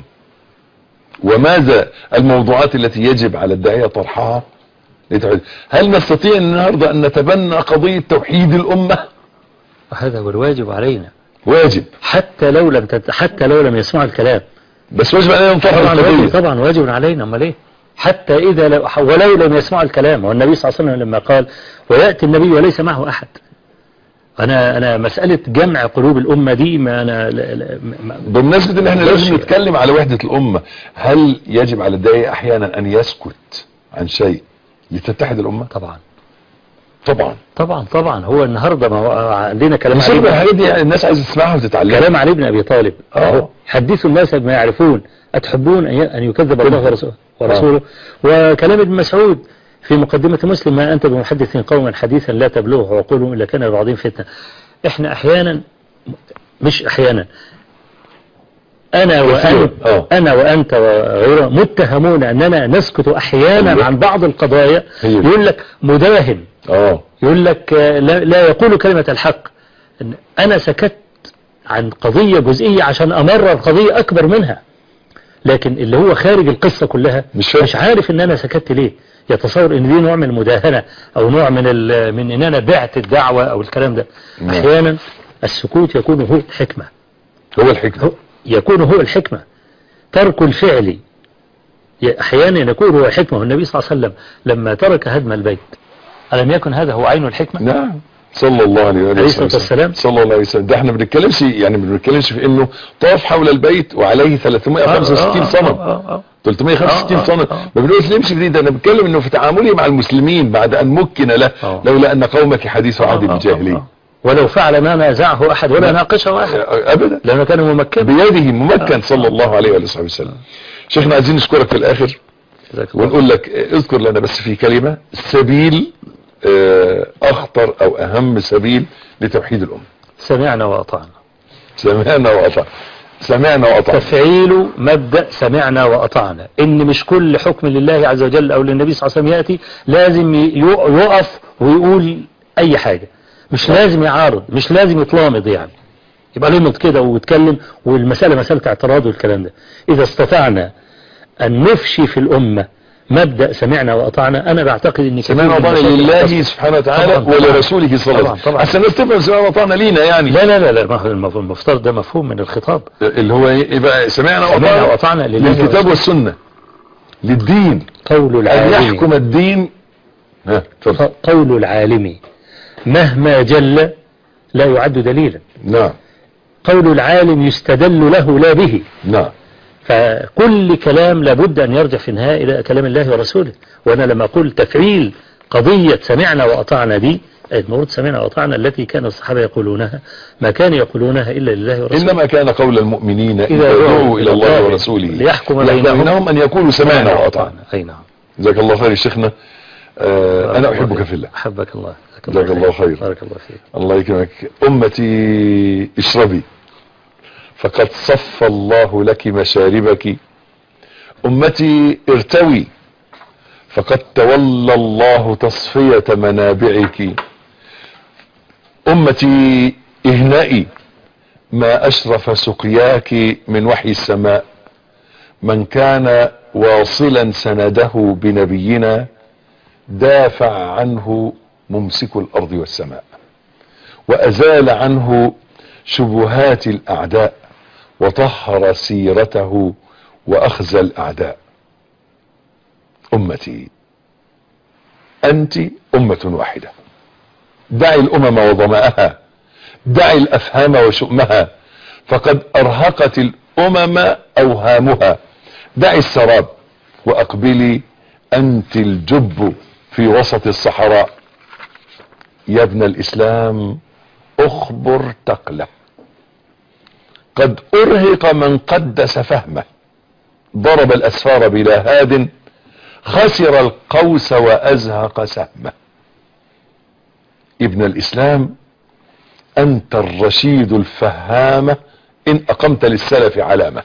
وماذا الموضوعات التي يجب على الداعية طرحها لتوحيد هل نستطيع النهاردة أن نتبنى قضية توحيد الأمة هذا هو الواجب علينا واجب حتى لو لم تت... حتى لو لم يسمعوا الكلام بس واجب علينا نطرح طبعا واجب القضية طبعا واجب علينا امال ايه حتى اذا لو ولو لم يسمعوا الكلام والنبي صلى الله عليه وسلم لما قال وياتي النبي وليس معه احد انا انا مساله جمع قلوب الامه دي ما انا لا لا ما بمناسبة ان احنا ماشي. لازم نتكلم على وحدة الأمة هل يجب على الداعية احيانا ان يسكت عن شيء لتتحد الأمة طبعا طبعا طبعا طبعا هو النهارده ما هو عندنا كلام بس علي بن- الحاجات دي الناس عايزة تسمعها وتتعلمها كلام علي بن ابي طالب آه. أهو. حدثوا الناس بما يعرفون اتحبون ان ي- أن يكذب الله ورسوله ورسوله وكلام ابن مسعود في مقدمة مسلم ما أنت بمحدث قوما حديثا لا تبلغه عقولهم إلا كان بعضهم فتنة إحنا أحيانا مش أحيانا أنا كثيرا. وأنت آه. أنا وأنت وغيره متهمون أننا نسكت أحيانا أيوة. عن بعض القضايا أيوة. يقول لك مداهن اه يقول لك آه، لا, لا يقول كلمة الحق إن أنا سكت عن قضية جزئية عشان أمرر قضية أكبر منها لكن اللي هو خارج القصة كلها مش فاهم. مش عارف ان انا سكت ليه يتصور ان دي نوع من المداهنة او نوع من ال- من ان انا بعت الدعوة او الكلام ده نعم. احيانا السكوت يكون هو الحكمة هو الحكمة هو يكون هو الحكمة ترك الفعل ي- احيانا يكون هو الحكمة والنبي صلى الله عليه وسلم لما ترك هدم البيت ألم يكن هذا هو عين الحكمة نعم صلى الله عليه وآله عليه الصلاة والسلام. صلى الله عليه وسلم ده احنا بنتكلمش يعني ما بنتكلمش في انه طاف حول البيت وعليه 365 آه، صنم آه، آه، آه. 365 آه، آه، صنم آه. ما بنقولش نمشي في دي ده انا بتكلم انه في تعامله مع المسلمين بعد ان مكن له آه. لولا ان قومك حديث عهد آه، آه، بالجاهليه آه. ولو فعل ما نازعه أحد ولا ناقشه أحد ابدا لأنه كان ممكن بيده ممكن صلى الله عليه وآله وصحبه وسلم شيخنا عايزين نشكرك في الاخر جزاك الله ونقول لك آه، اذكر لنا بس في كلمة سبيل آه، اخطر او اهم سبيل لتوحيد الامة سمعنا وأطعنا سمعنا وأطعنا سمعنا وأطعنا تفعيل مبدأ سمعنا وأطعنا إن مش كل حكم لله عز وجل أو للنبي صلى الله عليه وسلم يأتي لازم ي- يقف ويقول أي حاجة مش لازم يعارض مش لازم يتلامض يعني يبقى لمض كده ويتكلم والمسألة مسألة اعتراض والكلام ده إذا استطعنا أن نفشي في الأمة مبدأ سمعنا وأطعنا أنا بعتقد إن كثير سمعنا من وأطعنا المشاكل لله تصل- سبحانه وتعالى طبعاً، طبعاً. ولرسوله صلى الله عليه طبعاً، وسلم طبعاً. عشان الناس تفهم سمعنا وأطعنا لينا يعني لا لا لا لا ما هو المف- المفترض ده مفهوم من الخطاب اللي هو ايه يبقى سمعنا سمعنا وأطعنا وأطعنا لله للكتاب ورسوله. والسنة للدين قول أن العالم يحكم الدين ها اتفضل قول العالم مهما جل لا يعد دليلا نعم قول العالم يستدل له لا به نعم فكل كلام لابد أن يرجع في النهاية إلى كلام الله ورسوله وأنا لما أقول تفعيل قضية سمعنا وأطعنا دي المفروض سمعنا وأطعنا التي كان الصحابة يقولونها ما كانوا يقولونها إلا لله ورسوله إنما كان قول المؤمنين إذا إذا دعوا إلى الله ورسوله ليحكم يحكم بينهم بينهم أن يقولوا سمعنا وأطعنا أي نعم جزاك الله خير يا شيخنا آه أنا أحبك في الله أحبك الله جزاك الله خير. بارك الله فيك الله يكرمك أمتي اشربي فقد صف الله لك مشاربك أمتي ارتوي فقد تولى الله تصفية منابعك أمتي اهنئي ما أشرف سقياك من وحي السماء من كان واصلا سنده بنبينا دافع عنه ممسك الأرض والسماء وأزال عنه شبهات الأعداء وطهر سيرته وأخزى الأعداء أمتي أنت أمة واحدة دعي الأمم وظمأها دعي الأفهام وشؤمها فقد أرهقت الأمم أوهامها دعي السراب وأقبلي أنت الجب في وسط الصحراء يا ابن الإسلام أخبر تقلة قد أرهق من قدس فهمه ضرب الأسفار بلا هاد خسر القوس وأزهق سهمه ابن الإسلام أنت الرشيد الفهامة إن أقمت للسلف علامة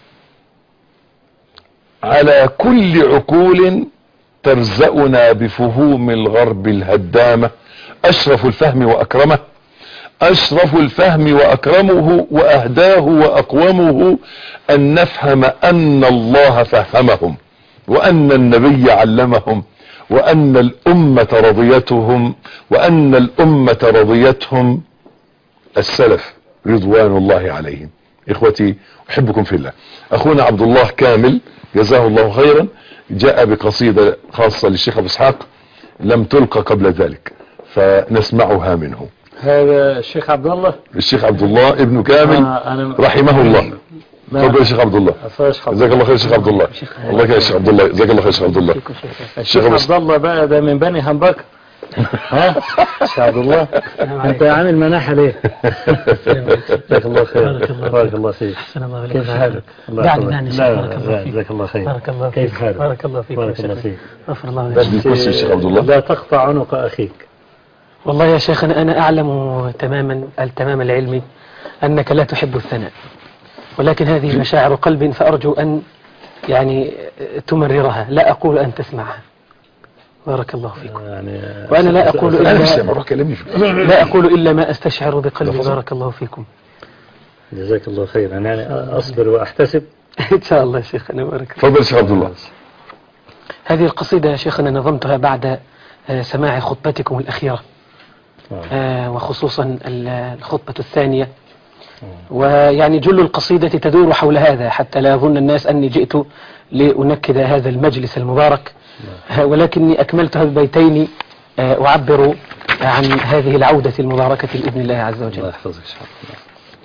على كل عقول ترزأنا بفهوم الغرب الهدامة أشرف الفهم وأكرمه أشرف الفهم وأكرمه وأهداه وأقومه أن نفهم أن الله فهمهم وأن النبي علمهم وأن الأمة رضيتهم وأن الأمة رضيتهم السلف رضوان الله عليهم إخوتي أحبكم في الله أخونا عبد الله كامل جزاه الله خيرا جاء بقصيدة خاصة للشيخ أبو إسحاق لم تلقى قبل ذلك فنسمعها منه هذا الشيخ عبد الله الشيخ عبد الله ابن كامل آه، أنا- رحمه الله ما- تفضل يا شيخ عبد الله أفرش حضرتك. جزاك الله خير يا شيخ عبد الله الله يا شيخ عبد الله جزاك الله خير يا شيخ عبد الله الشيخ أبو عبد الله بقى ده من بني همبكر ها الشيخ عبد الله انت عامل مناحة ليه جزاك الله خير بارك الله بارك الله فيك أحسن الله إليك كيف حالك الله دعني يحفظك. دعني لا شيخ لا بارك الله لا فيك جزاك الله خير بارك الله كيف فيك حالك بارك الله فيك بارك يا الله شيخ. فيك غفر الله بس لك بس يا شيخ عبد الله لا تقطع عنق اخيك والله يا شيخ أنا أنا أعلم تماما التمام العلمي أنك لا تحب الثناء ولكن هذه مشاعر قلب فأرجو أن يعني تمررها لا أقول أن تسمعها بارك الله فيكم يعني وأنا لا أقول انا مش إلا سامع روح كلمني في لا أقول إلا ما أستشعر بقلبي لفظة. بارك الله فيكم جزاك الله خير انا يعني اصبر واحتسب إن شاء الله يا شيخ أنا بارك الله تفضل يا شيخ عبد الله هذه القصيدة يا شيخ أنا نظمتها بعد آه، سماع خطبتكم الأخيرة آه، وخصوصا ال- الخطبة الثانية ويعني جل القصيدة تدور حول هذا حتى لا يظن الناس أني جئت لأنكد هذا المجلس المبارك آه، ولكني أكملتها ببيتين آه، أعبر عن هذه العودة المباركة بإذن الله عز الله وجل يحفظك شيخ عبد الله.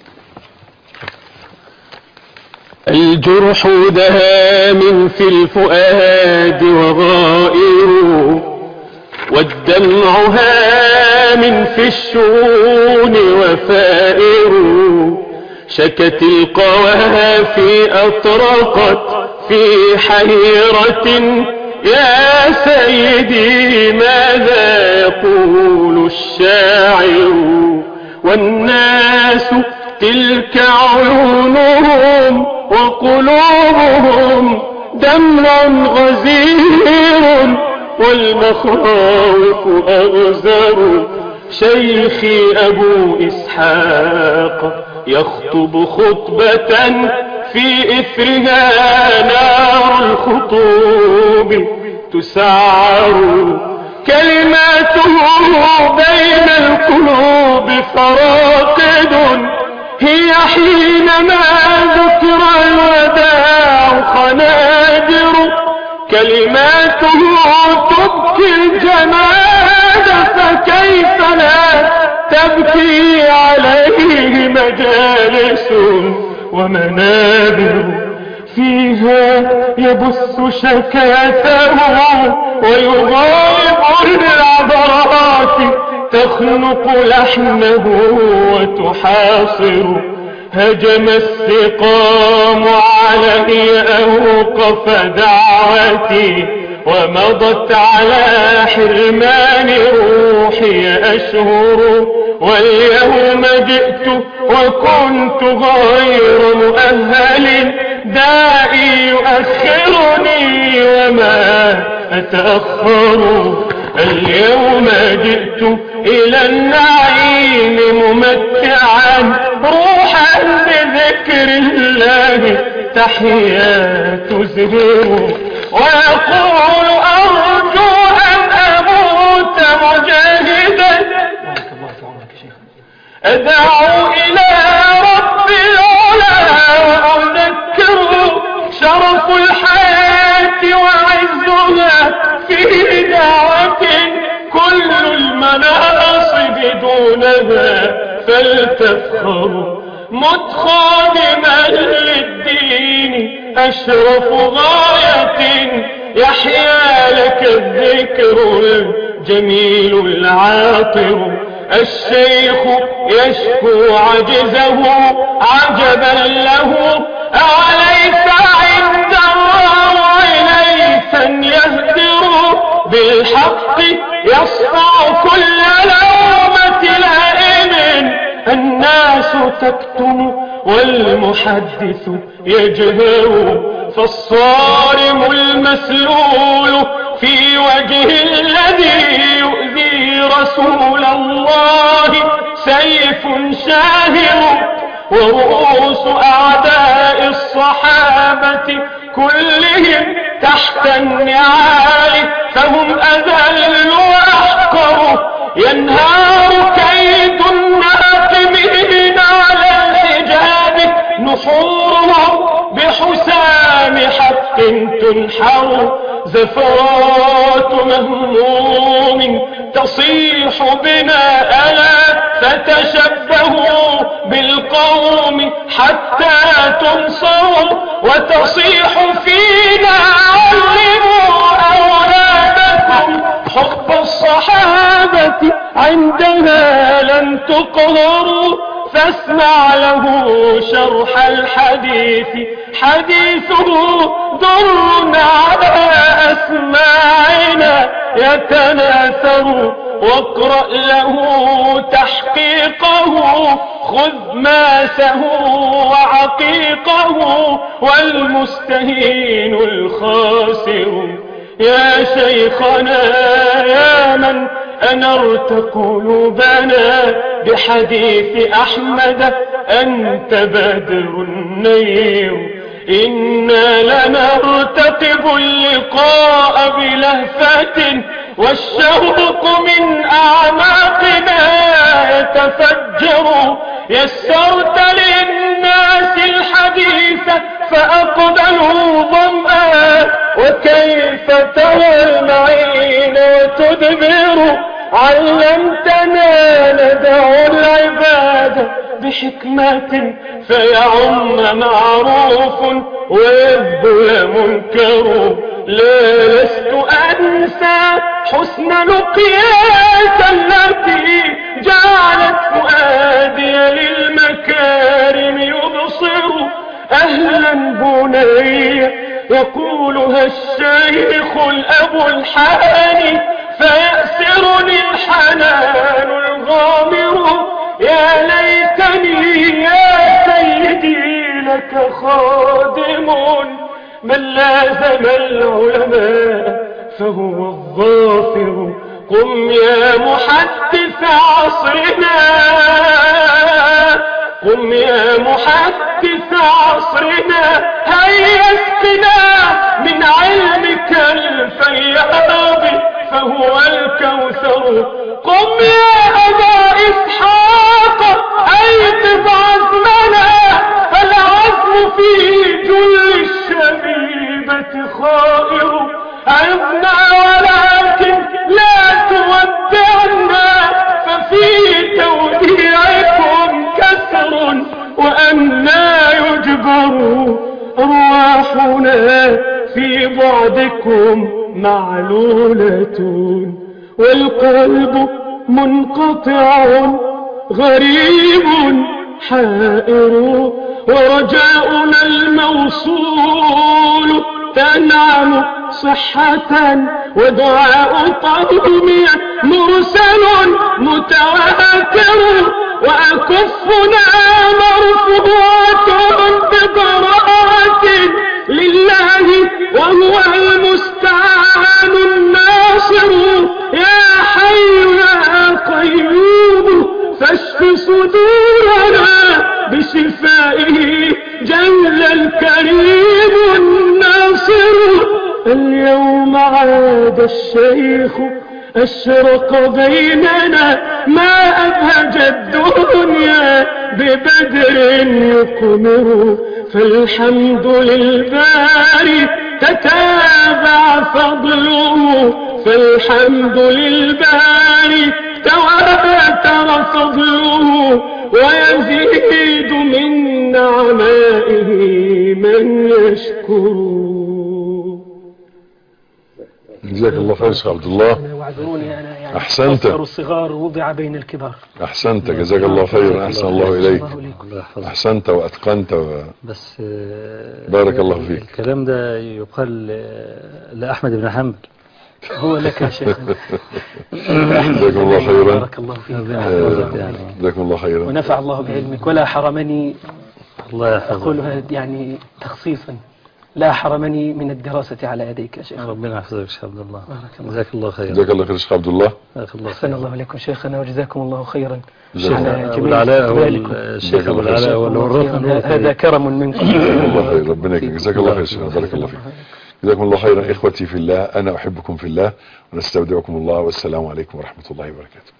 الجرح دهام في الفؤاد وغائر والدمع هام في الشؤون وفائر شكت القوافي أطرقت في حيرة يا سيدي ماذا يقول الشاعر والناس تلك عيونهم وقلوبهم دمع غزير والمخاوف أغزر شيخي أبو إسحاق يخطب خطبة في إثرها نار الخطوب تسعر كلماته بين القلوب فراقد هي حينما ذكر الوداع خنادر كلماته تبكي الجماد فكيف لا تبكي عليه مجالس ومنابر فيها يبث شكاته ويغايب العبرات تخنق لحمه وتحاصر هجم السقام علي أوقف دعوتي ومضت على حرمان روحي أشهر واليوم جئت وكنت غير مؤهل دائي يؤخرني وما أتأخر اليوم جئت إلى النعيم ممتعا روحا بذكر الله تحيات زهور ويقول أرجو أن أموت مجاهدا أدعو إلى رب العلا وأذكره شرف الحياة وعزها في دعوة كل المناصب دونها فلتفخر مت خادما للدين أشرف غاية يحيا لك الذكر الجميل العاطر الشيخ يشكو عجزه عجبا له أوليس عند الله ليسا يهدر بالحق يصفع كل لومة لائم الناس تكتم والمحدث يجهر فالصارم المسلول في وجه الذي يؤذي رسول الله سيف شاهر ورؤوس أعداء الصحابة كلهم تحت النعال فهم أذل وأحقر ينهار كيد الناقمين على الحجاب نحورهم بحسام حق تنحر زفرات مهموم تصيح بنا ألا فتشبهوا بالقوم حتى تنصروا وتصيح فينا علموا أولادكم حب الصحابة عندها لن تقهروا فاسمع له شرح الحديث حديثه در على أسماعنا يتناثر واقرأ له تحقيقه خذ ماسه وعقيقه والمستهين الخاسر يا شيخنا يا من أنرت قلوبنا بحديث أحمد أنت بدر النير إنا لنرتقب اللقاء بلهفة والشوق من أعماقنا يتفجر يسرت للناس الحديث فأقبلوا ظمآ وكيف ترى المعين وتدبر علمتنا ندع العباد بحكمة فيعم معروف ويبذل منكر لا لست أنسى حسن لقياك التي جعلت فؤادي للمكارم يبصر أهلا بني يقولها الشيخ الأب الحاني فيأسرني الحنان الغامر يا ليتني يا سيدي لك خادم من لازم العلماء فهو الظافر قم يا محدث عصرنا قم يا محدث عصرنا هيا اسقنا من علمك الفياض فهو الكوثر قم يا أبا إسحاق أيقظ عزمنا فالعزم في جل الشبيبة خائر عظنا ولكن لا تودعنا ففي توديعكم كسر وأنا يجبر أرواحنا في بعدكم معلولة والقلب منقطع غريب حائر ورجاؤنا الموصول تنعم صحة ودعاء طهم مرسل متواتر وأكفنا مرفوعة بقراءة لله وهو المستعان الناصر يا حي يا قيوم فاشف صدورنا بشفائه جل الكريم الناصر اليوم عاد الشيخ أشرق بيننا ما أبهج الدنيا ببدر يقمر فالحمد للباري تتابع فضله فالحمد للباري تواتر فضله ويزيد من نعمائه من يشكره جزاك الله خير يا شيخ عبد الله واعذروني أنا يعني أحسنت. أصغر الصغار وضع بين الكبار احسنت جزاك الله خير احسن الله اليك الله إليكم. الله يحفظك احسنت واتقنت و... بس آه، بارك الله فيك. الكلام ده يقال آه، لأحمد بن حنبل هو لك يا شيخ جزاكم الله خيرا بارك الله فيك ربنا يحفظك آه، يعني جزاكم الله خيرا ونفع الله بعلمك ولا حرمني الله يحفظك أقولها يعني تخصيصا لا حرمني من الدراسة على يديك يا شيخ ربنا يحفظك يا شيخ عبد الله بارك الله. جزاك الله خيرا جزاك الله خير يا شيخ عبد الله جزاك الله أحسن خيرا الله عليكم شيخنا وجزاكم الله خيرا جزاك الله على خير. أبو جميل العلاء هو استقبالكم. الشيخ أبو العلاء هو اللي جزاكم الله ورطنا خيراً. النور هذا كرم منكم جزاك الله خير ربنا يكرمك جزاك الله خير يا شيخ بارك الله فيك جزاكم الله خيرا اخوتي في الله انا احبكم في الله ونستودعكم الله والسلام عليكم ورحمه الله وبركاته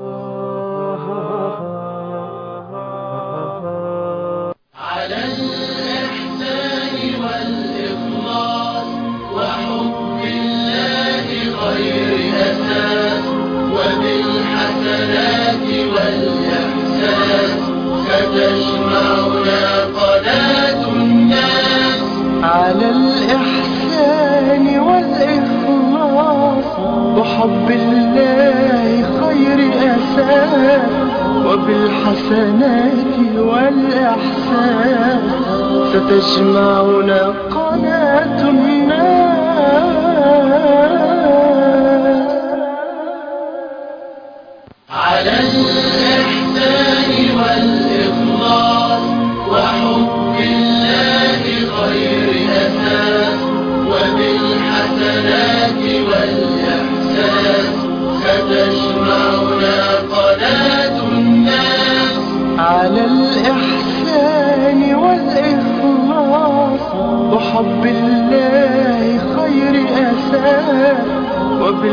على الإحسان والإخلاص وحب الله خير أساس وبالحسنات والإحسان ستجمعنا قناة الناس على الإحسان والإخلاص وحب الله خير أساس وبالحسنات والإحسان ستجمعنا قناة الناس على الإحسان والإخلاص وحب الله خير أساس وبالحسنات والإحسان ستجمعنا قناة الناس على الإحسان والإخلاص وحب الله خير أساس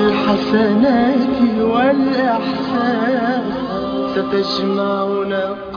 وبالحسنات والإحسان ستجمعنا